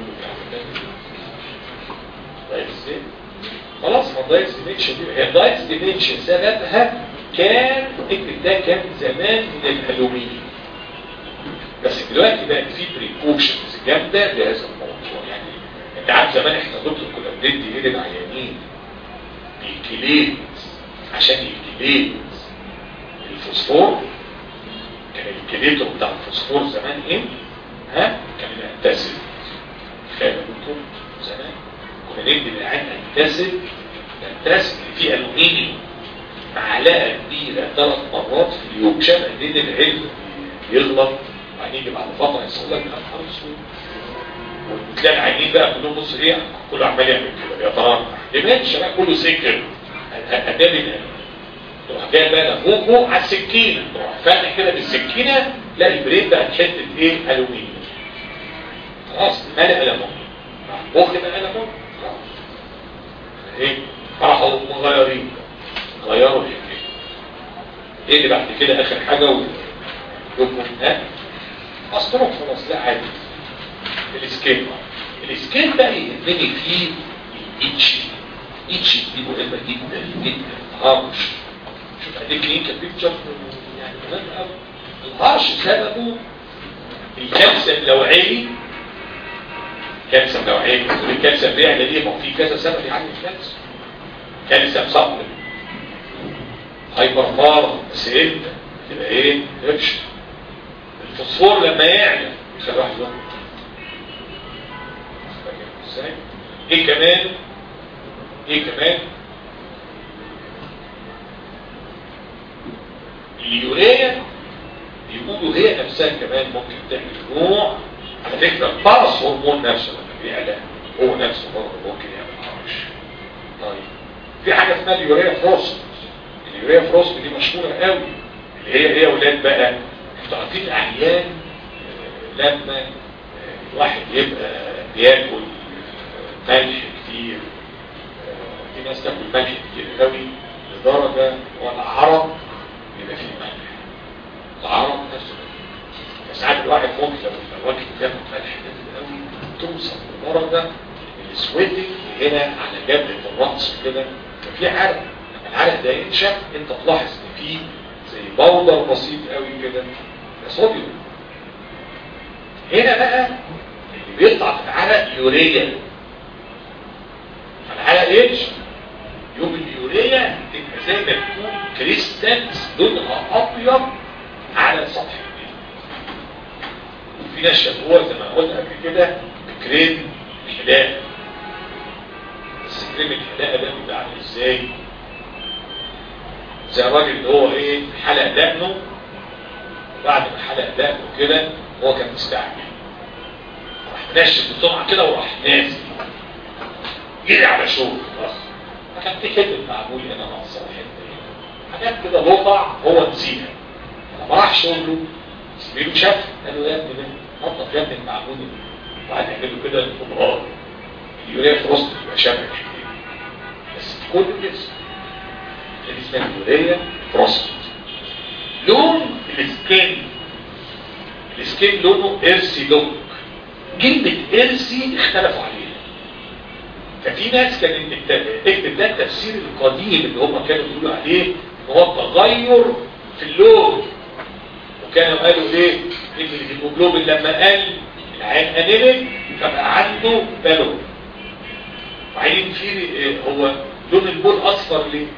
دايتس خلاص ما الدايتس ديمنشن دي هي الدايتس ديمنشن سببها كان اكتب ده كان زمان من الالومنيوم بس دلوقتي بقت في بريكوشنز جامده لهذا الموضوع يعني انت عارف زمان احنا دكتور كنا بندي ايه للعيانين بيكليت عشان يكليت الفوسفور كان الكليتر بتاع الفوسفور زمان ايه ها كان الانتاسيد تخيل دكتور زمان كنا ندي للعين انتاسيد الانتاسيد فيه الومنيوم معلقه كبيره ثلاث مرات في اليوم شبه دين العلم يغلط وبعدين يجي بعد فتره يحصل لك نهار اسود وتلاقي العينين بقى كلهم بص ايه كله عمال يعمل كده يتراجع لماذا الشباب كله سكر هنبي تروح جاي بقى فوقه على السكينه تروح فاتح كده بالسكينه تلاقي البريد بقى حته ايه الومنيوم خلاص مالي الومنيوم مخ بقى الومنيوم خلاص ايه راحوا مغيرين غيروا الحكايه ايه اللي بعد كده اخر حاجه ويبقوا ها اصبروا خلاص لا عادي السكيل السكيل بقى يهمني فيه الاتش الاتش دي مهمه جدا جدا هارش شوف اديك لينك بيكتشر يعني مهم قوي الهارش سببه الكالسيوم لو عالي كالسيوم لو عالي تقول الكالسيوم بيعلى ليه ما هو في كذا سبب يعلي الكالسيوم كالسيوم صقر هايبر فار بس امتى تبقى ايه اتش الفوسفور لما يعلى مش هروح له ازاي ايه كمان ايه كمان اليوريا بيقولوا هي نفسها كمان ممكن تعمل نوع على فكرة البارس هرمون نفسه لما بيعلى هو نفسه برضه ممكن يعمل هرش طيب في حاجة اسمها اليوريا فروست اليوريا فروست دي مشهوره قوي اللي هي ايه يا اولاد بقى انتوا عارفين الاعيان آه، لما آه، الواحد يبقى بياكل آه، ملح كتير آه، في ناس تاكل ملح كتير قوي لدرجه والعرق يبقى فيه ملح العرق نفسه ساعات الواحد ممكن لو لو واكل بياكل ملح كتير قوي توصل لدرجه السويتنج هنا على جبهه الراس كده في عرق لما العرق ده ينشف انت تلاحظ ان فيه زي بودر بسيط قوي كده ده صوديوم هنا بقى اللي بيطلع في العرق يوريا فالعرق ينشف يوم اليوريا تبقى زي ما تكون كريستالز لونها ابيض على سطح الجلد وفي ناس شافوها زي ما قلنا قبل كده بكريم الحلاقه بس كريم الحلاقه ده بيبقى عامل ازاي؟ زي الراجل اللي هو ايه حلق دقنه وبعد ما حلق دقنه كده هو كان مستعجل راح منشف بسرعه كده وراح نازل جري على شغل بس كان في حته معمول هنا ناقصه الحته دي حاجات كده ربع هو نسيها لما راح شغله زميله شاف قال له يا ابني ده نظف يا ابني المعمول دي وبعد يعمل له كده الخضار اليوريا في وسط يبقى شبك بس في كل الجسم اللي اسمها اليوريا فروست لون السكين السكين لونه ارسي لون كلمة ارسي اختلفوا عليها ففي ناس كانت تكتب ده التفسير القديم اللي هم كانوا بيقولوا عليه ان هو تغير في اللون وكانوا قالوا ايه ان الهيموجلوبين لما قل العين انيميك فبقى عنده بالون وبعدين في إيه هو لون البول اصفر ليه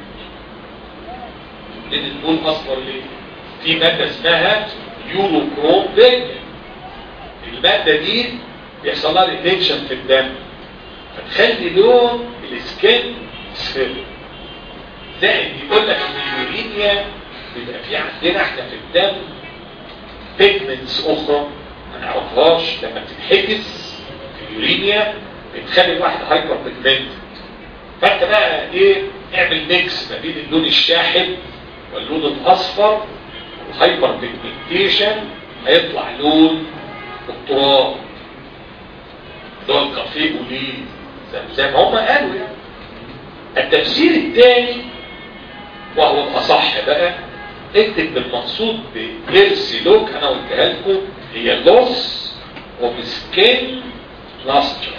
لون البول اصفر ليه في ماده اسمها يوروكروم بيجمنت الماده دي بيحصل لها ريتنشن في الدم فتخلي لون السكين صفر زائد يقول لك ان اليورينيا بيبقى في عندنا احنا في الدم بيجمنتس اخرى ما نعرفهاش لما بتتحجز في اليورينيا بتخلي الواحد هايبر بيجمنت فانت بقى ايه اعمل ميكس ما بين اللون الشاحب واللون الاصفر والهايبر بيجمنتيشن هيطلع لون التراب اللي هو الكافيه وليه زي, زي ما هم قالوا يعني التفسير الثاني وهو الاصح بقى اكتب بالمقصود بإرسي لوك انا قلتها لكم هي لوس وبسكين لاستر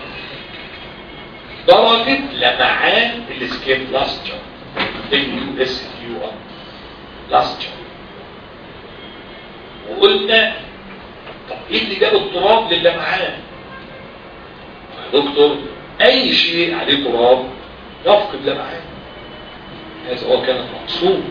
درجة لمعان السكين لاستر اليو اس كيو ار لاستر وقلنا طب ايه اللي جاب التراب للمعان يا دكتور اي شيء عليه تراب يفقد لمعان هذا هو كان المقصود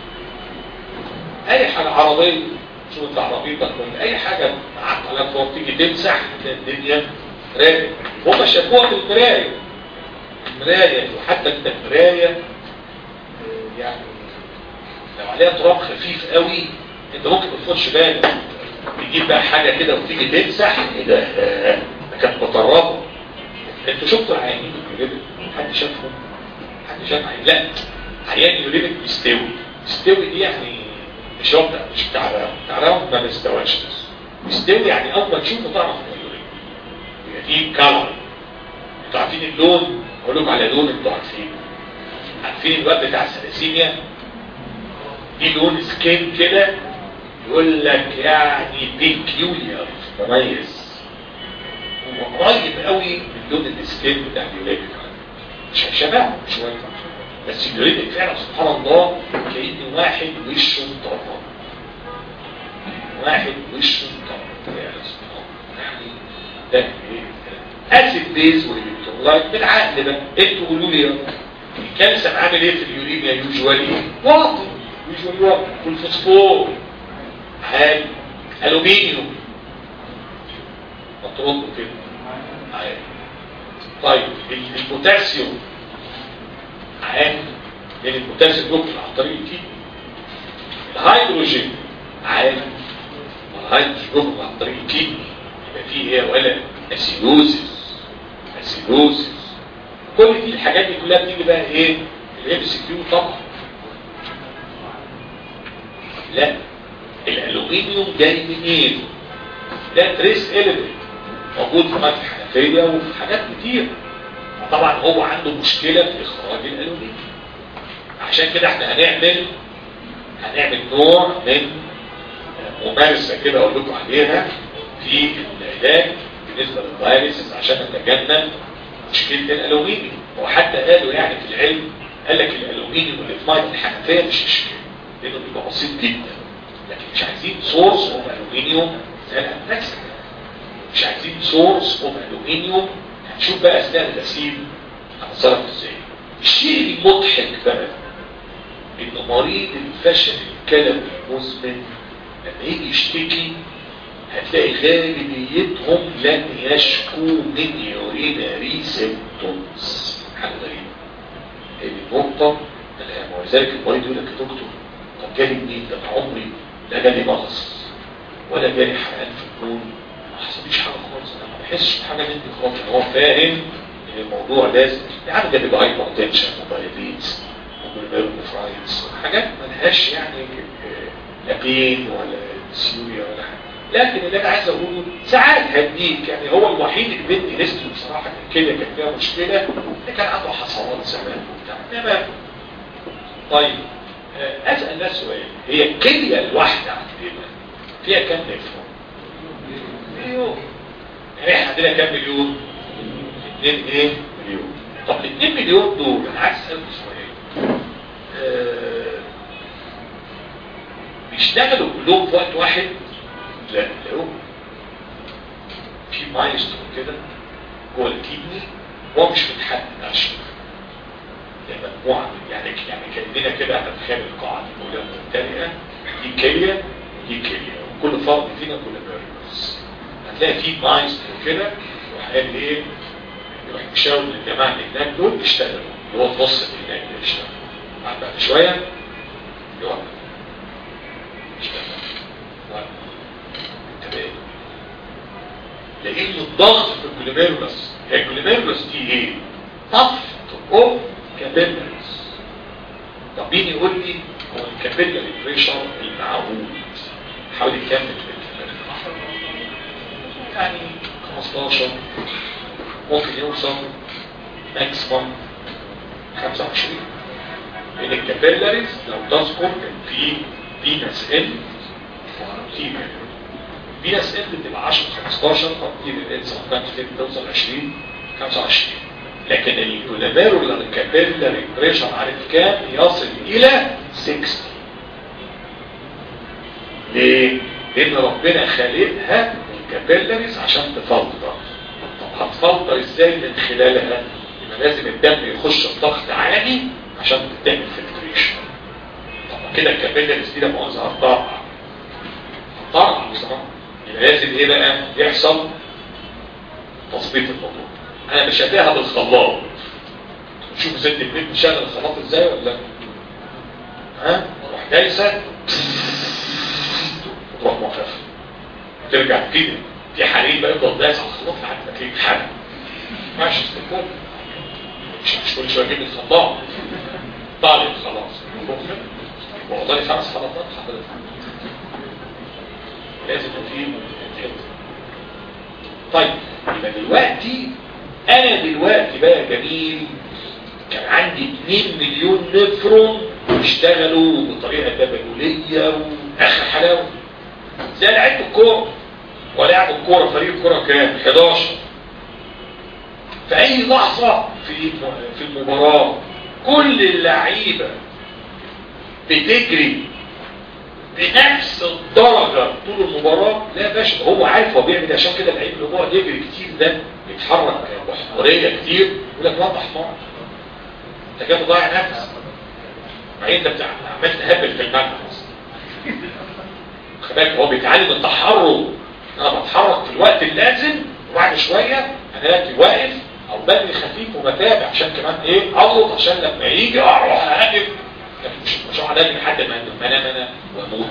اي حاجة عربية شو انت عربيتك ولا اي حاجة قعدت عليها تراب تيجي تمسح تلاقي الدنيا راقب هم شافوها في المراية المراية وحتى انت المراية يعني لو عليها تراب خفيف قوي انت ممكن ما تاخدش بالك تجيب بقى حاجة كده وتيجي تمسح ايه ده ده كانت مطربة انتوا شفتوا العيانين اليوريبك حد شافهم حد شاف عيان لا عيان اليوريبك بيستوي يستوي دي يعني مش هو بتاع مش بتاع راوند بتاع راوند ما بيستواش بس يستوي يعني اول ما تشوفه تعرف انه يوريبك يبقى فيه كالر انتوا عارفين اللون اقول لكم على لون انتوا عارفين عارفين الواد بتاع الثلاسيميا دي لون سكين كده يقول لك يعني بيكيوليار مميز وقريب قوي من لون السكين بتاع اليوريبك مش شبه شويه بس اليوريبك فعلا سبحان الله كأن واحد وشه مطرب واحد وشه مطرب فعلا سبحان الله يعني ده ايه اسيد بيز والالكترولايت بالعقل ده انتوا قولوا لي الكالسيوم عامل ايه في اليوريميا يوجوالي واطي يوجوالي واطي والفوسفور عالي الومنيوم مطرده كده عالي طيب البوتاسيوم عالي لان البوتاسيوم بيخرج عن طريق الكيد الهيدروجين عالي الهيدروجين بيخرج عن طريق الكيد يبقى فيه ايه ولا اسيدوزيس اسيدوزيس كل دي الحاجات دي كلها بتيجي بقى ايه الام سي كيو طبعا لا الالومنيوم جاي منين ده تريس اليمنت موجود في مادة الحنفية وفي حاجات كتير طبعا هو عنده مشكلة في اخراج الالومنيوم عشان كده احنا هنعمل هنعمل نوع من ممارسة كده اقول لكم عليها في العلاج بالنسبة للفيروسز عشان نتجنب مشكلة الالومنيوم وحتى قالوا يعني في العلم قال لك الالومنيوم اللي في ميه الحنفيه مش مشكله لانه بيبقى بسيط جدا لكن مش عايزين سورس اوف الومنيوم زي الانتاكس مش عايزين سورس اوف الومنيوم هنشوف بقى اثناء الغسيل هنتصرف ازاي الشيء المضحك بقى ان مريض الفشل الكلوي المزمن لما يجي يشتكي هتلاقي غالبيتهم لن يشكو من يوريناري سيمتومز حاجه غريبه هي النقطه ولذلك المريض يقول لك يا دكتور طب جالي منين ده انا عمري لا جالي مغص ولا جالي حرقان في الكون ما حصليش حاجه خالص انا ما بحسش بحاجه مني خالص هو فاهم ان الموضوع لازم يعني ده بيبقى هايبر تنشن وبايبيتس وبالميرونفرايتس حاجات ملهاش يعني لا بين ولا سيوريا ولا حاجه لكن اللي انا عايز اقوله ساعات هديك يعني هو الوحيد اللي بدي نسبه بصراحه كان كده كان فيها مشكله اللي كان عنده حصوات زمان وبتاع انما طيب اسال ناس سؤال هي الكليه الواحده عندنا فيها كام نفر؟ مليون يعني احنا عندنا كام مليون؟ 2 ايه؟ مليون طب ال 2 مليون دول انا عايز اسالك سؤال أه بيشتغلوا كلهم في وقت واحد؟ لا لا في مايسترو كده جوه الكيدني هو مش متحدد عشان يعني مجموعة يعني يعني كأننا كده هنتخيل القاعة الأولى والثانية دي كلية ودي كلية وكل فرد فينا كل ميركس هتلاقي في مايسترو كده يروح قال ايه يروح يشاور للجماعة اللي هناك دول يشتغلوا اللي هو في نص اللي هناك ده يشتغل بعد شوية يقعد يشتغل تمام لان الضغط في الجلوميرولس هي الجلوميرولس دي ايه ضغط اوف كابيلاريز طب مين يقول لي هو الكابيلاري بريشر المعهود حاول يكمل يعني 15 ممكن يوصل ماكسيموم 25 لان الكابيلاريز لو تذكر كان في فينس ان وروتينا في ناس انت بتبقى 10 15 طب دي ساعات توصل 20 25 لكن الكولابيرولار كابيلاري بريشر عارف كام يصل الى 60 ليه؟ لان ربنا خالقها الكابيلاريز عشان تفلتر طب هتفلتر ازاي من خلالها؟ يبقى لازم الدم يخش بضغط عالي عشان تعمل فلتريشن طب كده الكابيلاريز دي لما عاوزها هتضرب طبعا بصراحه يبقى لازم ايه بقى يحصل تظبيط الموضوع انا مش هديها بالخلاط شوف ست البيت بتشغل الخلاط ازاي ولا ها تروح دايسه تروح موقفه ترجع كده في حريق بقى يفضل دايس على الخلاط لحد ما تلاقيه اتحرق ماشي استقبال مش مش كل شويه اجيب الخلاط طالب خلاص والله خمس خلاطات حضرتك لازم في طيب يبقى دلوقتي انا دلوقتي بقى جميل كان عندي 2 مليون نفرون بيشتغلوا بطريقه تبادليه واخر حلاوه زي لعيبه الكوره ولعب الكوره فريق الكوره كام 11 في اي لحظه في في المباراه كل اللعيبه بتجري بنفس الدرجة طول المباراة لا باشا هو عارف هو بيعمل عشان كده اللعيب اللي هو يجري كتير ده يتحرك بحمارية كتير يقول لك وضع حمار انت كده ضايع نفس بعدين انت بتاع عمال تهبل في الملعب خبالك هو بيتعلم التحرك انا بتحرك في الوقت اللازم وبعد شوية انا لكن واقف او بدري خفيف وبتابع عشان كمان ايه اضغط عشان لما يجي اروح اقف لكن مش مش هقعد اجري لحد ما انام انا واموت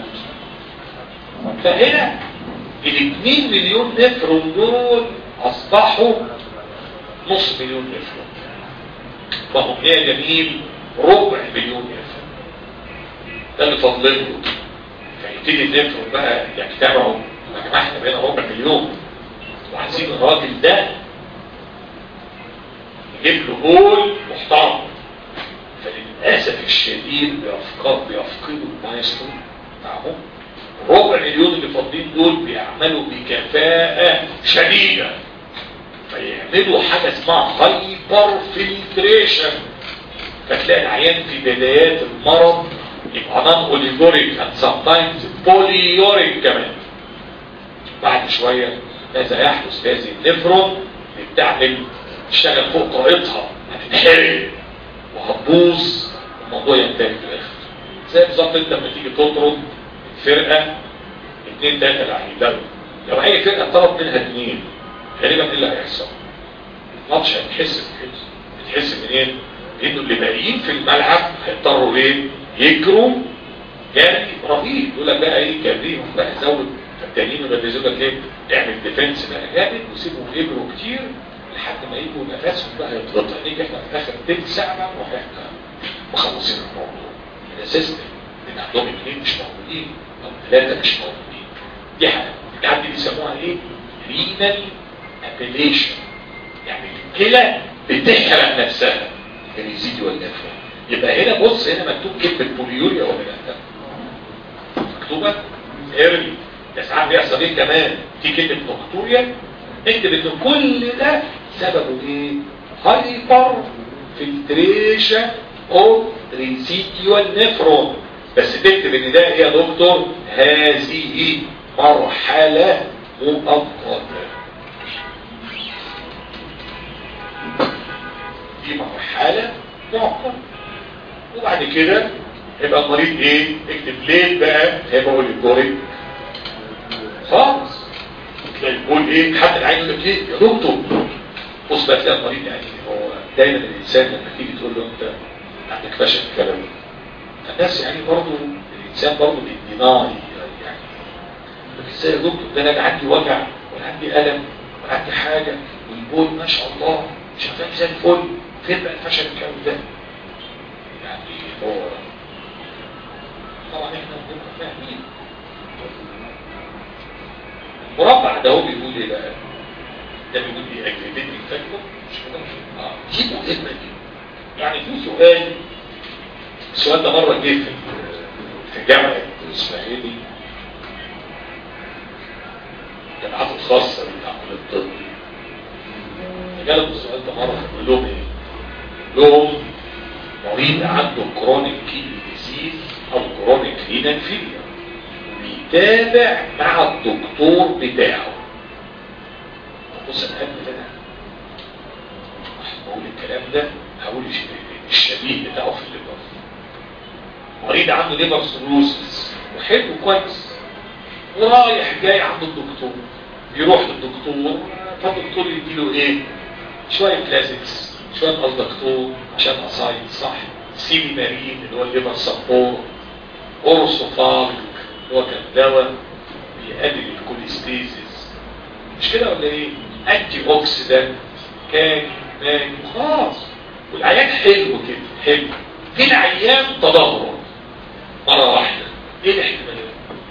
فهنا ال 2 مليون نفرون دول اصبحوا نص مليون نفرون فهم يا جميل ربع مليون نفرون ده اللي فاضل له يبتدي النفرون بقى يجتمعوا يا جماعه احنا بقينا ربع مليون وعايزين الراجل ده يجيب له جول محترم فللاسف الشديد بيفقد بيفقدوا المايسترو بتاعهم ربع مليون اللي فاضلين دول بيعملوا بكفاءة شديدة فيعملوا حاجة اسمها هايبر فلتريشن فتلاقي العيان في بدايات المرض يبقى نان اوليجوريك and sometimes بوليوريك كمان بعد شوية ماذا يحدث هذه النفرون اللي بتعمل تشتغل فوق طاقتها هتتحرق وهتبوظ الموضوع ينتهي في الاخر زي بالظبط انت لما تيجي تطرد فرقة اثنين تلاتة لعيب لو لو اي فرقة طلب منها اثنين غالبا ايه اللي هيحصل؟ الماتش هتحس بكده بتحس منين؟ لانه اللي باقيين في الملعب هيضطروا ايه؟ يجروا جري رهيب يقول لك بقى ايه جريهم بقى زود فالتانيين يبدلوا لك ايه؟ اعمل ديفنس بقى جامد وسيبهم يجروا كتير لحد ما يجوا نفسهم بقى يتقطع نيجي احنا في اخر تلت ساعه بقى نروح احنا مخلصين الموضوع السيستم ان عندهم اثنين مش موجودين او ثلاثه مش موجودين دي حاجه الحاجات دي بيسموها ايه؟ رينال ابيليشن يعني الكلى بتحرق نفسها الريزيديوال نفرون يبقى هنا بص هنا مكتوب كلمه بوليوريا ولا لا؟ مكتوبه ايرلي ده ساعات بيحصل ايه كمان في كلمه نكتوريا اكتب ان كل ده سببه ايه؟ هايبر فلتريشن او ريزيديوال نفرون بس تكتب ان ده ايه يا دكتور هذه مرحلة مؤقتة دي مرحلة مؤقتة وبعد كده يبقى المريض ايه اكتب ليه بقى هيبقى هو الجوري خالص تلاقي الجول ايه حتى العين يقول لك ايه يا دكتور بص بقى تلاقي المريض يعني هو دايما الانسان لما تيجي تقول له انت عندك فشل كلوي الناس يعني برضه الانسان برضه بيديناي يعني ازاي يا دكتور ده انا عندي وجع ولا عندي الم ولا عندي حاجه والبول ما شاء الله شغال زي الفل فين بقى الفشل الكلوي ده؟ يعني هو طبعا احنا بنبقى فاهمين المربع ده هو بيقول ايه بقى؟ ده بيقول ايه اجريبيتنج فاكتور مش كده؟ اه دي مهمه دي يعني في سؤال السؤال ده مرة جه في في جامعة الإسماعيلي الجامعات الخاصة بالتعامل الطبي جالهم السؤال ده مرة بيقول لهم ايه؟ لهم مريض عنده كرونيك كيدني ديزيز أو كرونيك رينال فيلير بيتابع مع الدكتور بتاعه بص انا قبل ده بقول الكلام ده هقول الشبيه بتاعه في الليبر مريض عنده ليبر سلوسس وحلو كويس ورايح جاي عند الدكتور يروح للدكتور فالدكتور يديله ايه شوية كلاسيكس شوية الدكتور عشان اصايد صح سيمي مارين اللي هو الليبر سبور اورسوفال اللي هو كان دواء بيقلل الكوليستيزيس مش كده ولا ايه انتي اوكسيدانت كان مان خلاص والعيان حلو كده حلو في العيان تدهور مرة واحدة ايه الاحتمالات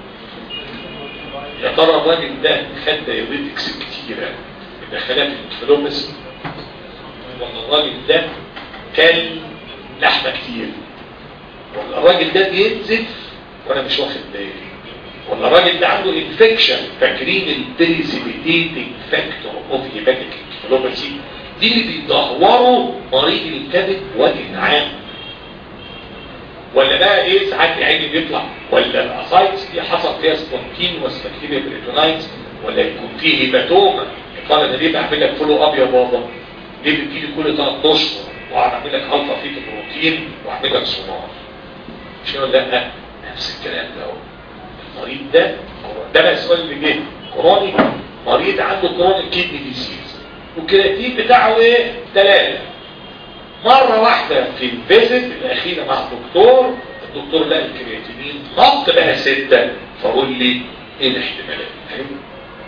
يا ترى الراجل ده خد دايوريتكس كتيرة مدخلات الانفلومس ولا الراجل ده كل لحمة كتير ولا الراجل ده بينزف وانا مش واخد بالي ولا الراجل ده عنده انفكشن فاكرين البريسيبيتيتنج فاكتور اوف هيباتيك انفلومسي دي اللي بيدهوروا مريض الكبد والانعام ولا بقى ايه ساعات العين بيطلع ولا الاسايتس دي حصل فيها سبونتينوس بكتيريا بريتونايتس ولا يكون فيه هيباتوما قال انا ليه بعمل لك فولو اب يا بابا ليه بتجيلي كل ثلاث اشهر واقعد اعمل لك الفا فيت بروتين واعمل لك سونار مش كده لا نفس الكلام ده اهو المريض ده ده بقى السؤال اللي جه كرونيك مريض عنده كرونيك كيدني ديزيز والكرياتين بتاعه ايه ثلاثه مرة واحدة في الفيزيت الأخيرة مع الدكتور الدكتور لقى الكرياتينين نط بقى ستة فقول لي ايه الاحتمالات فاهم؟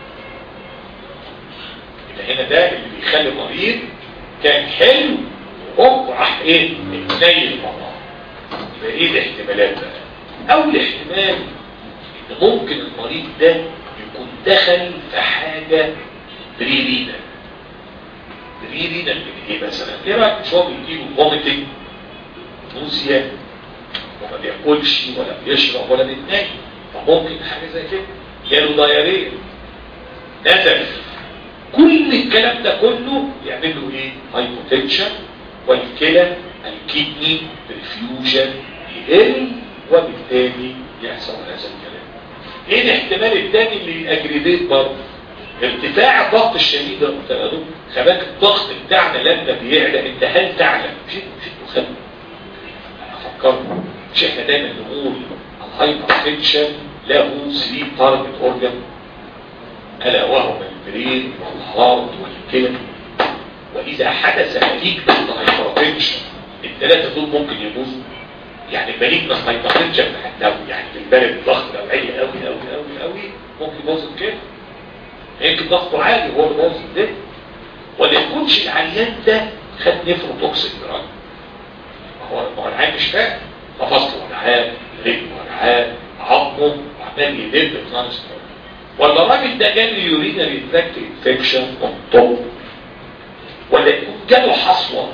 يبقى هنا ده اللي بيخلي المريض كان حلو هوب راح ايه نيل مرة يبقى ايه الاحتمالات بقى اول احتمال ممكن المريض ده يكون دخل في حاجة بريرينا بريرينا من ايه مثلا ايه رايك مش هو بيجيله فوميتنج نوزيا وما بياكلش ولا بيشرب ولا بيتنام فممكن حاجة زي كده جاله دايرية نزل كل الكلام ده كله يعمل له ايه هايبوتنشن والكلى الكدني برفيوجن يقل وبالتالي يحصل هذا الكلام ايه الاحتمال الثاني اللي يأجريديت برضه ارتفاع الضغط الشديد ده قلت خباك الضغط بتاعنا لما بيعلى انت هل تعلم مش مش تخبر افكرنا مش احنا دايما نقول الهايبرتنشن له 3 تارجت اورجان الا وهو البرين والهارت والكلى واذا حدث مالجنت هايبرتنشن الثلاثه دول ممكن يبوظوا يعني المالجنت هايبرتنشن لو يعني في البلد الضغط لو عالي قوي قوي قوي قوي ممكن يبوظ الكلى يمكن ضغطه عالي هو اللي بوظ ده ولا يكونش العيان ده خد نفروتوكسيك دراج هو هو العيان مش فاهم مفاصله وجعان رجله وجعان عظمه وعمال يدب في نانس ولا الراجل ده جاله يورينري تراكت انفكشن اون توب ولا يكون جاله حصوه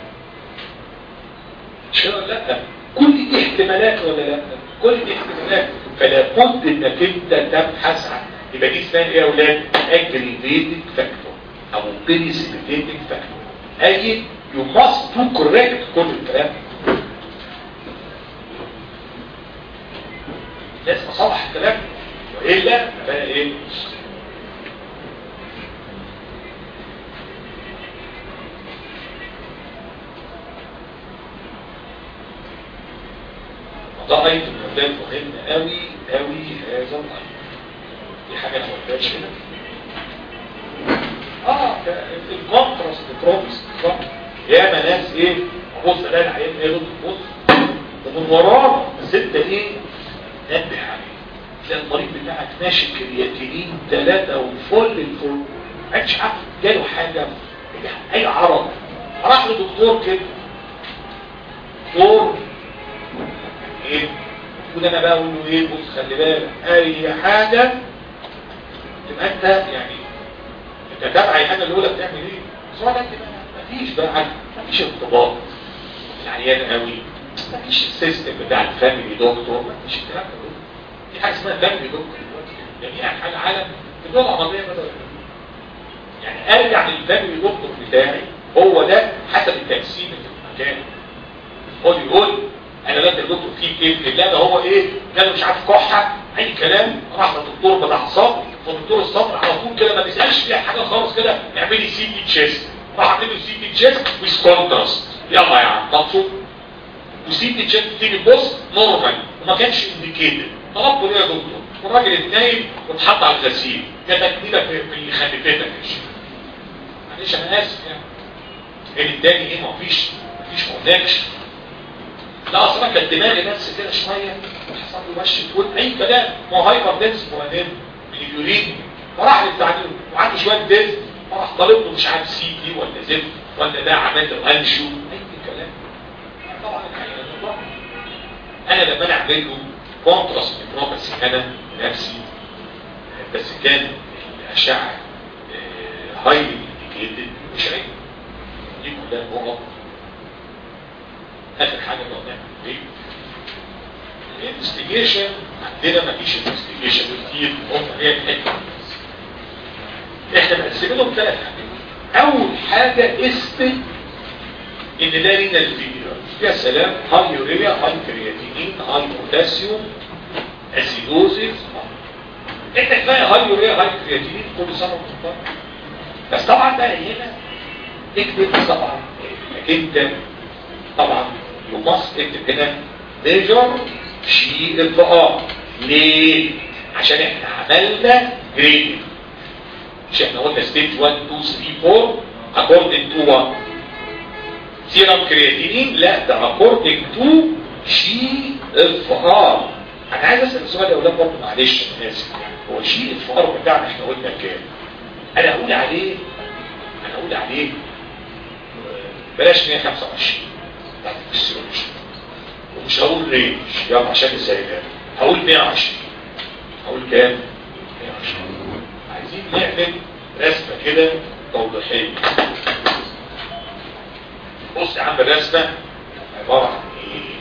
مش كده ولا لا كل دي احتمالات ولا لا كل دي احتمالات فلا بد انك انت تبحث عن يبقى دي اسمها ايه يا اولاد اجريفيتد فاكتور او بريسيبيتيتد فاكتور اي يو ماست تو كوريكت كل الكلام لازم اصلح الكلام والا بقى ايه ده ايضا مهم مهم قوي قوي هذا الايض دي حاجه انا ما قلتهاش هنا اه الكونتراست بروبس صح ياما ناس ايه بص ده العيان ايه بص ومن وراه بس انت ايه نبه عليه تلاقي المريض بتاعك ماشي كرياتينين ثلاثة وفل الفل ما عادش عارف جاله حاجة اي عرض راح لدكتور كده دكتور ايه المفروض انا بقى اقول له ايه بص خلي بالك اي حاجة تبقى انت يعني انت تابع اي حاجة الاولى بتعمل ايه بس هو انت مفيش بقى مفيش ارتباط العيان قوي مفيش السيستم بتاع الفاميلي دكتور مفيش الكلام ده في حاجه اسمها فاميلي دكتور دلوقتي جميع انحاء العالم في الدول العربيه بدأوا يعني ارجع للفاميلي دكتور بتاعي هو ده حسب التقسيم اللي في المكان هو يقول انا لا الدكتور فيه كيف لا ده هو ايه كان مش عارف كحه اي كلام راح للدكتور بتاع صدر فالدكتور الصدر على طول كده ما بيسالش فيها حاجه خالص كده اعمل لي سي تي تشيست راح اعمل له سي تي تشيست ويز كونتراست يلا يا عم مبسوط وسي تي تشيست تيجي بص نورمال وما كانش انديكيتد طلبت ليه يا دكتور والراجل اتنايم واتحط على الغسيل كانت تكميله في في خلفتك يا شيخ معلش انا اسف يعني التاني ايه مفيش مفيش كونكشن لا اصلا كانت دماغي بس كده شويه وحصل لي وش تقول اي كلام ما هو هايبر دنس مهندم من اليورين فراح للتعليم وعنده شويه دنس فراح طالب له مش عارف سي تي ولا زفت ولا ده عملت انشو اي كلام طبعا الحقيقه انا لما انا اعمل له كونتراست بس انا نفسي بس كان الاشعه هايلي انديكيتد مش عيب دي كلها نقط اخر حاجه بقى ايه الانفستيجيشن عندنا ما فيش انفستيجيشن كتير هم هي الحته احنا مقسمينهم ثلاث حاجات اول حاجه اثبت ان ده لينا الفيديو يا سلام هاي يوريا هاي كرياتينين هاي بوتاسيوم اسيدوزيس انت كفايه هاي يوريا هاي كرياتينين كل سنه وانت طالع بس طبعا بقى هنا اكتب طبعا انت طبعا يمص اكتب هنا ميجر شي اف ار ليه؟ عشان احنا عملنا جريدنج مش احنا قلنا ستيج 1 2 3 4 according to what سيرم كرياتينين لا ده according to جي اف ار انا عايز اسال سؤال يا اولاد برضه معلش انا اسف هو جي اف ار بتاعنا احنا قلنا كام انا اقول عليه انا اقول عليه بلاش 125 بتاعت الفسيولوجي ومش هقول رينج يلا عشان نسهلها هقول 120 اقول كام 120 عايزين نعمل رسمه كده توضيحيه بص يا عم الرسمه عباره عن ايه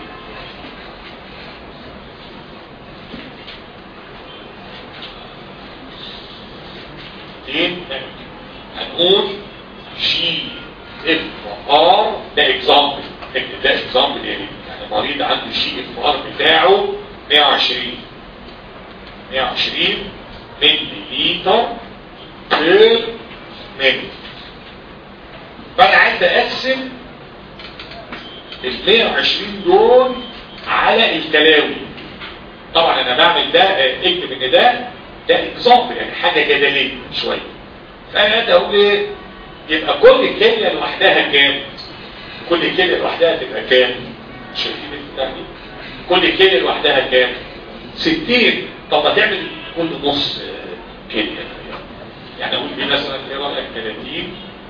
فين هنقول جي اف ار ده اكزامبل ده اكزامبل يعني يعني مريض عنده جي اف ار بتاعه 120 120 ملي لتر بير مينت فانا عايز اقسم ال 120 دول على الكلاوي طبعا انا بعمل ده اكتب ان ده ده اكزامبل يعني حاجه جدليه شويه فانا قاعد اقول ايه يبقى كل كليه لوحدها كام كل كليه لوحدها تبقى كام شايفين البتاع دي كل كليه لوحدها كام 60 طب ما تعمل كل نص كليه يعني اقول دي مثلا ايه رايك 30 30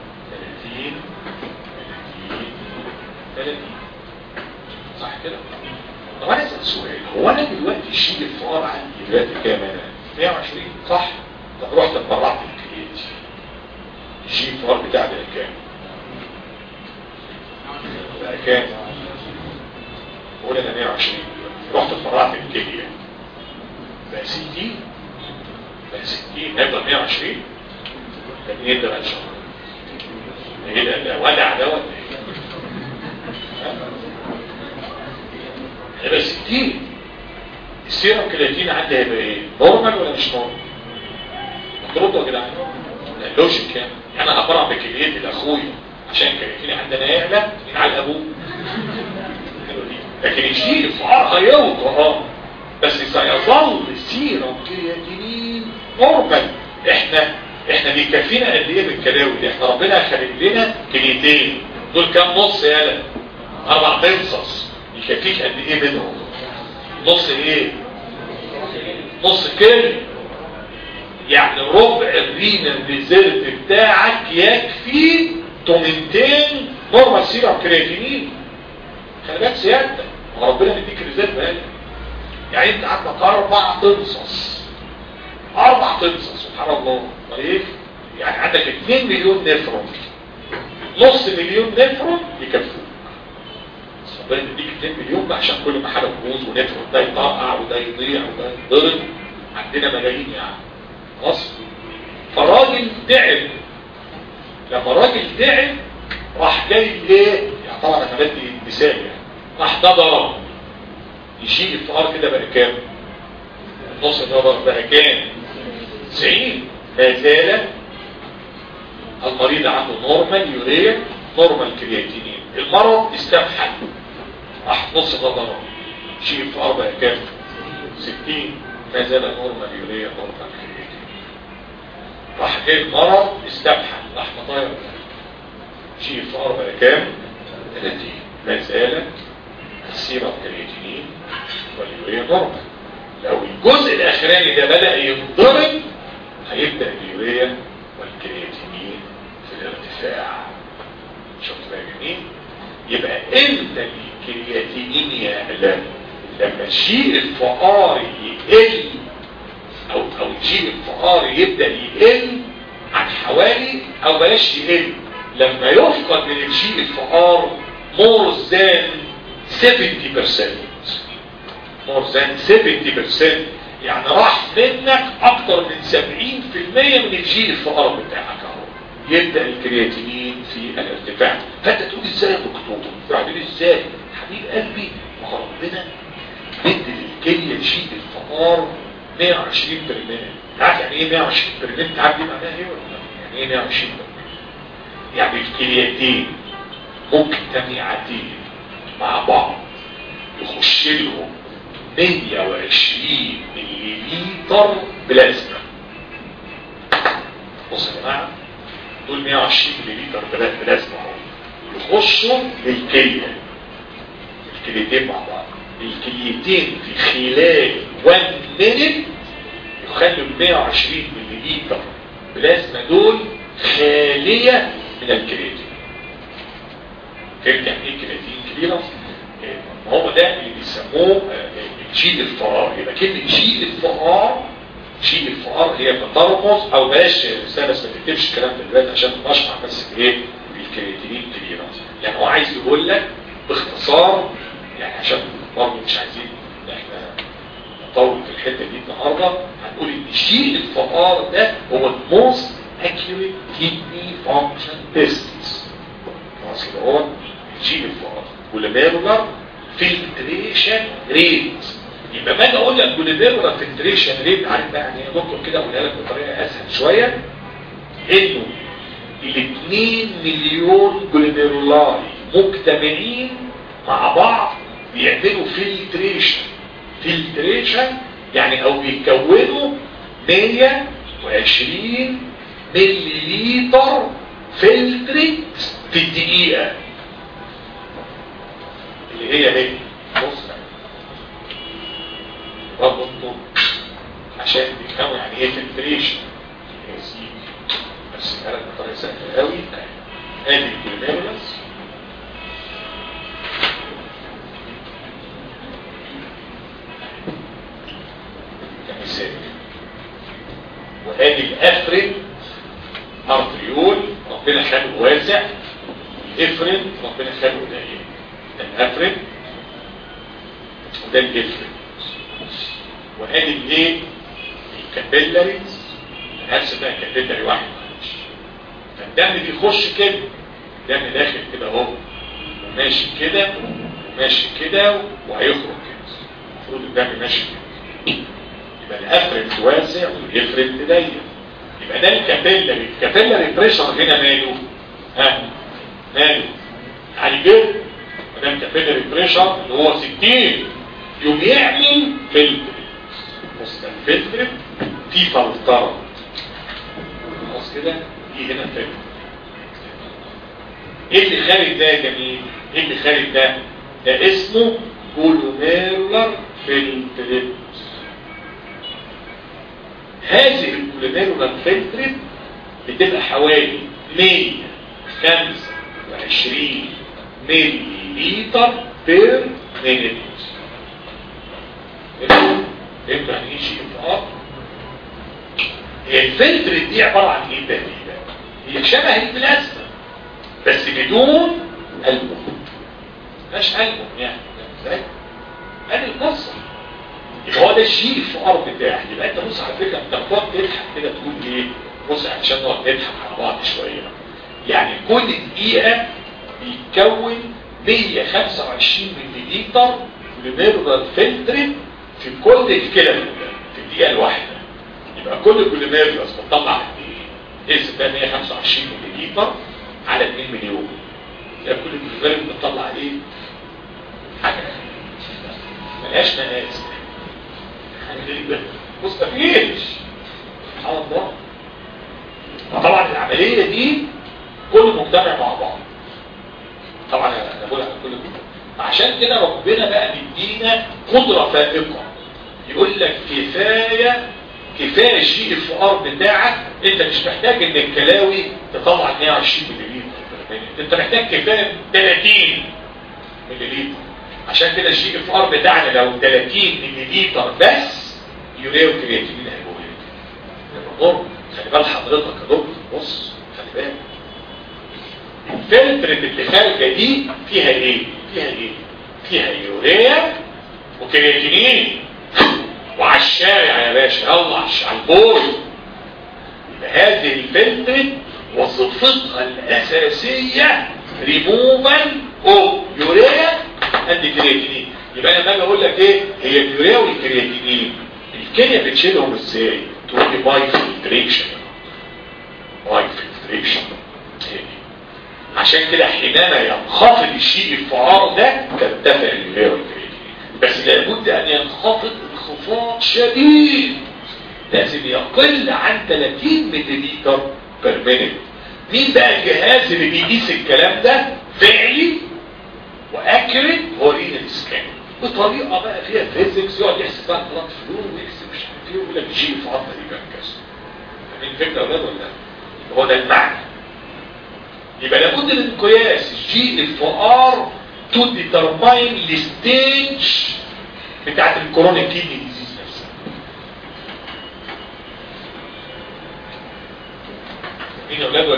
30 30 صح كده طب انا اسال سؤال هو انا دلوقتي الشيء الفقار عندي دلوقتي كام انا 120 صح طب رحت اتبرعت الكريت الشيء الفقار بتاعي بقى كام بقى كام قول انا 120 رحت اتبرعت الكليه بقى 60 بقى 60 هيفضل 120 كان ايه ده بقى ان شاء الله ايه ده ده ودع ده ولا ايه هيبقى 60 السيرم كرياتين عندي هيبقى ايه نورمال ولا مش نورمال تردوا يا جدعان لا لوجيك يعني انا هبرع بكليتي لاخويا عشان كرياتيني عندنا يعلى من على ابوه لكن الشيء الفقار هيوطى اه بس سيظل السيرم كرياتينين نورمال احنا احنا بيكفينا قد ايه بالكلاوي دي احنا ربنا خلق لنا كليتين دول كام نص يالا اربع تنصص يكفيك قد ايه منهم نص ايه نص كل يعني ربع الرينال ريزيرف بتاعك يكفي تومنتين نورمال سيرم كرياتينين خلي بالك سيادتك ربنا مديك ريزيرف هنا يعني انت عندك اربع تنصص اربع تنصص سبحان الله طيب يعني عندك 2 مليون نفرون نص مليون نفرون يكفوك ربنا يديك 2 مليون بقى عشان كل ما حاجه تبوظ ونفرون ده يطرقع وده يضيع وده يتضرب عندنا ملايين يعني خلاص فالراجل تعب لما الراجل تعب راح جاي ايه يعني طبعا انا بدي مثال يعني راح ده ضرب يشيل الفقار كده بقى كام النص النظر بقى كام 90 ما زال المريض عنده نورمال يوريا نورمال كرياتينين المرض استبحل راح نص نظر شيل الفقار بقى كام 60 ما زال نورمال يوريا نورمال كرياتينين راح جاي المرض استبحل راح مطاير شيل الفقار بقى كام 30 ما زال السيرم كرياتينين واليوريا نورمال لو الجزء الاخراني ده بدأ ينضرب هيبدأ اليوريا والكرياتينين في الارتفاع شفت بقى جميل يبقى امتى الكرياتينين يعلى لما الشيء الفقاري يقل او او الشيء الفقاري يبدأ يقل عن حوالي او بلاش يقل لما يفقد من الشيء الفقار more than 70% more than 70% يعني راح منك اكتر من 70% من الجيل الفقر بتاعك اهو يبدأ الكرياتينين في الارتفاع فانت تقول ازاي يا دكتور تقول ازاي حبيب قلبي ما هو ربنا مد للكلية تشيل الفقار 120 برميل عارف يعني ايه 120 برميل تعرف دي معناها ايه ولا يعني ايه 120 برميل يعني الكليتين ممكن تميعتين مع بعض يخش لهم 120 مليلتر بلازما بص يا جماعه دول 120 مليلتر بلازما اهو يخشوا للكليه الكليتين مع بعض الكليتين في خلال 1 مينت يخلوا ال 120 مليلتر بلازما دول خاليه من الكرياتين فهمت يعني ايه كرياتين كبيره هو ده اللي بيسموه جيل الفرار يبقى كلمة جيل الفرار جي اف ار هي بترمز او بلاش رساله بس ما تكتبش الكلام ده دلوقتي عشان نشرح بس ايه بالكرياتينين كبيره يعني هو عايز يقول لك باختصار يعني عشان برضه مش عايزين احنا نطول في الحته دي النهارده هنقول ان جي اف ار ده هو الموست اكيوريت كيدني فانكشن تيست خلاص كده هو الجي اف ار والميرولر فلتريشن ريت يبقى ما اجي اقول لك جلوميرولار فلتريشن ريت عارف بقى يعني ممكن كده اقولها لك بطريقه اسهل شويه انه ال 2 مليون جلوميرولاي مجتمعين مع بعض بيعملوا فلتريشن فلتريشن يعني او بيكونوا 120 ملي لتر فلترت في الدقيقه اللي هي هي بص ربطوا عشان تفهموا يعني ايه فلتريشن يا سيدي بس كانت بطريقه سهله قوي ادي الجلوميرولس كمثال وادي الافرين ارتريول ربنا خلقه واسع الافرين ربنا خلقه ضيق ده الافرين وده الافرين وادي الايه الكابيلاري نفس ده كابيلاري واحد فالدم بيخش كده الدم داخل كده اهو وماشي كده وماشي كده وهيخرج كده المفروض الدم ماشي كده يبقى الافرنت واسع والافرنت ضيق يبقى ده الكابيلاري الكابيلاري بريشر هنا ماله ها ماله على كده ده الكابيلاري بريشر اللي هو 60 يوم يعمل فلتر بص ده الفلتر في فلتره خلاص كده دي هنا فلتر ايه اللي خارج ده يا جميل ايه اللي خارج ده ده اسمه جلوميرولار فلتر هذه الجلوميرولار فلتر بتبقى حوالي 125 ملي لتر بير مينيت فهمت يعني ايه شيء اه هي الفلتر دي عباره عن ايه تقريبا هي شبه البلازما بس بدون البوم مش البوم يعني ازاي ادي القصه يبقى هو ده الشيء في ار بتاعك يبقى انت بص على فكره انت بتقعد تضحك كده تقول ايه بص عشان نقعد نضحك على بعض شويه يعني كل دقيقه بيتكون 125 ملي لتر جلوميرولار فلتر في كل الكلى في الدقيقه الواحده يبقى كل جلوميرولار بتطلع قد ايه؟ اسم ده 125 ملي لتر على 2 مليون يبقى كل جلوميرولار بتطلع ايه؟ حاجه ملهاش مقاس حاجه غريبه بص مفيش سبحان الله فطبعا العمليه دي كله مجتمع مع بعض طبعا انا بقول على كل كده عشان كده ربنا بقى بيدينا قدرة فائقة يقول لك كفاية كفاية الجي اف ار بتاعك انت مش محتاج ان الكلاوي تطلع 120 ملي لتر انت محتاج كفاية 30 ملي لتر عشان كده الجي اف ار بتاعنا لو 30 ملي لتر بس يوريا وكرياتينين هيبقوا ايه؟ خلي بال حضرتك يا دكتور بص خلي بالك الفلتر اللي خارجه دي فيها ايه فيها ايه فيها يوريا وكرياتينين وعلى الشارع يا باشا يلا على البول يبقى هذه الفلتر وظيفتها الاساسيه ريموفال او يوريا اند كرياتينين يبقى انا لما اقول لك ايه هي اليوريا والكرياتينين الكليه بتشيلهم ازاي تقول لي باي فلتريشن باي فلتريشن عشان كده حينما ينخفض الشيء الفعار ده ترتفع اليوريا والكرياتينين بس لابد ان ينخفض انخفاض شديد لازم يقل عن 30 ملي لتر بير مينيت مين بقى الجهاز اللي بيقيس الكلام ده فعلي واكرت هو رينال سكان بطريقه بقى فيها فيزيكس يقعد يحسب بقى بلاد فلو ويحسب مش عارف ايه ويقول لك الجي في عظمه دي كام كذا فاهمين الفكره ولا ولا هو ده المعنى يبقى لابد من قياس الجي اف ار تو ديترماين الستيج بتاعت الكورونيك كيدني ديزيز نفسها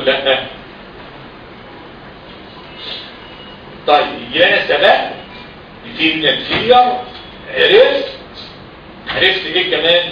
لا طيب يا سبق في من الفيلير عرفت عرفت ايه كمان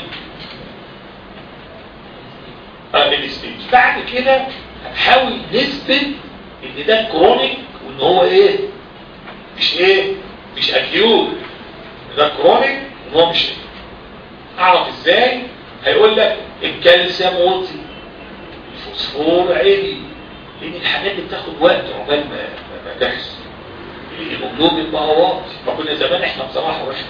اه الستيج بعد كده هنحاول نثبت ان ده كرونيك وان هو ايه مش ايه مش اكيوت ده كرونيك وان هو مش اعرف ازاي هيقول لك الكالسيوم وطي الفوسفور عالي لان الحاجات دي بتاخد وقت عقبال ما ما تحصل الهيموجلوبين بقى واطي ما كنا زمان احنا بصراحه واحنا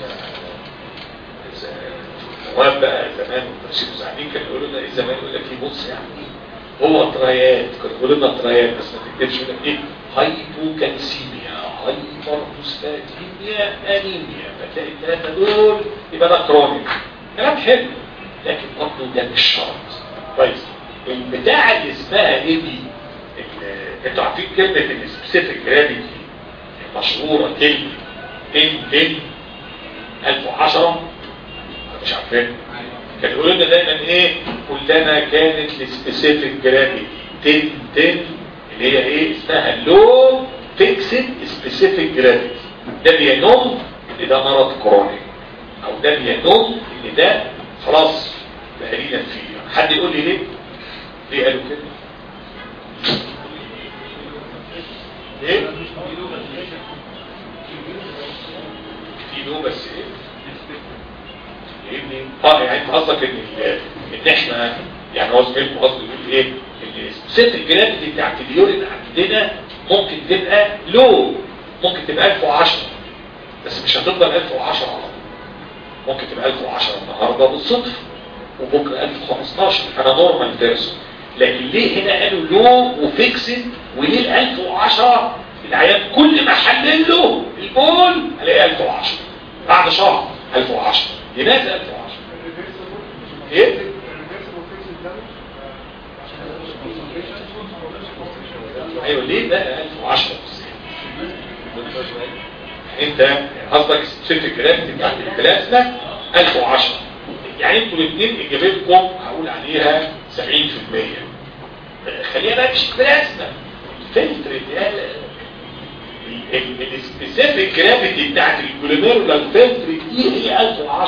نواب بقى زمان والترشيد زعلانين كانوا يقولوا لنا ايه زمان يقول لك ايه بص يعني هو ترايات كانوا يقولوا لنا ترايات بس ما تكتبش يقول لك ايه هايبوكالسيميا هايبرفوسفاتيميا انيميا فتلاقي الثلاثه دول يبقى ده كرونيك كلام حلو لكن برضه ده مش شرط كويس البتاع اللي اسمها ايه دي انتوا عارفين كلمه السبيسيفيك جرافيتي مشهوره كلمه ان ان 1010 مش عارفين كان يقولوا لنا دايما ايه كلما كانت السبيسيفيك جرافيتي 10 10 اللي هي ايه اسمها لو فيكسد سبيسيفيك جرافيتي ده بينم ان ده مرض كرونيك او ده بينم ان ده خلاص بقالينا فيه حد يقول لي ليه ليه قالوا كده ايه في نوم بس ايه فاهمني اه يعني انت قصدك ان ان احنا يعني هو زميلكم قصده يقول ايه ان ست الجرافيتي بتاعت اليورين عندنا ممكن تبقى لو ممكن تبقى 1010 بس مش هتفضل 1010 على طول ممكن تبقى 1010 النهارده بالصدفه وبكره 1015 انا نورمال بيرسون لكن ليه هنا قالوا لو وفيكسد وليه ال 1010 العيان كل ما حلل له البول الاقي 1010 بعد شهر 1010 لماذا 1010 ايه ايوه ليه بقى 1010 انت قصدك سبيسيفيك جرافيتي بتاعت البلازما 1010 يعني انتوا الاثنين اجابتكم هقول عليها 70% خليها بقى مش بلازما الفلتر السبيسيفيك جرافيتي بتاعت الجلوميرولار فلتر دي هي 1010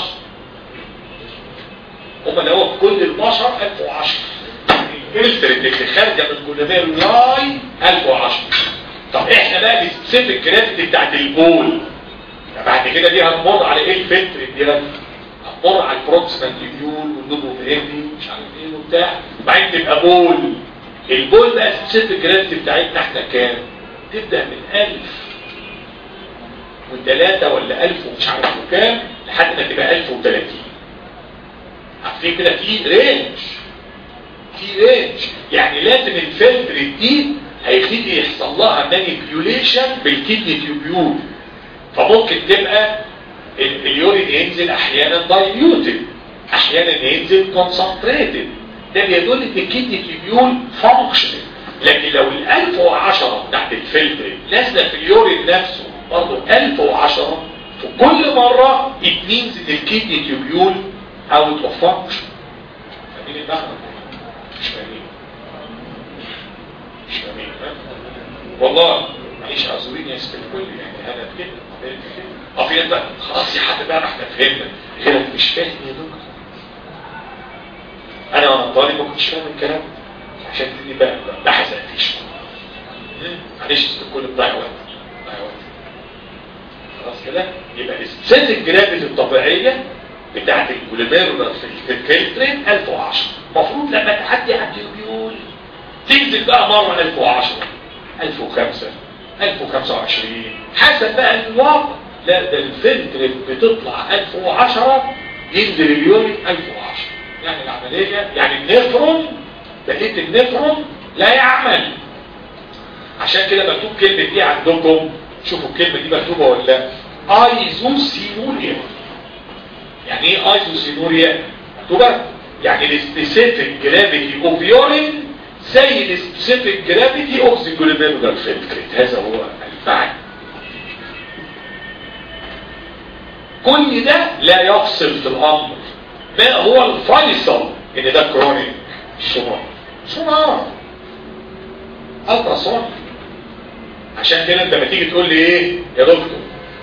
هم اللي هو في كل البشر 1010 الفلتر اللي خارجه من الجلوميرولاي 1010 طب احنا بقى السبيسيفيك جرافيتي بتاعت البول بعد كده دي هنمر على ايه الفلتر دي هنمر على البروكسيمال ليبيول والنوبو فيرمي مش عارف ايه وبتاع وبعدين تبقى بول البول بقى السبيسيفيك جرافيتي بتاعتنا احنا كام تبدأ من ألف وثلاثة ولا ألف ومش عارف كام لحد ما تبقى ألف وثلاثين عارفين كده في رينج في رينج يعني لازم الفلتر دي هيبتدي يحصل لها مانيبيوليشن بالكدني تيوبيول فممكن تبقى اليورين ينزل احيانا دايليوتد احيانا ينزل كونسنتريتد ده بيدل ان الكدني تيوبيول فانكشنال لكن لو ال 1010 بتاعت الفلتر نازله في اليورين نفسه برضه 1010 في كل مرة it means ان الكدني تيوبيول out of function فاهمين المعنى؟ مش فاهمين مش فاهمين والله معلش اعذريني يا ست الكل يعني انا كده اه في بقى خلاص يا حد بقى احنا فهمنا غيرك مش فاهم يا دكتور انا وانا طالب ما كنتش فاهم الكلام عشان كده بقى بحث فيش معلش الكل بضيع وقت بضيع وقت خلاص كده يبقى السنس الجرافيتي الطبيعيه بتاعت الجلوميرولار في الفلترين 1010 المفروض لما تعدي على التيوبيول تنزل بقى مره 1010 1005 1025 حسب بقى الواقع لا ده الفلتر بتطلع 1010 ينزل اليورين 1010 يعني العملية يعني النفرون بقية النفرون لا يعمل عشان كده مكتوب كلمة دي عندكم شوفوا الكلمة دي مكتوبة ولا لا ايزوسينوريا يعني ايه ايزوسينوريا مكتوبة يعني السبيسيفيك جرافيتي اوف يورين زي السبيسيفيك جرافيتي اوف ذا جلوميرولار فلتريت هذا هو المعنى كل ده لا يفصل في الامر ما هو الفيصل ان ده كرونيك سونار سونار الترا ساوند عشان كده انت لما تيجي تقول لي ايه يا دكتور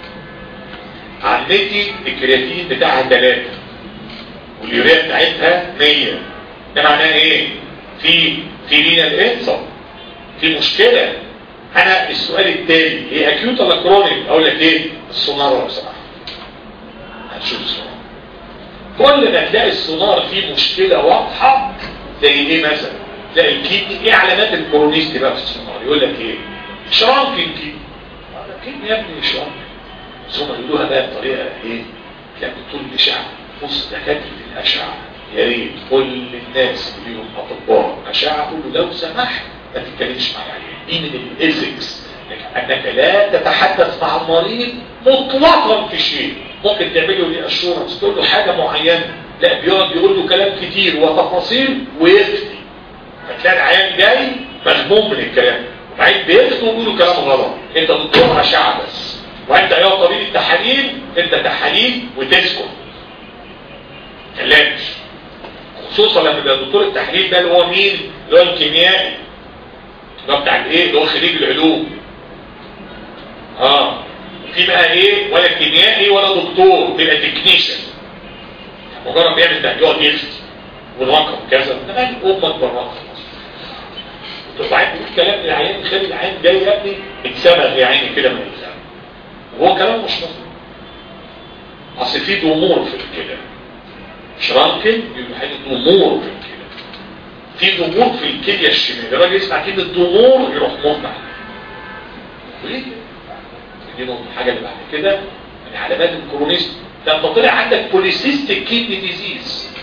عندتي الكرياتين بتاعها 3 واليوريا بتاعتها 100 ده معناه ايه في في لينا الانسر في مشكله انا السؤال التالي هي اكيوت ولا كرونيك اقول لك ايه السونار لو سمحت هنشوف السونار كل ما تلاقي السونار فيه مشكله واضحه زي ايه مثلا تلاقي الكيدني ايه علامات الكرونيستي بقى في السونار يقول لك ايه شرانك الكيدني الكيدني يا ابني شرانك بس هم يقولوها بقى بطريقه ايه تلاقي دكتور الاشعه بص دكاتره الاشعه يا ريت كل الناس اللي ليهم اطباء اشعه قول له لو سمحت ما تتكلمش مع العيان دي من الايثكس انك لا تتحدث مع المريض مطلقا في شيء ممكن تعمل له ليه اشورنس تقول له حاجه معينه لا بيقعد يقول له كلام كتير وتفاصيل ويفتي فتلاقي العيان جاي مغموم من الكلام وبعدين بيفتي ويقول له كلام غلط انت دكتور اشعه بس وانت يا طبيب التحاليل انت تحاليل وتسكت كلامش خصوصا لما يبقى دكتور التحليل ده اللي هو مين اللي هو الكيميائي اللي هو بتاع الايه اللي هو خريج العلوم اه في بقى ايه ولا كيميائي ولا دكتور بيبقى تكنيشن مجرد بيعمل ده يقعد يفتي والرقم كذا ده مال امك بالرقم وبعدين بيقول كلام للعيان خلي العيان جاي يا ابني اتسبغ يا عيني كده من الزمن وهو كلام مش مظبوط اصل في ضمور في الكلام شرانكن يبقى حاجه ضمور في الكلى في ضمور في الكليه الشمال الراجل يسمع كلمه ضمور يروح مغمى وليه دي نقطه الحاجه اللي بعد كده من علامات الكرونيست ده انت طلع عندك بوليسيستيك كيدني ديزيز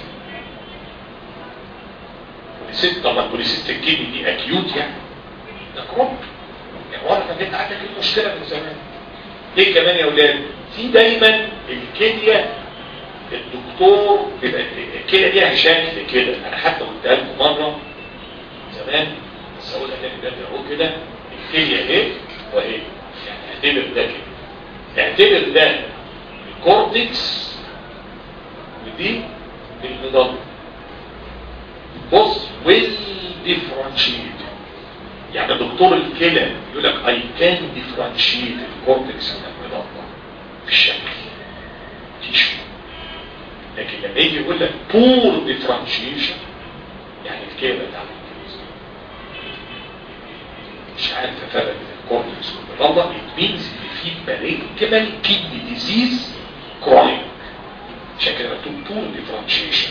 بوليسيست طبعا بوليسيستيك كيدني دي اكيوت يعني ده كرونيك يعني واضح انك انت عندك المشكله من زمان ليه كمان يا اولاد في دايما الكليه الدكتور بيبقى كده ليها شكل كده انا حتى قلتها لكم مره زمان بس اقولها تاني ده اهو كده الكليه اهي واهي يعني اعتبر ده كده اعتبر ده الكورتكس ودي المضاد بص ويل ديفرنشيت يعني دكتور الكلى يقول لك اي كان ديفرنشيت الكورتكس من المضاد في الشكل تيشو لكن لما يجي يقول لك بور ديفرنشيشن يعني الكلمه بتاعت مش عارف افرق بين الكورتكس والمضله ات مينز ان في بارينكمال كيدني ديزيز كرونيك عشان كده مكتوب بور ديفرنشيشن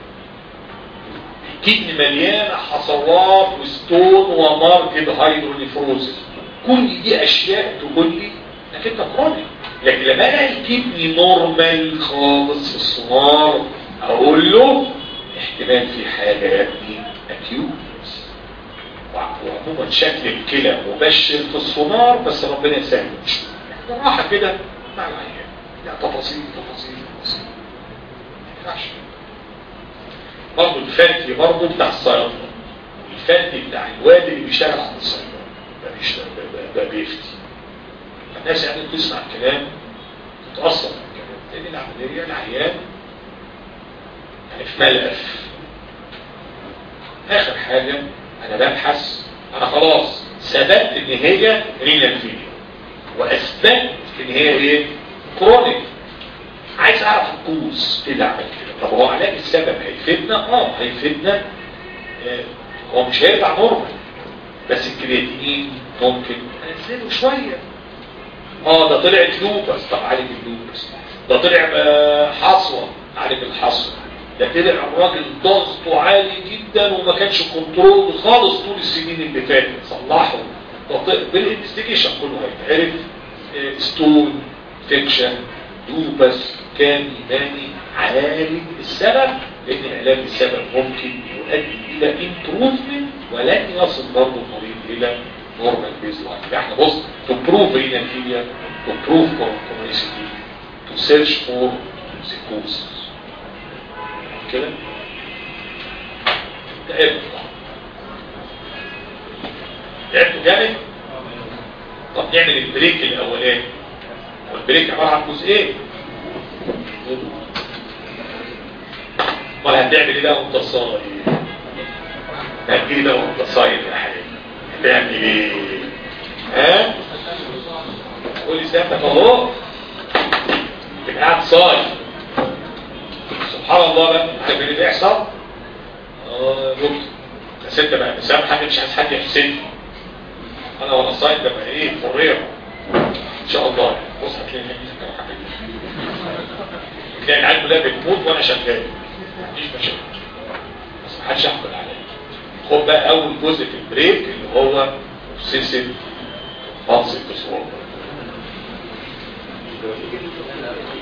الكدني مليانه حصوات وستون وماركد هيدرونيفروزس كل دي اشياء تقول لي انك انت كرونيك لكن لما الاقي الكدني نورمال خالص في السونار اقول له احتمال في حاجه يا ابني اكيوت وعموما شكل الكلى مبشر في السونار بس ربنا يسهل راحه كده مع العيان لا تفاصيل تفاصيل تفاصيل ما ينفعش برضه الفاتي برضه بتاع الصيادله الفاتي بتاع الواد اللي بيشتغل عند الصيادله ده بيشتغل ده بيفتي الناس يعني بتسمع الكلام تتأثر بالكلام لأن العملية العيان يعني في ملف آخر حاجة أنا ببحث أنا خلاص ثبت إن هي رينال فيليا وأثبت إن هي إيه؟ كرونيك عايز أعرف الكوز إيه اللي عمل كده طب هو علاج السبب هيفيدنا؟ آه هيفيدنا آه هو مش هيرجع نورمال بس الكرياتينين ممكن انزله شويه اه ده طلعت لوبس طب عالج اللوبس ده طلع آه حصوة عالج الحصوة ده طلع الراجل ضغطه عالي جدا وما كانش كنترول خالص طول السنين اللي فاتت صلحه بالانفستيجيشن كله هيتعرف آه ستون فيكشن لوبس كان يباني عالج السبب لان علاج السبب ممكن يؤدي الى امبروفمنت ولن يصل برضه المريض الى نورمال بيز لاين احنا بص to prove renal failure to prove chronicity to search for psychosis كده تعبت تعبتوا جامد طب نعمل البريك الاولاني هو البريك عباره عن جزئين امال هتعمل ايه بقى وانت صايم هتجيلي بقى وانت صايم يا حبيبي تعمل ايه ها قول لي سيادتك اهو تبقى قاعد صايم سبحان الله بقى عارف اللي بيحصل اه دكتور بس انت بقى مسامحك مش عايز حد يحسدني انا وانا صايم ببقى ايه حريه ان شاء الله بص هتلاقي نفسك او حاجه تلاقي العيال كلها بتموت وانا شغال مفيش مشاكل بس ما حدش يحكم عليا خد بقى اول جزء في البريك اللي هو obsessive compulsive disorder